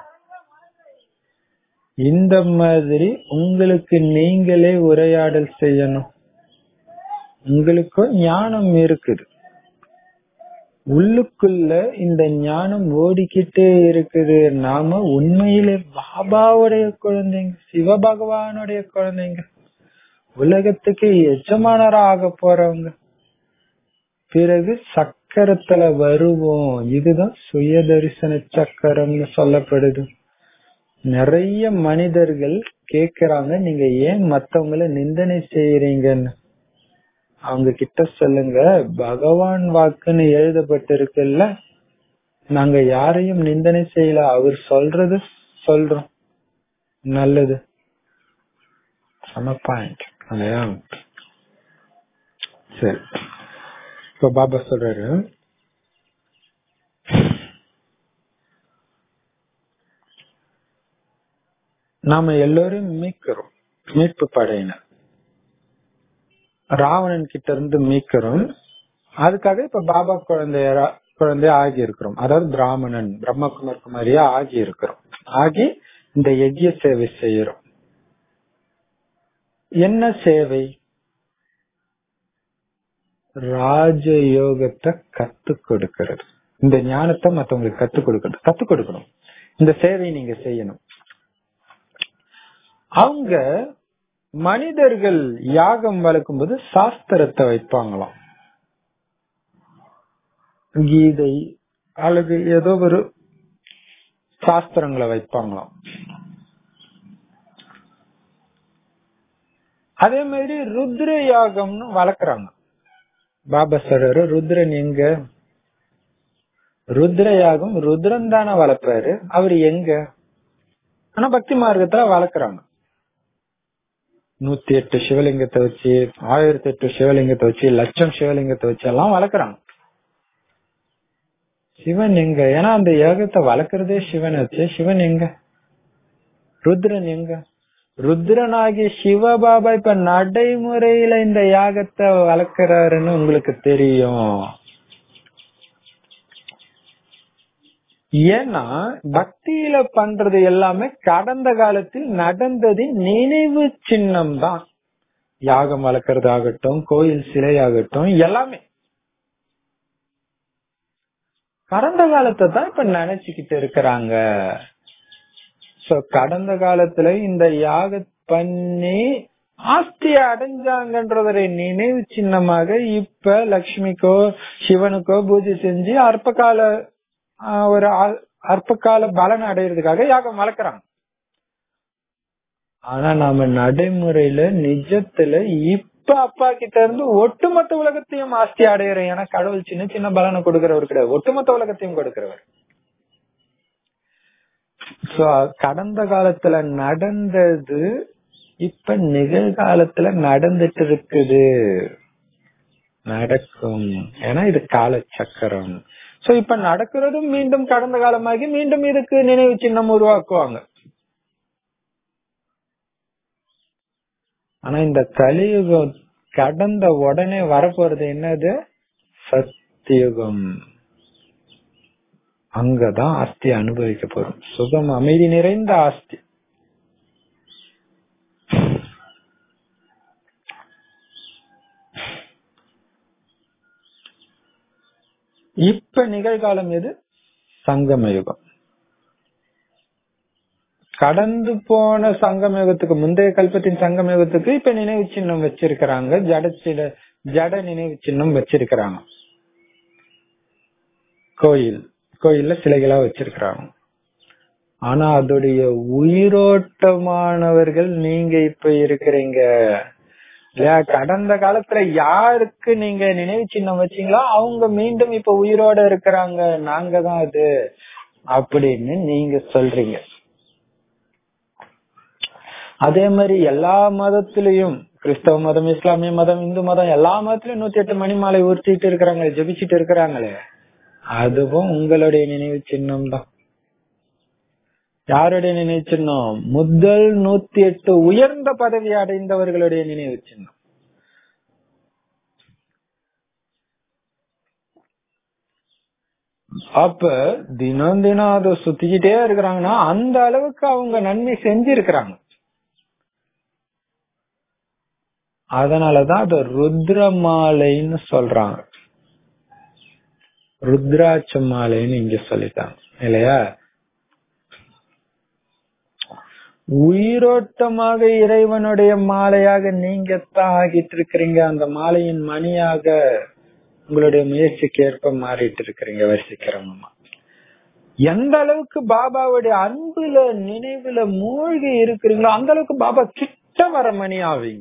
இந்த மாதிரி உங்களுக்கு நீங்களே உரையாடல் செய்யணும் உங்களுக்கும் ஞானம் இருக்குது உள்ளுக்குள்ள இந்த ஞானம் ஓடிக்கிட்டே இருக்குது நாம உண்மையிலே பாபாவுடைய குழந்தைங்க சிவபகவானுடைய குழந்தைங்க உலகத்துக்கு எஜமானரா ஆக போறவங்க பிறகு சக்கரத்துல வருவோம் இதுதான் சுய தரிசன சக்கரம்னு சொல்லப்படுது நிறைய மனிதர்கள் கேக்குறாங்க நீங்க ஏன் மத்தவங்கள நிந்தனை செய்யறீங்கன்னு அவங்க கிட்ட சொல்லுங்க பகவான் வாக்குன்னு எழுதப்பட்டிருக்குல்ல நாங்க யாரையும் நிந்தனை செய்யல அவர் சொல்றது சொல்றோம் நல்லது சம பாயிண்ட் இல்லையா சரி இப்ப பாபா சொல்றாரு நாம எல்லோரும் மீட்கிறோம் மீட்பு படையினர் ராவணன் கிட்ட இருந்து மீட்கிறோம் அதுக்காக இப்ப பாபா குழந்தைய குழந்தைய ஆகி இருக்கிறோம் அதாவது பிராமணன் பிரம்மகுமார் குமாரியா ஆகி இருக்கிறோம் ஆகி இந்த யஜ்ய சேவை செய்யறோம் என்ன சேவை ராஜயோகத்தை கத்து கொடுக்கிறது இந்த ஞானத்தை மத்தவங்களுக்கு கத்து கொடுக்கிறது கத்து கொடுக்கணும் இந்த சேவை நீங்க செய்யணும் அவங்க மனிதர்கள் யாகம் வளர்க்கும் போது சாஸ்திரத்தை வைப்பாங்களாம் கீதை அல்லது ஏதோ ஒரு சாஸ்திரங்களை வைப்பாங்களாம் அதே மாதிரி ருத்ர யாகம்னு வளர்க்குறாங்க பாபா சொல்றாரு ருத்ரன் எங்க ருத்ர யாகம் ருத்ரன் தானே வளர்ப்பாரு அவர் எங்க ஆனா பக்தி மார்க்கத்துல வளர்க்குறாங்க நூத்தி எட்டு சிவலிங்கத்தை வச்சு ஆயிரத்தி எட்டு சிவலிங்கத்தை வச்சு லட்சம் சிவலிங்கத்தை வச்சு எல்லாம் வளர்க்குறாங்க சிவன் எங்க ஏன்னா அந்த யாகத்தை வளர்க்கறதே சிவன் வச்சு சிவன் எங்க ருத்ரன் எங்க ருத்ரனாகிய சிவபாபா இப்ப நடைமுறையில இந்த யாகத்தை வளர்க்கிறாருன்னு உங்களுக்கு தெரியும் ஏன்னா பக்தியில பண்றது எல்லாமே கடந்த காலத்தில் நடந்ததின் நினைவு சின்னம் தான் யாகம் வளர்க்கறது ஆகட்டும் கோயில் சிலை ஆகட்டும் எல்லாமே கடந்த காலத்தை தான் இப்ப நினைச்சுக்கிட்டு இருக்கிறாங்க சோ கடந்த காலத்துல இந்த யாக பண்ணி ஆஸ்தி அடைஞ்சாங்கன்றதை நினைவு சின்னமாக இப்ப லக்ஷ்மிக்கோ சிவனுக்கோ பூஜை செஞ்சு அற்ப கால ஒரு அற்ப கால பலன் அடையிறதுக்காக யாகம் வளர்க்குறாங்க ஆனா நாம நடைமுறையில நிஜத்துல இப்ப அப்பா கிட்ட இருந்து ஒட்டுமொத்த உலகத்தையும் ஆஸ்தி அடையிறோம் ஏன்னா கடவுள் சின்ன சின்ன பலனை கொடுக்கிறவர் கிடையாது ஒட்டுமொத்த உலகத்தையும் கொடுக்கிறவர் சோ கடந்த காலத்துல நடந்தது இப்ப நிகழ்காலத்துல நடந்துட்டு இருக்குது நடக்கும் ஏன்னா இது கால சக்கரம் சோ இப்ப நடக்கிறதும் மீண்டும் கடந்த காலமாகி மீண்டும் இதுக்கு நினைவு சின்னம் உருவாக்குவாங்க ஆனா இந்த கலியுகம் கடந்த உடனே வரப்போறது என்னது சத்தியுகம் அங்கதான் ஆஸ்தி அனுபவிக்க போறோம் சுகம் அமைதி நிறைந்த ஆஸ்தி இப்ப நிகழ்காலம் எது சங்கம யுகம் கடந்து போன சங்கமேகத்துக்கு முந்தைய கல்பத்தின் சங்கமேகத்துக்கு இப்ப நினைவு சின்னம் வச்சிருக்கிறாங்க ஜட சில ஜட நினைவு சின்னம் வச்சிருக்கிறாங்க கோயில் கோயில்ல சிலைகளா வச்சிருக்கிறாங்க ஆனா அதோடைய உயிரோட்டமானவர்கள் நீங்க இப்ப இருக்கிறீங்க இல்லையா கடந்த காலத்துல யாருக்கு நீங்க நினைவு சின்னம் வச்சீங்களோ அவங்க மீண்டும் இப்ப உயிரோட இருக்கிறாங்க நாங்க தான் அது அப்படின்னு நீங்க சொல்றீங்க அதே மாதிரி எல்லா மதத்திலையும் கிறிஸ்தவ மதம் இஸ்லாமிய மதம் இந்து மதம் எல்லா மதத்திலயும் நூத்தி எட்டு மணி மாலை உறுத்திட்டு இருக்கிறாங்களே ஜெபிச்சிட்டு இருக்கிறாங்களே அதுவும் உங்களுடைய நினைவு சின்னம் தான் யாருடைய நினைவு சின்னம் முதல் நூத்தி எட்டு உயர்ந்த பதவி அடைந்தவர்களுடைய நினைவு சின்னம் அப்ப தினம் தினம் அதை சுத்திக்கிட்டே இருக்கிறாங்கன்னா அந்த அளவுக்கு அவங்க நன்மை செஞ்சிருக்கிறாங்க அதனாலதான் அத ருத்ர மாலைன்னு சொல்றாங்க ருத்ராட்ச மாலைன்னு இங்க சொல்லிட்டாங்க இல்லையா உயிரோட்டமாக இறைவனுடைய மாலையாக நீங்க தான் ஆகிட்டு இருக்கிறீங்க அந்த மாலையின் மணியாக உங்களுடைய முயற்சிக்கு ஏற்ப மாறிட்டு இருக்கிறீங்க வரிசைக்கிறவங்கம்மா எந்த அளவுக்கு பாபாவுடைய அன்புல நினைவுல மூழ்கி இருக்கிறீங்களோ அந்த அளவுக்கு பாபா கிட்ட வர மணி ஆவீங்க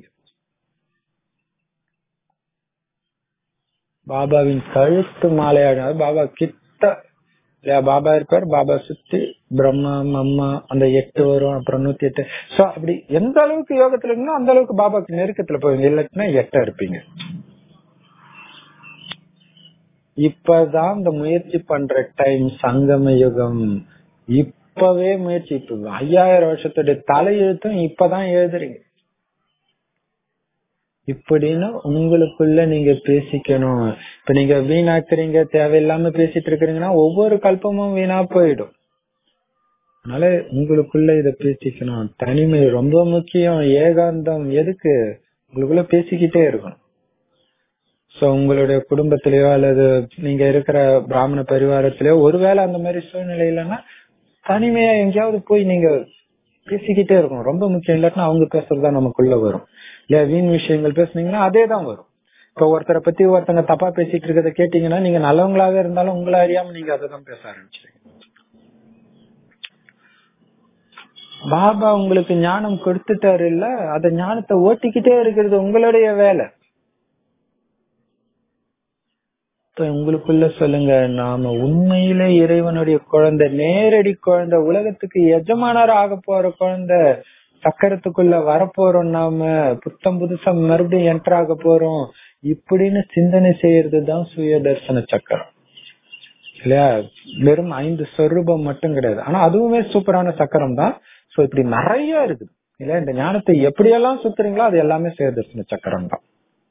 பாபாவின் கழுத்து மாலையாக பாபா கிட்ட இல்லையா பாபா இருப்பார் பாபா சுத்தி பிரம்மா அம்மா அந்த எட்டு வரும் அப்புறம் நூத்தி எட்டு சோ அப்படி எந்த அளவுக்கு யோகத்துல இருக்கணும் அந்த அளவுக்கு பாபாக்கு நெருக்கத்துல போவீங்க இல்லைன்னா எட்ட இருப்பீங்க இப்பதான் இந்த முயற்சி பண்ற டைம் சங்கம யுகம் இப்பவே முயற்சி இப்ப ஐயாயிரம் வருஷத்துடைய தலையெழுத்தும் இப்பதான் எழுதுறீங்க இப்படின்னு உங்களுக்குள்ள நீங்க பேசிக்கணும் இப்ப நீங்க வீணாக்குறீங்க தேவையில்லாம பேசிட்டு இருக்கிறீங்கன்னா ஒவ்வொரு கல்பமும் வீணா போயிடும் அதனால உங்களுக்குள்ள இத பேசிக்கணும் தனிமை ரொம்ப முக்கியம் ஏகாந்தம் எதுக்கு உங்களுக்குள்ள பேசிக்கிட்டே இருக்கணும் சோ உங்களுடைய குடும்பத்திலயோ அல்லது நீங்க இருக்கிற பிராமண பரிவாரத்திலயோ ஒருவேளை அந்த மாதிரி சூழ்நிலை இல்லைன்னா தனிமையா எங்கேயாவது போய் நீங்க பேசிக்கிட்டே இருக்கணும் ரொம்ப முக்கியம் இல்லாட்டினா அவங்க பேசுறதா நமக்குள்ள வரும் இல்ல வீண் விஷயங்கள் பேசுனீங்கன்னா அதே தான் வரும் இப்ப ஒருத்தரை பத்தி ஒருத்தங்க தப்பா பேசிட்டு இருக்கிறத கேட்டீங்கன்னா நீங்க நல்லவங்களாவே இருந்தாலும் உங்களை அறியாம நீங்க அதை தான் பேச ஆரம்பிச்சிருங்க பாபா உங்களுக்கு ஞானம் கொடுத்துட்டாரு இல்ல அந்த ஞானத்தை ஓட்டிக்கிட்டே இருக்கிறது உங்களுடைய வேலை இப்ப உங்களுக்குள்ள சொல்லுங்க நாம உண்மையிலே இறைவனுடைய குழந்தை நேரடி குழந்தை உலகத்துக்கு எஜமானர் ஆக போற குழந்தை சக்கரத்துக்குள்ள வரப்போறோம் நாம புத்தம் புதுசா மறுபடியும் என்டர் ஆக போறோம் இப்படின்னு சிந்தனை செய்யறது தான் சுய தர்சன சக்கரம் இல்லையா வெறும் ஐந்து சொரூபம் மட்டும் கிடையாது ஆனா அதுவுமே சூப்பரான சக்கரம் தான் சோ இப்படி நிறைய இருக்குது இல்லையா இந்த ஞானத்தை எப்படியெல்லாம் சுத்துறீங்களோ அது எல்லாமே சுய தர்சன சக்கரம் தான்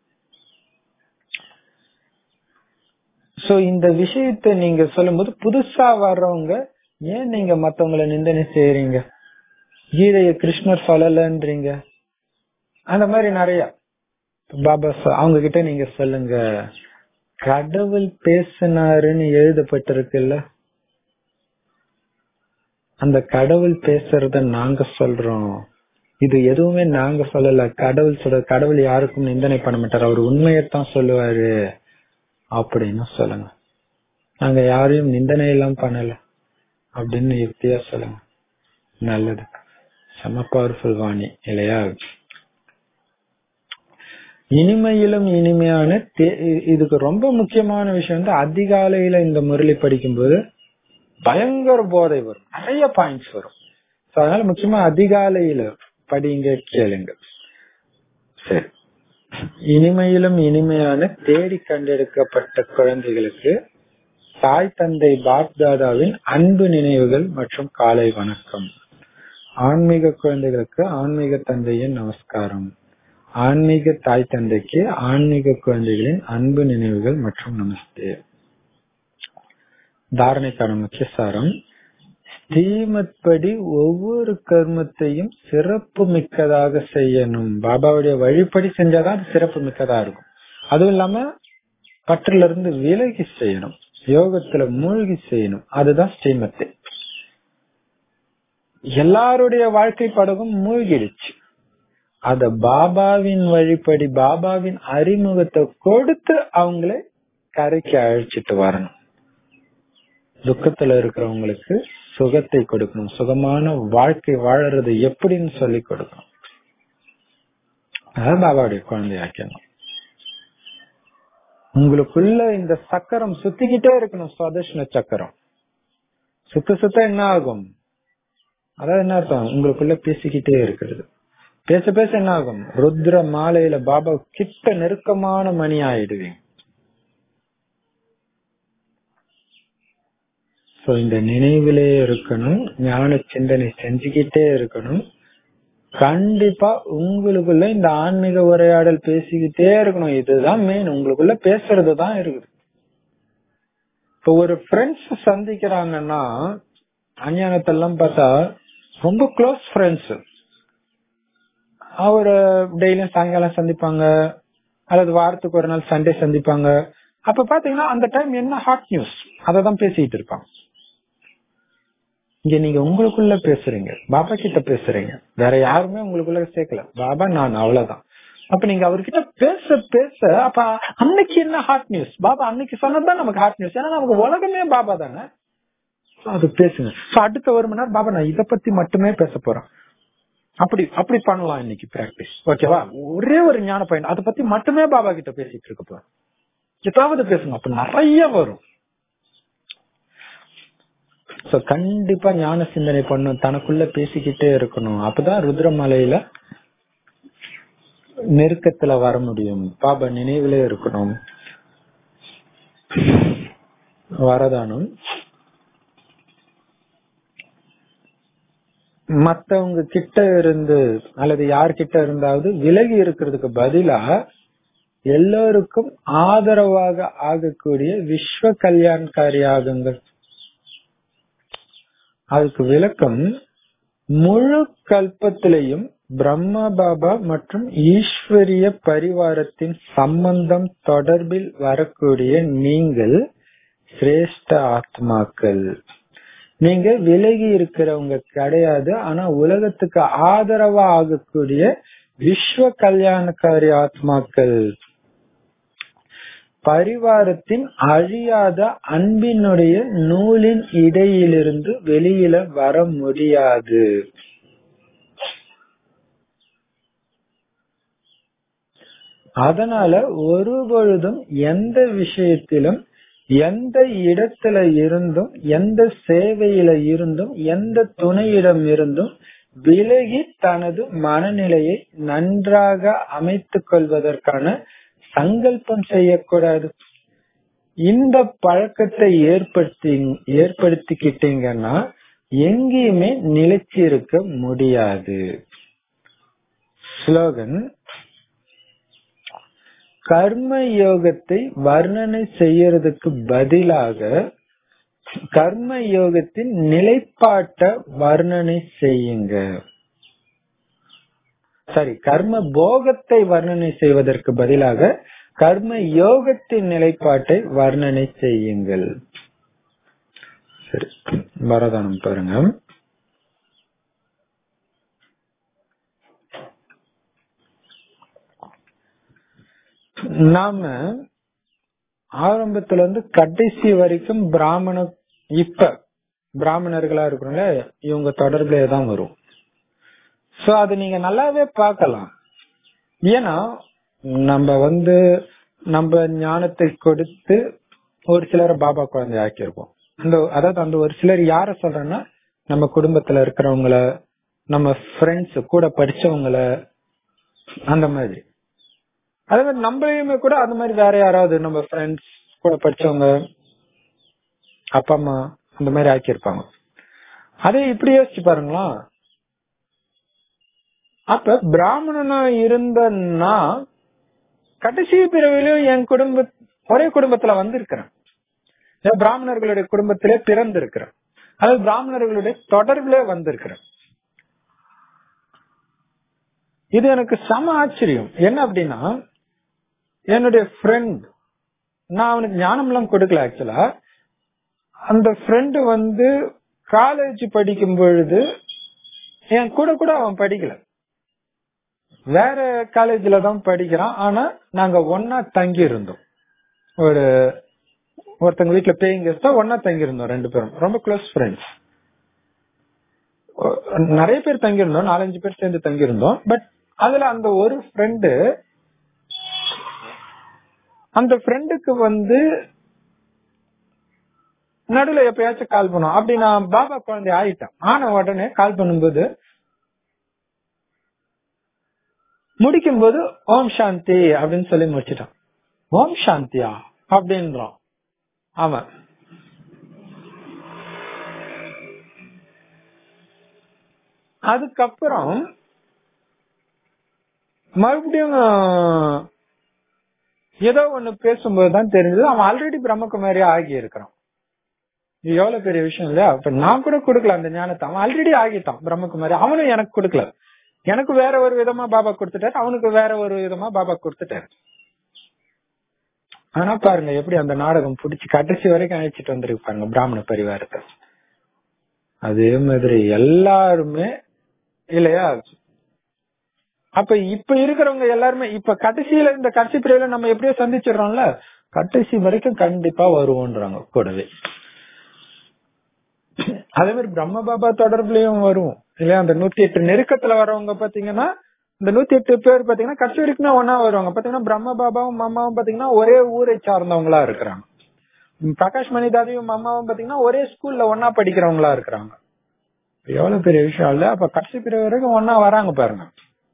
சோ இந்த விஷயத்த நீங்க சொல்லும்போது புதுசா வர்றவங்க ஏன் நீங்க மத்தவங்களை நிந்தனை செய்யறீங்க கீதைய கிருஷ்ணர் சொல்லலன்றீங்க அந்த மாதிரி நிறைய பாபா அவங்க கிட்ட நீங்க சொல்லுங்க கடவுள் பேசினாருன்னு எழுதப்பட்டிருக்குல்ல அந்த கடவுள் பேசுறத நாங்க சொல்றோம் இது எதுவுமே நாங்க சொல்லல கடவுள் சொல்ற கடவுள் யாருக்கும் நிந்தனை பண்ண மாட்டார் அவர் உண்மையத்தான் சொல்லுவாரு அப்படின்னு சொல்லுங்க நாங்க யாரையும் நிந்தனை எல்லாம் பண்ணல அப்படின்னு யுக்தியா சொல்லுங்க நல்லது செம பவர்ஃபுல் வாணி இல்லையா இனிமையிலும் இனிமையான இதுக்கு ரொம்ப முக்கியமான விஷயம் வந்து அதிகாலையில இந்த முரளி படிக்கும்போது பயங்கர போதை வரும் நிறைய பாயிண்ட்ஸ் வரும் அதனால முக்கியமா அதிகாலையில படிங்க கேளுங்க சரி இனிமையிலும் இனிமையான தேடி கண்டெடுக்கப்பட்ட குழந்தைகளுக்கு தாய் தந்தை பாப்தாதாவின் அன்பு நினைவுகள் மற்றும் காலை வணக்கம் ஆன்மீக குழந்தைகளுக்கு ஆன்மீக தந்தையின் நமஸ்காரம் ஆன்மீக தாய் தந்தைக்கு ஆன்மீக குழந்தைகளின் அன்பு நினைவுகள் மற்றும் நமஸ்தே தாரணைக்கான முக்கிய சாரம் ஸ்ரீமத் படி ஒவ்வொரு கர்மத்தையும் சிறப்பு மிக்கதாக செய்யணும் பாபாவுடைய வழிப்படி செஞ்சாதான் அது சிறப்பு மிக்கதா இருக்கும் அதுவும் இல்லாம பற்றுல இருந்து விலகி செய்யணும் யோகத்துல மூழ்கி செய்யணும் அதுதான் ஸ்ரீமத்து எல்லாருடைய வாழ்க்கை படகும் மூழ்கிடுச்சு அத பாபாவின் வழிப்படி பாபாவின் அறிமுகத்தை கொடுத்து அவங்களை கரைக்கு அழைச்சிட்டு வரணும் துக்கத்துல இருக்கிறவங்களுக்கு சுகத்தை கொடுக்கணும் சுகமான வாழ்க்கை வாழறது எப்படின்னு சொல்லி கொடுக்கணும் அதான் பாபாவுடைய குழந்தையாக்கணும் உங்களுக்குள்ள இந்த சக்கரம் சுத்திக்கிட்டே இருக்கணும் சுவாதர்ஷன சக்கரம் சுத்த சுத்த என்ன ஆகும் அதாவது என்ன அர்த்தம் உங்களுக்குள்ள பேசிக்கிட்டே இருக்கிறது பேச பேச என்ன ஆகும் ருத்ர மாலையில பாபா கிட்ட நெருக்கமான மணி ஆயிடுவீங்க சோ இந்த நினைவிலே இருக்கணும் ஞான சிந்தனை செஞ்சுக்கிட்டே இருக்கணும் கண்டிப்பா உங்களுக்குள்ள இந்த ஆன்மீக உரையாடல் பேசிக்கிட்டே இருக்கணும் இதுதான் மெயின் உங்களுக்குள்ள பேசுறது தான் இருக்குது இப்போ ஒரு ஃப்ரெண்ட்ஸ் சந்திக்கிறாங்கன்னா அஞ்ஞானத்தெல்லாம் பார்த்தா ரொம்ப க்ளோஸ் ஃப்ரெண்ட்ஸ் அவர் டெய்லியும் சாயங்காலம் சந்திப்பாங்க அல்லது வாரத்துக்கு ஒரு நாள் சண்டே சந்திப்பாங்க அப்ப பாத்தீங்கன்னா அந்த டைம் என்ன ஹாட் நியூஸ் அதை தான் பேசிட்டு இருப்பாங்க இங்க நீங்க உங்களுக்குள்ள பேசுறீங்க பாபா கிட்ட பேசுறீங்க வேற யாருமே உங்களுக்குள்ள சேர்க்கல பாபா நான் அவ்வளவுதான் அப்ப நீங்க அவர்கிட்ட பேச பேச அப்ப அன்னைக்கு என்ன ஹாட் நியூஸ் பாபா அன்னைக்கு சொன்னதுதான் நமக்கு ஹாட் நியூஸ் ஏன்னா நமக்கு உலகமே பாபா தானே So, அது பேசுங்க So, அடுத்த ஒரு மணி நேரம் பாபா நான் இத பத்தி மட்டுமே பேச போறேன் அப்படி அப்படி பண்ணலாம் இன்னைக்கு பிராக்டிஸ் ஓகேவா ஒரே ஒரு ஞான பயன் அதை பத்தி மட்டுமே பாபா கிட்ட பேசிட்டு இருக்க போறேன் ஏதாவது பேசுங்க அப்ப நிறைய வரும் சோ கண்டிப்பா ஞான சிந்தனை பண்ணும் தனக்குள்ள பேசிக்கிட்டே இருக்கணும் அப்பதான் ருத்ரமலையில நெருக்கத்துல வர முடியும் பாபா நினைவிலே இருக்கணும் வரதானம் மத்தவங்க கிட்ட இருந்து அல்லது யார்கிட்ட இருந்தாவது விலகி இருக்கிறதுக்கு பதிலா எல்லோருக்கும் ஆதரவாக ஆகக்கூடிய விஸ்வ கல்யாண்காரி ஆகுங்கள் அதுக்கு விளக்கம் முழு கல்பத்திலையும் பிரம்ம பாபா மற்றும் ஈஸ்வரிய பரிவாரத்தின் சம்பந்தம் தொடர்பில் வரக்கூடிய நீங்கள் சிரேஷ்ட ஆத்மாக்கள் நீங்க விலகி இருக்கிறவங்க கிடையாது ஆனா உலகத்துக்கு ஆதரவா ஆகக்கூடிய விஸ்வ கல்யாணக்காரி ஆத்மாக்கள் பரிவாரத்தின் அழியாத அன்பினுடைய நூலின் இடையிலிருந்து வெளியில வர முடியாது அதனால ஒரு பொழுதும் எந்த விஷயத்திலும் எந்த இடத்துல இருந்தும் எந்த சேவையில இருந்தும் எந்த துணையிடம் இருந்தும் விலகி தனது மனநிலையை நன்றாக அமைத்துக் கொள்வதற்கான சங்கல்பம் செய்யக்கூடாது இந்த பழக்கத்தை ஏற்படுத்தி ஏற்படுத்திக்கிட்டீங்கன்னா எங்கேயுமே நிலைச்சி இருக்க முடியாது ஸ்லோகன் கர்ம யோகத்தை வர்ணனை செய்யறதுக்கு பதிலாக கர்ம யோகத்தின் நிலைப்பாட்ட வர்ணனை செய்யுங்க சரி கர்ம போகத்தை வர்ணனை செய்வதற்கு பதிலாக கர்ம யோகத்தின் நிலைப்பாட்டை வர்ணனை செய்யுங்கள் சரி வரதானம் பாருங்க நாம ஆரம்பத்துல இருந்து கடைசி வரைக்கும் பிராமண இப்ப பிராமணர்களா இருக்கிறோம்ல இவங்க தொடர்புல தான் வரும் சோ அது நீங்க நல்லாவே பார்க்கலாம் ஏன்னா நம்ம வந்து நம்ம ஞானத்தை கொடுத்து ஒரு சிலரை பாபா குழந்தை ஆக்கியிருப்போம் அந்த அதாவது அந்த ஒரு சிலர் யார சொல்றேன்னா நம்ம குடும்பத்துல இருக்கிறவங்கள நம்ம ஃப்ரெண்ட்ஸ் கூட படிச்சவங்கள அந்த மாதிரி அதே மாதிரி நம்மளையுமே கூட அந்த மாதிரி வேற யாராவது நம்ம ஃப்ரெண்ட்ஸ் கூட படிச்சவங்க அப்பா அம்மா அந்த மாதிரி ஆக்கியிருப்பாங்க அதே இப்படி யோசிச்சு பாருங்களா அப்ப பிராமணனா இருந்தன்னா கடைசி பிறவிலையும் என் குடும்ப ஒரே குடும்பத்துல வந்திருக்கிறேன் பிராமணர்களுடைய குடும்பத்திலே பிறந்திருக்கிறேன் அதாவது பிராமணர்களுடைய தொடர்பிலே வந்திருக்கிறேன் இது எனக்கு சம ஆச்சரியம் என்ன அப்படின்னா என்னுடைய ஃப்ரெண்ட் நான் அவனுக்கு ஞானம் எல்லாம் கொடுக்கல ஆக்சுவலா அந்த ஃப்ரெண்டு வந்து காலேஜ் படிக்கும் பொழுது என் கூட கூட அவன் படிக்கல வேற காலேஜ்ல தான் படிக்கிறான் ஆனா நாங்க ஒன்னா தங்கி இருந்தோம் ஒரு ஒருத்தங்க வீட்டுல பேயிங் கெஸ்டா ஒன்னா தங்கி இருந்தோம் ரெண்டு பேரும் ரொம்ப க்ளோஸ் ஃப்ரெண்ட்ஸ் நிறைய பேர் தங்கி இருந்தோம் நாலஞ்சு பேர் சேர்ந்து தங்கி இருந்தோம் பட் அதுல அந்த ஒரு ஃப்ரெண்டு அந்த ஃப்ரெண்டுக்கு வந்து நடுவுல எப்பயாச்சும் கால் பண்ணும் அப்படி நான் பாபா குழந்தை ஆயிட்டேன் ஆன உடனே கால் பண்ணும்போது முடிக்கும் போது ஓம் சாந்தி அப்படின்னு சொல்லி முடிச்சிட்டான் ஓம் சாந்தியா அப்படின்றான் அவன் அதுக்கப்புறம் மறுபடியும் ஏதோ ஒண்ணு பேசும்போது தான் தெரிஞ்சது அவன் ஆல்ரெடி பிரம்மகுமாரி ஆகி இருக்கிறான் இது எவ்வளவு பெரிய விஷயம் இல்லையா அப்ப நான் கூட கொடுக்கல அந்த ஞானத்தை அவன் ஆல்ரெடி ஆகிட்டான் பிரம்மகுமாரி அவனும் எனக்கு கொடுக்கல எனக்கு வேற ஒரு விதமா பாபா கொடுத்துட்டாரு அவனுக்கு வேற ஒரு விதமா பாபா கொடுத்துட்டாரு ஆனா பாருங்க எப்படி அந்த நாடகம் பிடிச்சி கடைசி வரைக்கும் அழைச்சிட்டு வந்திருப்பாங்க பிராமண பரிவாரத்தை அதே மாதிரி எல்லாருமே இல்லையா அப்ப இப்ப இருக்கிறவங்க எல்லாருமே இப்ப கடைசியில இந்த கடைசி பிரிவுல நம்ம எப்படியோ சந்திச்சிடறோம்ல கடைசி வரைக்கும் கண்டிப்பா வருவோன்றாங்க கூடவே அதே மாதிரி பிரம்ம பாபா தொடர்புலயும் வரும் இல்லையா அந்த நூத்தி எட்டு நெருக்கத்துல வரவங்க பாத்தீங்கன்னா இந்த நூத்தி எட்டு பேர் பாத்தீங்கன்னா கடைசி வரைக்குமே ஒன்னா வருவாங்க பாத்தீங்கன்னா பிரம்ம பாபாவும் மம்மாவும் பாத்தீங்கன்னா ஒரே ஊரை சார்ந்தவங்களா இருக்கிறாங்க பிரகாஷ் மணிதாதியும் மம்மாவும் பாத்தீங்கன்னா ஒரே ஸ்கூல்ல ஒன்னா படிக்கிறவங்களா இருக்கிறாங்க எவ்வளவு பெரிய விஷயம் இல்ல அப்ப கடைசி பிரிவு வரைக்கும் ஒன்னா வராங்க பாருங்க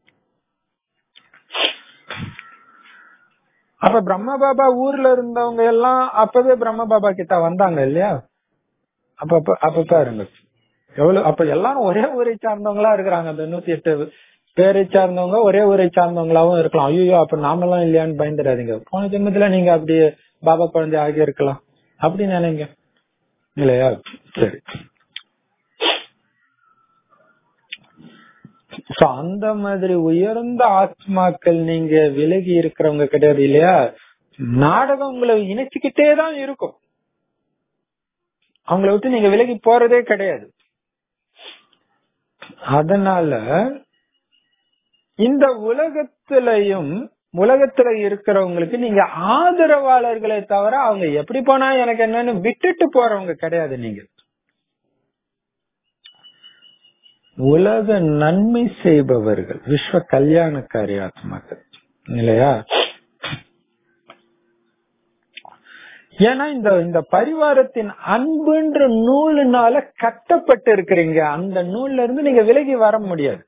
அப்ப பிரம்ம பாபா ஊர்ல இருந்தவங்க எல்லாம் அப்பவே பிரம்ம பாபா கிட்ட வந்தாங்க இல்லையா அப்ப அப்ப பாருங்க எவ்வளவு அப்ப எல்லாரும் ஒரே ஊரை சார்ந்தவங்களா இருக்கிறாங்க அந்த நூத்தி எட்டு பேரை சார்ந்தவங்க ஒரே ஊரை சார்ந்தவங்களாவும் இருக்கலாம் ஐயோ அப்ப நாமெல்லாம் இல்லையான்னு பயந்துடாதீங்க போன ஜென்மத்துல நீங்க அப்படியே பாபா குழந்தை ஆகி இருக்கலாம் அப்படி நினைங்க இல்லையா சரி அந்த மாதிரி உயர்ந்த ஆத்மாக்கள் நீங்க விலகி இருக்கிறவங்க கிடையாது இல்லையா நாடகம் உங்களை இணைச்சுக்கிட்டே தான் இருக்கும் அவங்கள விட்டு நீங்க விலகி போறதே கிடையாது அதனால இந்த உலகத்திலையும் உலகத்துல இருக்கிறவங்களுக்கு நீங்க ஆதரவாளர்களை தவிர அவங்க எப்படி போனா எனக்கு என்னன்னு விட்டுட்டு போறவங்க கிடையாது நீங்க உலக நன்மை செய்பவர்கள் விஸ்வ கல்யாணக்காரி ஆத்மாக்கள் இல்லையா ஏன்னா இந்த இந்த பரிவாரத்தின் அன்புன்ற நூலுனால கட்டப்பட்டு இருக்கிறீங்க அந்த நூல்ல இருந்து நீங்க விலகி வர முடியாது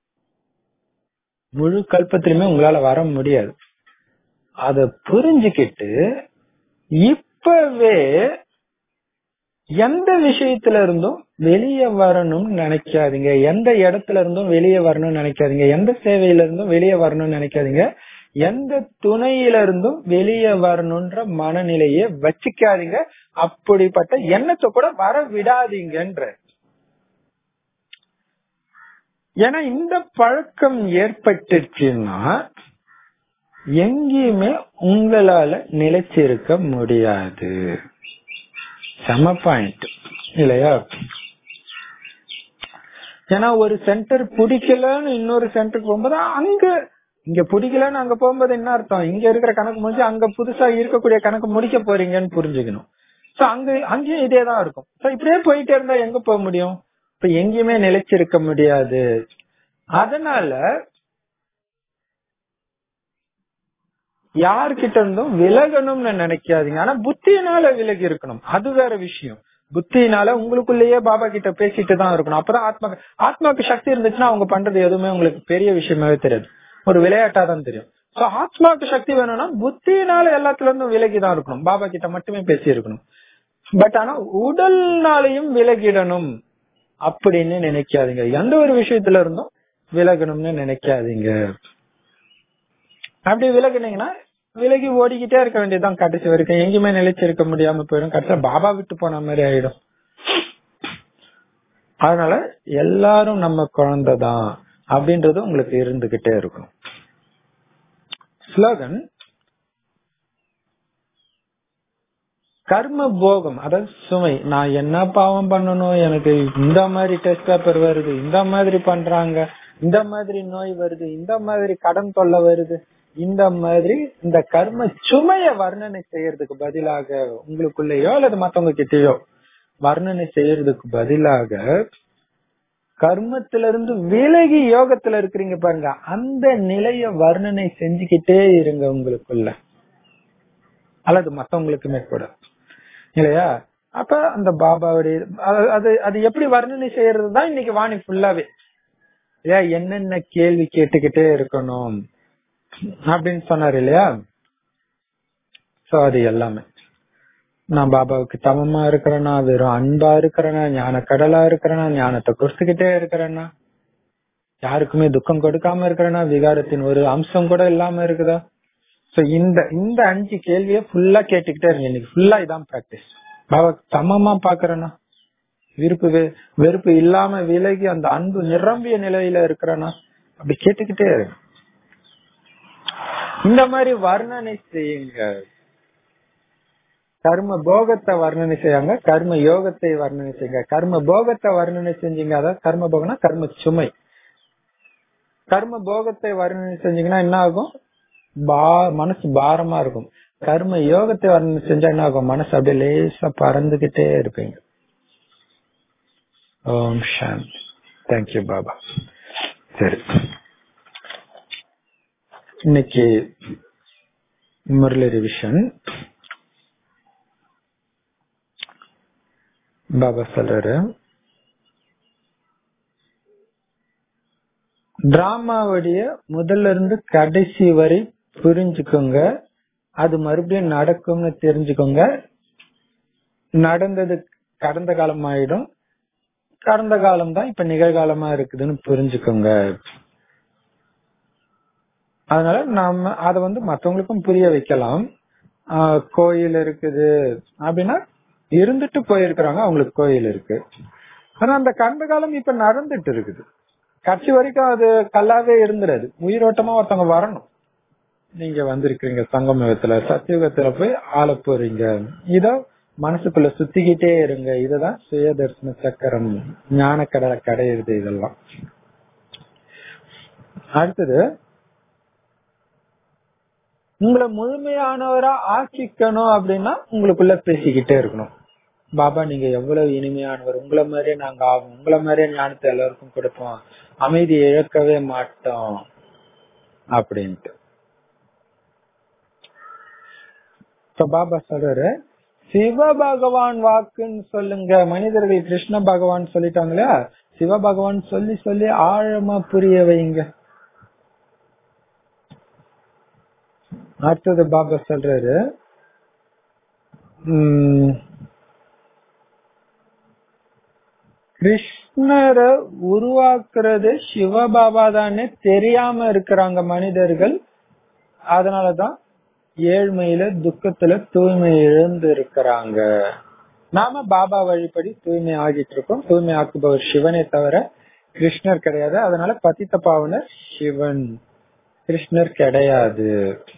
முழு கல்பத்திலுமே உங்களால வர முடியாது அத புரிஞ்சுக்கிட்டு இப்பவே எந்த விஷயத்துல இருந்தும் வெளியே வரணும்னு நினைக்காதீங்க எந்த இடத்துல இருந்தும் வெளியே வரணும்னு நினைக்காதீங்க எந்த சேவையில இருந்தும் வெளியே வரணும்னு நினைக்காதீங்க எந்த துணையில இருந்தும் வெளியே வரணும்ன்ற மனநிலையை வச்சுக்காதீங்க அப்படிப்பட்ட எண்ணத்தை கூட வர விடாதீங்கன்ற ஏன்னா இந்த பழக்கம் ஏற்பட்டுச்சுன்னா எங்கேயுமே உங்களால நிலைச்சிருக்க முடியாது செம பாயிண்ட் இல்லையா ஏன்னா ஒரு சென்டர் பிடிக்கலன்னு இன்னொரு சென்டருக்கு போகும்போது அங்க இங்க பிடிக்கலன்னு அங்க போகும்போது என்ன அர்த்தம் இங்க இருக்கிற கணக்கு முடிஞ்சு அங்க புதுசா இருக்கக்கூடிய கணக்கு முடிக்க போறீங்கன்னு புரிஞ்சுக்கணும் சோ அங்க அங்கேயும் இதே தான் இருக்கும் சோ இப்படியே போயிட்டே இருந்தா எங்க போக முடியும் இப்ப எங்கேயுமே நிலைச்சிருக்க முடியாது அதனால யார்கிட்ட இருந்தும் விலகணும்னு நினைக்காதீங்க ஆனா புத்தியினால விலகி இருக்கணும் அது வேற விஷயம் புத்தியினால உங்களுக்குள்ளேயே பாபா கிட்ட பேசிட்டு தான் இருக்கணும் அப்பதான் ஆத்மா ஆத்மாக்கு சக்தி இருந்துச்சுன்னா அவங்க பண்றது எதுவுமே உங்களுக்கு பெரிய விஷயமாவே தெரியாது ஒரு விளையாட்டா தான் தெரியும் சோ ஆத்மாக்கு சக்தி வேணும்னா புத்தியினால எல்லாத்துல இருந்தும் விலகி தான் இருக்கணும் பாபா கிட்ட மட்டுமே பேசி இருக்கணும் பட் ஆனா உடல்னாலையும் விலகிடணும் அப்படின்னு நினைக்காதீங்க எந்த ஒரு விஷயத்துல இருந்தும் விலகணும்னு நினைக்காதீங்க அப்படி விலகுனீங்கன்னா விலகி ஓடிக்கிட்டே இருக்க வேண்டியதுதான் கடைசி வரைக்கும் எங்கேயுமே நிலைச்சிருக்க முடியாம போயிடும் கடைசியில பாபா விட்டு போன மாதிரி ஆயிடும் அதனால எல்லாரும் நம்ம குழந்தைதான் அப்படின்றது உங்களுக்கு இருந்துகிட்டே இருக்கணும் ஸ்லோகன் கர்ம போகம் அதாவது சுமை நான் என்ன பாவம் பண்ணணும் எனக்கு இந்த மாதிரி டெஸ்ட் பேப்பர் வருது இந்த மாதிரி பண்றாங்க இந்த மாதிரி நோய் வருது இந்த மாதிரி கடன் தொல்லை வருது இந்த மாதிரி இந்த கர்ம சுமைய வர்ணனை செய்யறதுக்கு பதிலாக உங்களுக்குள்ளேயோ அல்லது மத்தவங்க கிட்டயோ வர்ணனை செய்யறதுக்கு பதிலாக கர்மத்திலிருந்து விலகி யோகத்துல இருக்கிறீங்க பாருங்க அந்த நிலைய வர்ணனை செஞ்சுக்கிட்டே இருங்க உங்களுக்குள்ள அல்லது மத்தவங்களுக்குமே கூட இல்லையா அப்ப அந்த பாபாவுடைய அது- அது அது எப்படி வர்ணனை செய்யறது தான் இன்னைக்கு வாணி ஃபுல்லாவே இல்லையா என்னென்ன கேள்வி கேட்டுக்கிட்டே இருக்கணும் அப்படின்னு சொன்னாரு இல்லையா சோ அது எல்லாமே நான் பாபாவுக்கு சமமா இருக்கிறேனா வெறும் அன்பா இருக்கிறேனா ஞான கடலா இருக்கிறேனா ஞானத்தை கொடுத்துக்கிட்டே இருக்கிறேனா யாருக்குமே துக்கம் கொடுக்காம இருக்கிறேனா விகாரத்தின் ஒரு அம்சம் கூட இல்லாம இருக்குதா சோ இந்த இந்த அஞ்சு கேள்வியை ஃபுல்லா கேட்டுக்கிட்டே இருங்க இன்னைக்கு ஃபுல்லா இதான் பிராக்டிஸ் பாபா சமமா பாக்குறேனா விருப்பு வெ- வெறுப்பு இல்லாம விலகி அந்த அன்பு நிரம்பிய நிலையில இருக்கிறேனா அப்படி கேட்டுக்கிட்டே இருங்க இந்த மாதிரி வர்ணனை செய்யுங்க கர்ம போகத்தை வர்ணனை செய்யாங்க கர்ம யோகத்தை வர்ணனை செய்யுங்க கர்ம போகத்தை வர்ணனை செஞ்சீங்க அதாவது கர்ம போகம்னா கர்ம சுமை கர்ம போகத்தை வர்ணனை செஞ்சீங்கன்னா என்ன ஆகும் பா மனசு பாரமா இருக்கும் கர்ம யோகத்தை வர்ணனை செஞ்சா என்ன ஆகும் மனசு அப்படியே லேசா பறந்துகிட்டே இருப்பீங்க ஓம் சாந்தி தேங்க்யூ பாபா சரி இன்னைக்கு முரளி ரிவிஷன் பாபா சொல்றாரு டிராமாவுடைய முதல்ல இருந்து கடைசி வரை புரிஞ்சுக்கோங்க அது மறுபடியும் நடக்கும்னு தெரிஞ்சுக்கோங்க நடந்தது கடந்த காலம் ஆயிடும் கடந்த காலம் தான் இப்ப நிகழ்காலமா இருக்குதுன்னு புரிஞ்சுக்கோங்க அதனால நாம அத வந்து மத்தவங்களுக்கும் புரிய வைக்கலாம் ஆஹ் கோயில் இருக்குது அப்படின்னா இருந்துட்டு போயிருக்கிறாங்க அவங்களுக்கு கோயில் இருக்கு ஆனா அந்த கடந்த காலம் இப்ப நடந்துட்டு இருக்குது கட்சி வரைக்கும் அது கல்லாவே இருந்துடாது உயிரோட்டமா ஒருத்தவங்க வரணும் நீங்க வந்திருக்கீங்க சங்கமயுகத்துல சத்தியுகத்துல போய் ஆள போறீங்க இத மனசுக்குள்ள சுத்திக்கிட்டே இருங்க இதுதான் சுயதர்சன சக்கரம் ஞான கடலை கடையிறது இதெல்லாம் அடுத்தது உங்களை முழுமையானவரா ஆக்கிக்கணும் அப்படின்னா உங்களுக்குள்ள பேசிக்கிட்டே இருக்கணும் பாபா நீங்க எவ்வளவு இனிமையானவர் உங்களை மாதிரியே நாங்க ஆகும் உங்களை மாதிரியே ஞானத்தை எல்லாருக்கும் கொடுப்போம் அமைதியை இழக்கவே மாட்டோம் அப்படின்ட்டு இப்ப பாபா சொல்றாரு சிவ பகவான் வாக்குன்னு சொல்லுங்க மனிதர்கள் கிருஷ்ண பகவான் சொல்லிட்டாங்களா சிவ பகவான் சொல்லி சொல்லி ஆழமா புரிய வைங்க அடுத்தது பாபா சொல்றாரு உம் கிருஷ்ணரை உருவாக்குறது சிவபாபா தானே தெரியாம இருக்கிறாங்க மனிதர்கள் அதனாலதான் ஏழ்மையில துக்கத்துல தூய்மை இழந்து இருக்கிறாங்க நாம பாபா வழிபடி தூய்மை ஆகிட்டு இருக்கோம் தூய்மை ஆக்குபவர் சிவனே தவிர கிருஷ்ணர் கிடையாது அதனால பதித்த பாவனர் சிவன் கிருஷ்ணர் கிடையாது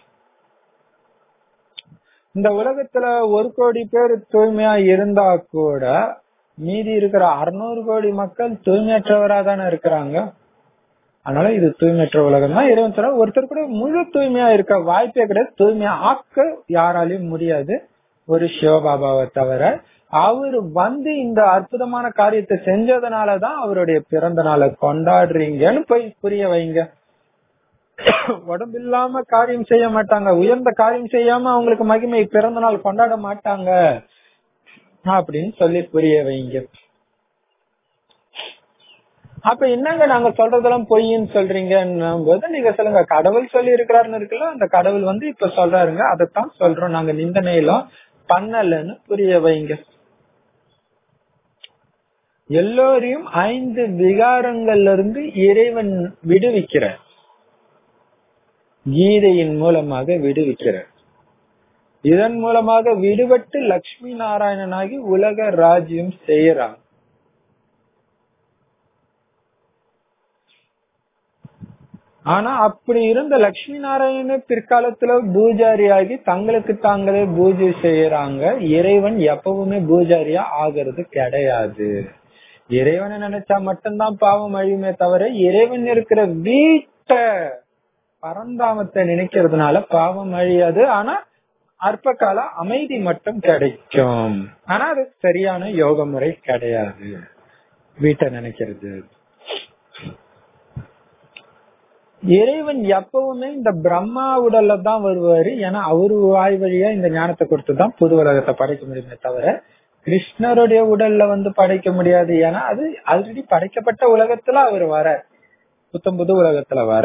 இந்த உலகத்துல ஒரு கோடி பேர் தூய்மையா இருந்தா கூட மீதி இருக்கிற அறுநூறு கோடி மக்கள் தூய்மையற்றவரா தானே இருக்கிறாங்க அதனால இது தூய்மையற்ற உலகம் தான் இறைவன் சொல்ற ஒருத்தர் கூட முழு தூய்மையா இருக்க வாய்ப்பே கிடையாது தூய்மையா ஆக்க யாராலையும் முடியாது ஒரு சிவபாபாவை தவிர அவரு வந்து இந்த அற்புதமான காரியத்தை செஞ்சதுனாலதான் அவருடைய பிறந்த நாளை கொண்டாடுறீங்கன்னு போய் புரிய வைங்க உடம்பு இல்லாம காரியம் செய்ய மாட்டாங்க உயர்ந்த காரியம் செய்யாம அவங்களுக்கு மகிமை பிறந்த நாள் கொண்டாட மாட்டாங்க அப்படின்னு சொல்லி புரிய வைங்க அப்ப என்னங்க நாங்க சொல்றதெல்லாம் பொய்ன்னு சொல்றீங்க போது நீங்க சொல்லுங்க கடவுள் சொல்லி இருக்கிறாருன்னு இருக்குல்ல அந்த கடவுள் வந்து இப்ப சொல்றாருங்க அதைத்தான் சொல்றோம் நாங்க நிந்தனையிலும் பண்ணலன்னு புரிய வைங்க எல்லோரையும் ஐந்து விகாரங்கள்ல இருந்து இறைவன் விடுவிக்கிறார் கீதையின் மூலமாக விடுவிக்கிறார் இதன் மூலமாக விடுபட்டு லட்சுமி நாராயணனாகி உலக ராஜ்யம் செய்யறாங்க ஆனா அப்படி இருந்த லட்சுமி நாராயண பிற்காலத்துல பூஜாரியாகி தங்களுக்கு தாங்களே பூஜை செய்யறாங்க இறைவன் எப்பவுமே பூஜாரியா ஆகிறது கிடையாது இறைவனை நினைச்சா மட்டும்தான் பாவம் அழியுமே தவிர இறைவன் இருக்கிற வீட்டை பரந்தாமத்தை நினைக்கிறதுனால பாவம் அழியாது ஆனா அற்ப கால அமைதி மட்டும் கிடைக்கும் ஆனா அது சரியான யோக முறை கிடையாது வீட்டை நினைக்கிறது இறைவன் எப்பவுமே இந்த பிரம்மா உடல்ல தான் வருவாரு ஏன்னா அவரு வாய் வழியா இந்த ஞானத்தை கொடுத்துதான் புது உலகத்தை படைக்க முடியுமே தவிர கிருஷ்ணருடைய உடல்ல வந்து படைக்க முடியாது ஏன்னா அது ஆல்ரெடி படைக்கப்பட்ட உலகத்துல அவர் வர புத்தம் புது உலகத்துல வர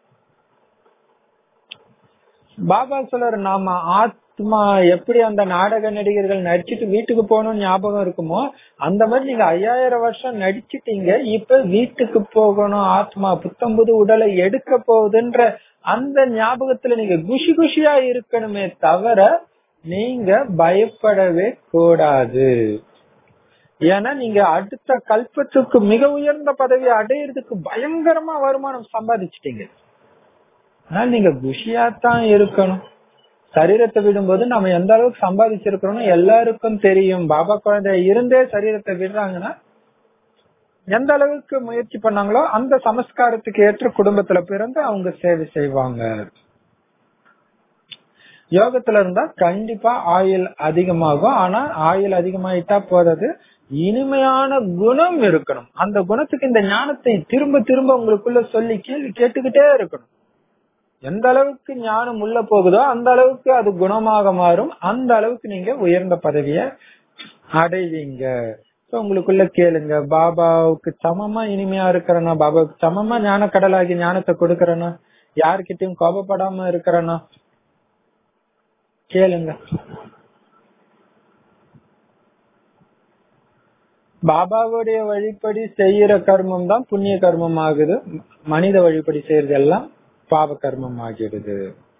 பாபா சொல்றாரு நாம ஆத்மா எப்படி அந்த நாடக நடிகர்கள் நடிச்சிட்டு வீட்டுக்கு போகணும்னு ஞாபகம் இருக்குமோ அந்த மாதிரி நீங்க ஐயாயிரம் வருஷம் நடிச்சிட்டீங்க இப்ப வீட்டுக்கு போகணும் ஆத்மா புத்தம் புது உடலை எடுக்க போகுதுன்ற அந்த ஞாபகத்துல நீங்க குஷி குஷியா இருக்கணுமே தவிர நீங்க பயப்படவே கூடாது ஏன்னா நீங்க அடுத்த கல்பத்துக்கு மிக உயர்ந்த பதவியை அடையிறதுக்கு பயங்கரமா வருமானம் சம்பாதிச்சிட்டீங்க அதனால நீங்க குஷியா தான் இருக்கணும் சரீரத்தை விடும்போது நம்ம எந்த அளவுக்கு சம்பாதிச்சிருக்கிறோம்னு எல்லாருக்கும் தெரியும் பாபா குழந்தை இருந்தே சரீரத்தை விடுறாங்கன்னா எந்த அளவுக்கு முயற்சி பண்ணாங்களோ அந்த சமஸ்காரத்துக்கு ஏற்ற குடும்பத்துல பிறந்து அவங்க சேவை செய்வாங்க யோகத்துல இருந்தா கண்டிப்பா ஆயுள் அதிகமாகும் ஆனா ஆயுள் அதிகமாயிட்டா போதாது இனிமையான குணம் இருக்கணும் அந்த குணத்துக்கு இந்த ஞானத்தை திரும்ப திரும்ப உங்களுக்குள்ள சொல்லி கேள்வி கேட்டுக்கிட்டே இருக்கணும் எந்த அளவுக்கு ஞானம் உள்ள போகுதோ அந்த அளவுக்கு அது குணமாக மாறும் அந்த அளவுக்கு நீங்க உயர்ந்த பதவிய அடைவீங்க உங்களுக்குள்ள கேளுங்க பாபாவுக்கு சமமா இனிமையா இருக்கிறனா பாபாவுக்கு சமமா ஞான கடலாகி ஞானத்தை கொடுக்கறனா யாருக்கிட்டையும் கோபப்படாம இருக்கிறனா கேளுங்க பாபாவுடைய வழிப்படி செய்யற கர்மம் தான் புண்ணிய கர்மம் ஆகுது மனித வழிப்படி செய்யறது எல்லாம் பாவ கர்மம் ஆகிடுது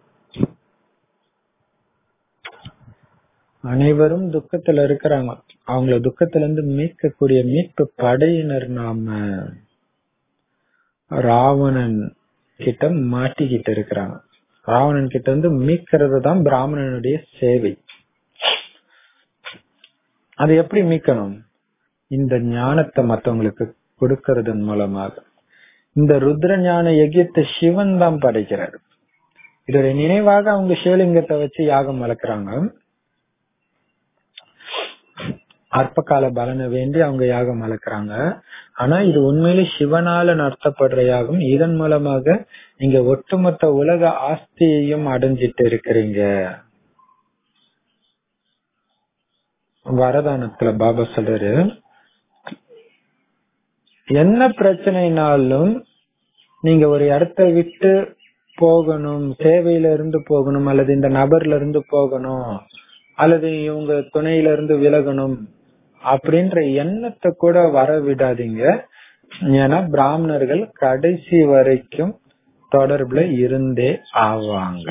அனைவரும் துக்கத்துல இருக்கிறாங்க அவங்கள துக்கத்துல இருந்து மீட்கக்கூடிய மீட்பு படையினர் நாம ராவணன் கிட்ட மாட்டிக்கிட்டு இருக்கிறாங்க ராவணன் கிட்ட இருந்து மீட்கிறது தான் பிராமணனுடைய சேவை அது எப்படி மீட்கணும் இந்த ஞானத்தை மத்தவங்களுக்கு கொடுக்கறதன் மூலமாக இந்த ருத்ர ஞான யஜ்யத்தை சிவன் தான் படைக்கிறார் இதோட நினைவாக அவங்க சிவலிங்கத்தை வச்சு யாகம் வளர்க்குறாங்க அற்பகால பலனை வேண்டி அவங்க யாகம் வளர்க்குறாங்க ஆனா இது உண்மையிலே சிவனால நடத்தப்படுற யாகம் இதன் மூலமாக நீங்க ஒட்டுமொத்த உலக ஆஸ்தியையும் அடைஞ்சிட்டு இருக்கிறீங்க வரதானத்துல பாபா சொல்றாரு என்ன பிரச்சனைனாலும் நீங்க ஒரு இடத்த விட்டு போகணும் சேவையில இருந்து போகணும் அல்லது இந்த நபர்ல இருந்து போகணும் அல்லது இவங்க துணையில இருந்து விலகணும் அப்படின்ற எண்ணத்தை கூட வர விடாதீங்க ஏன்னா பிராமணர்கள் கடைசி வரைக்கும் தொடர்புல இருந்தே ஆவாங்க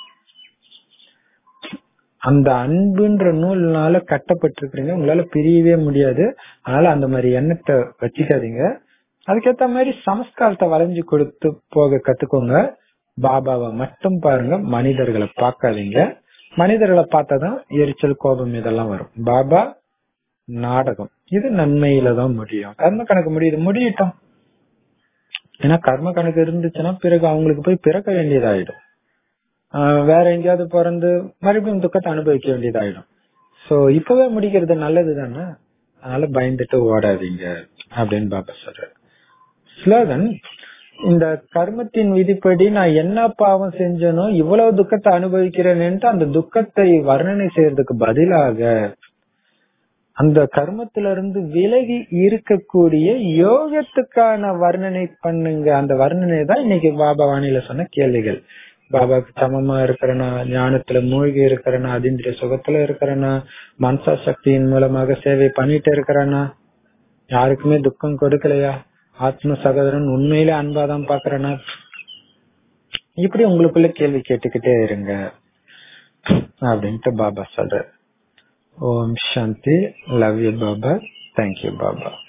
அந்த அன்புன்ற நூல்னால கட்டப்பட்டிருக்கிறீங்க உங்களால பிரியவே முடியாது அதனால அந்த மாதிரி எண்ணத்தை வச்சுக்காதீங்க அதுக்கேத்த மாதிரி சமஸ்காரத்தை வளைஞ்சு கொடுத்து போக கத்துக்கோங்க பாபாவை மட்டும் பாருங்க மனிதர்களை பார்க்காதீங்க மனிதர்களை பார்த்தாதான் எரிச்சல் கோபம் இதெல்லாம் வரும் பாபா நாடகம் இது நன்மையில தான் முடியும் கர்ம கணக்கு முடியுது முடியட்டும் ஏன்னா கர்ம கணக்கு இருந்துச்சுன்னா பிறகு அவங்களுக்கு போய் பிறக்க வேண்டியதாயிடும் வேற எங்கேயாவது பிறந்து மறுபடியும் துக்கத்தை அனுபவிக்க வேண்டியதாயிடும் சோ இப்பவே முடிக்கிறது நல்லது தானே அதனால பயந்துட்டு ஓடாதீங்க அப்படின்னு பாபா சொல்ற ஸ்லோகன் இந்த கர்மத்தின் விதிப்படி நான் என்ன பாவம் செஞ்சனோ இவ்வளவு துக்கத்தை அனுபவிக்கிறேன்ட்டு அந்த துக்கத்தை வர்ணனை செய்யறதுக்கு பதிலாக அந்த கர்மத்தில இருந்து விலகி இருக்கக்கூடிய யோகத்துக்கான வர்ணனை பண்ணுங்க அந்த வர்ணனை தான் இன்னைக்கு பாபா வாணியில சொன்ன கேள்விகள் பாபாக்கு சமமா இருக்கிறனா ஞானத்துல மூழ்கி இருக்கிறனா அதிந்திரிய சுகத்துல இருக்கிறனா மனசா சக்தியின் மூலமாக சேவை பண்ணிட்டு இருக்கிறானா யாருக்குமே துக்கம் கொடுக்கலையா ஆத்ம சகோதரன் உண்மையிலே அன்பாதான் பாக்குறனா இப்படி உங்களுக்குள்ள கேள்வி கேட்டுக்கிட்டே இருங்க அப்படின்ட்டு பாபா சொல்ற Om Shanti love you Baba thank you Baba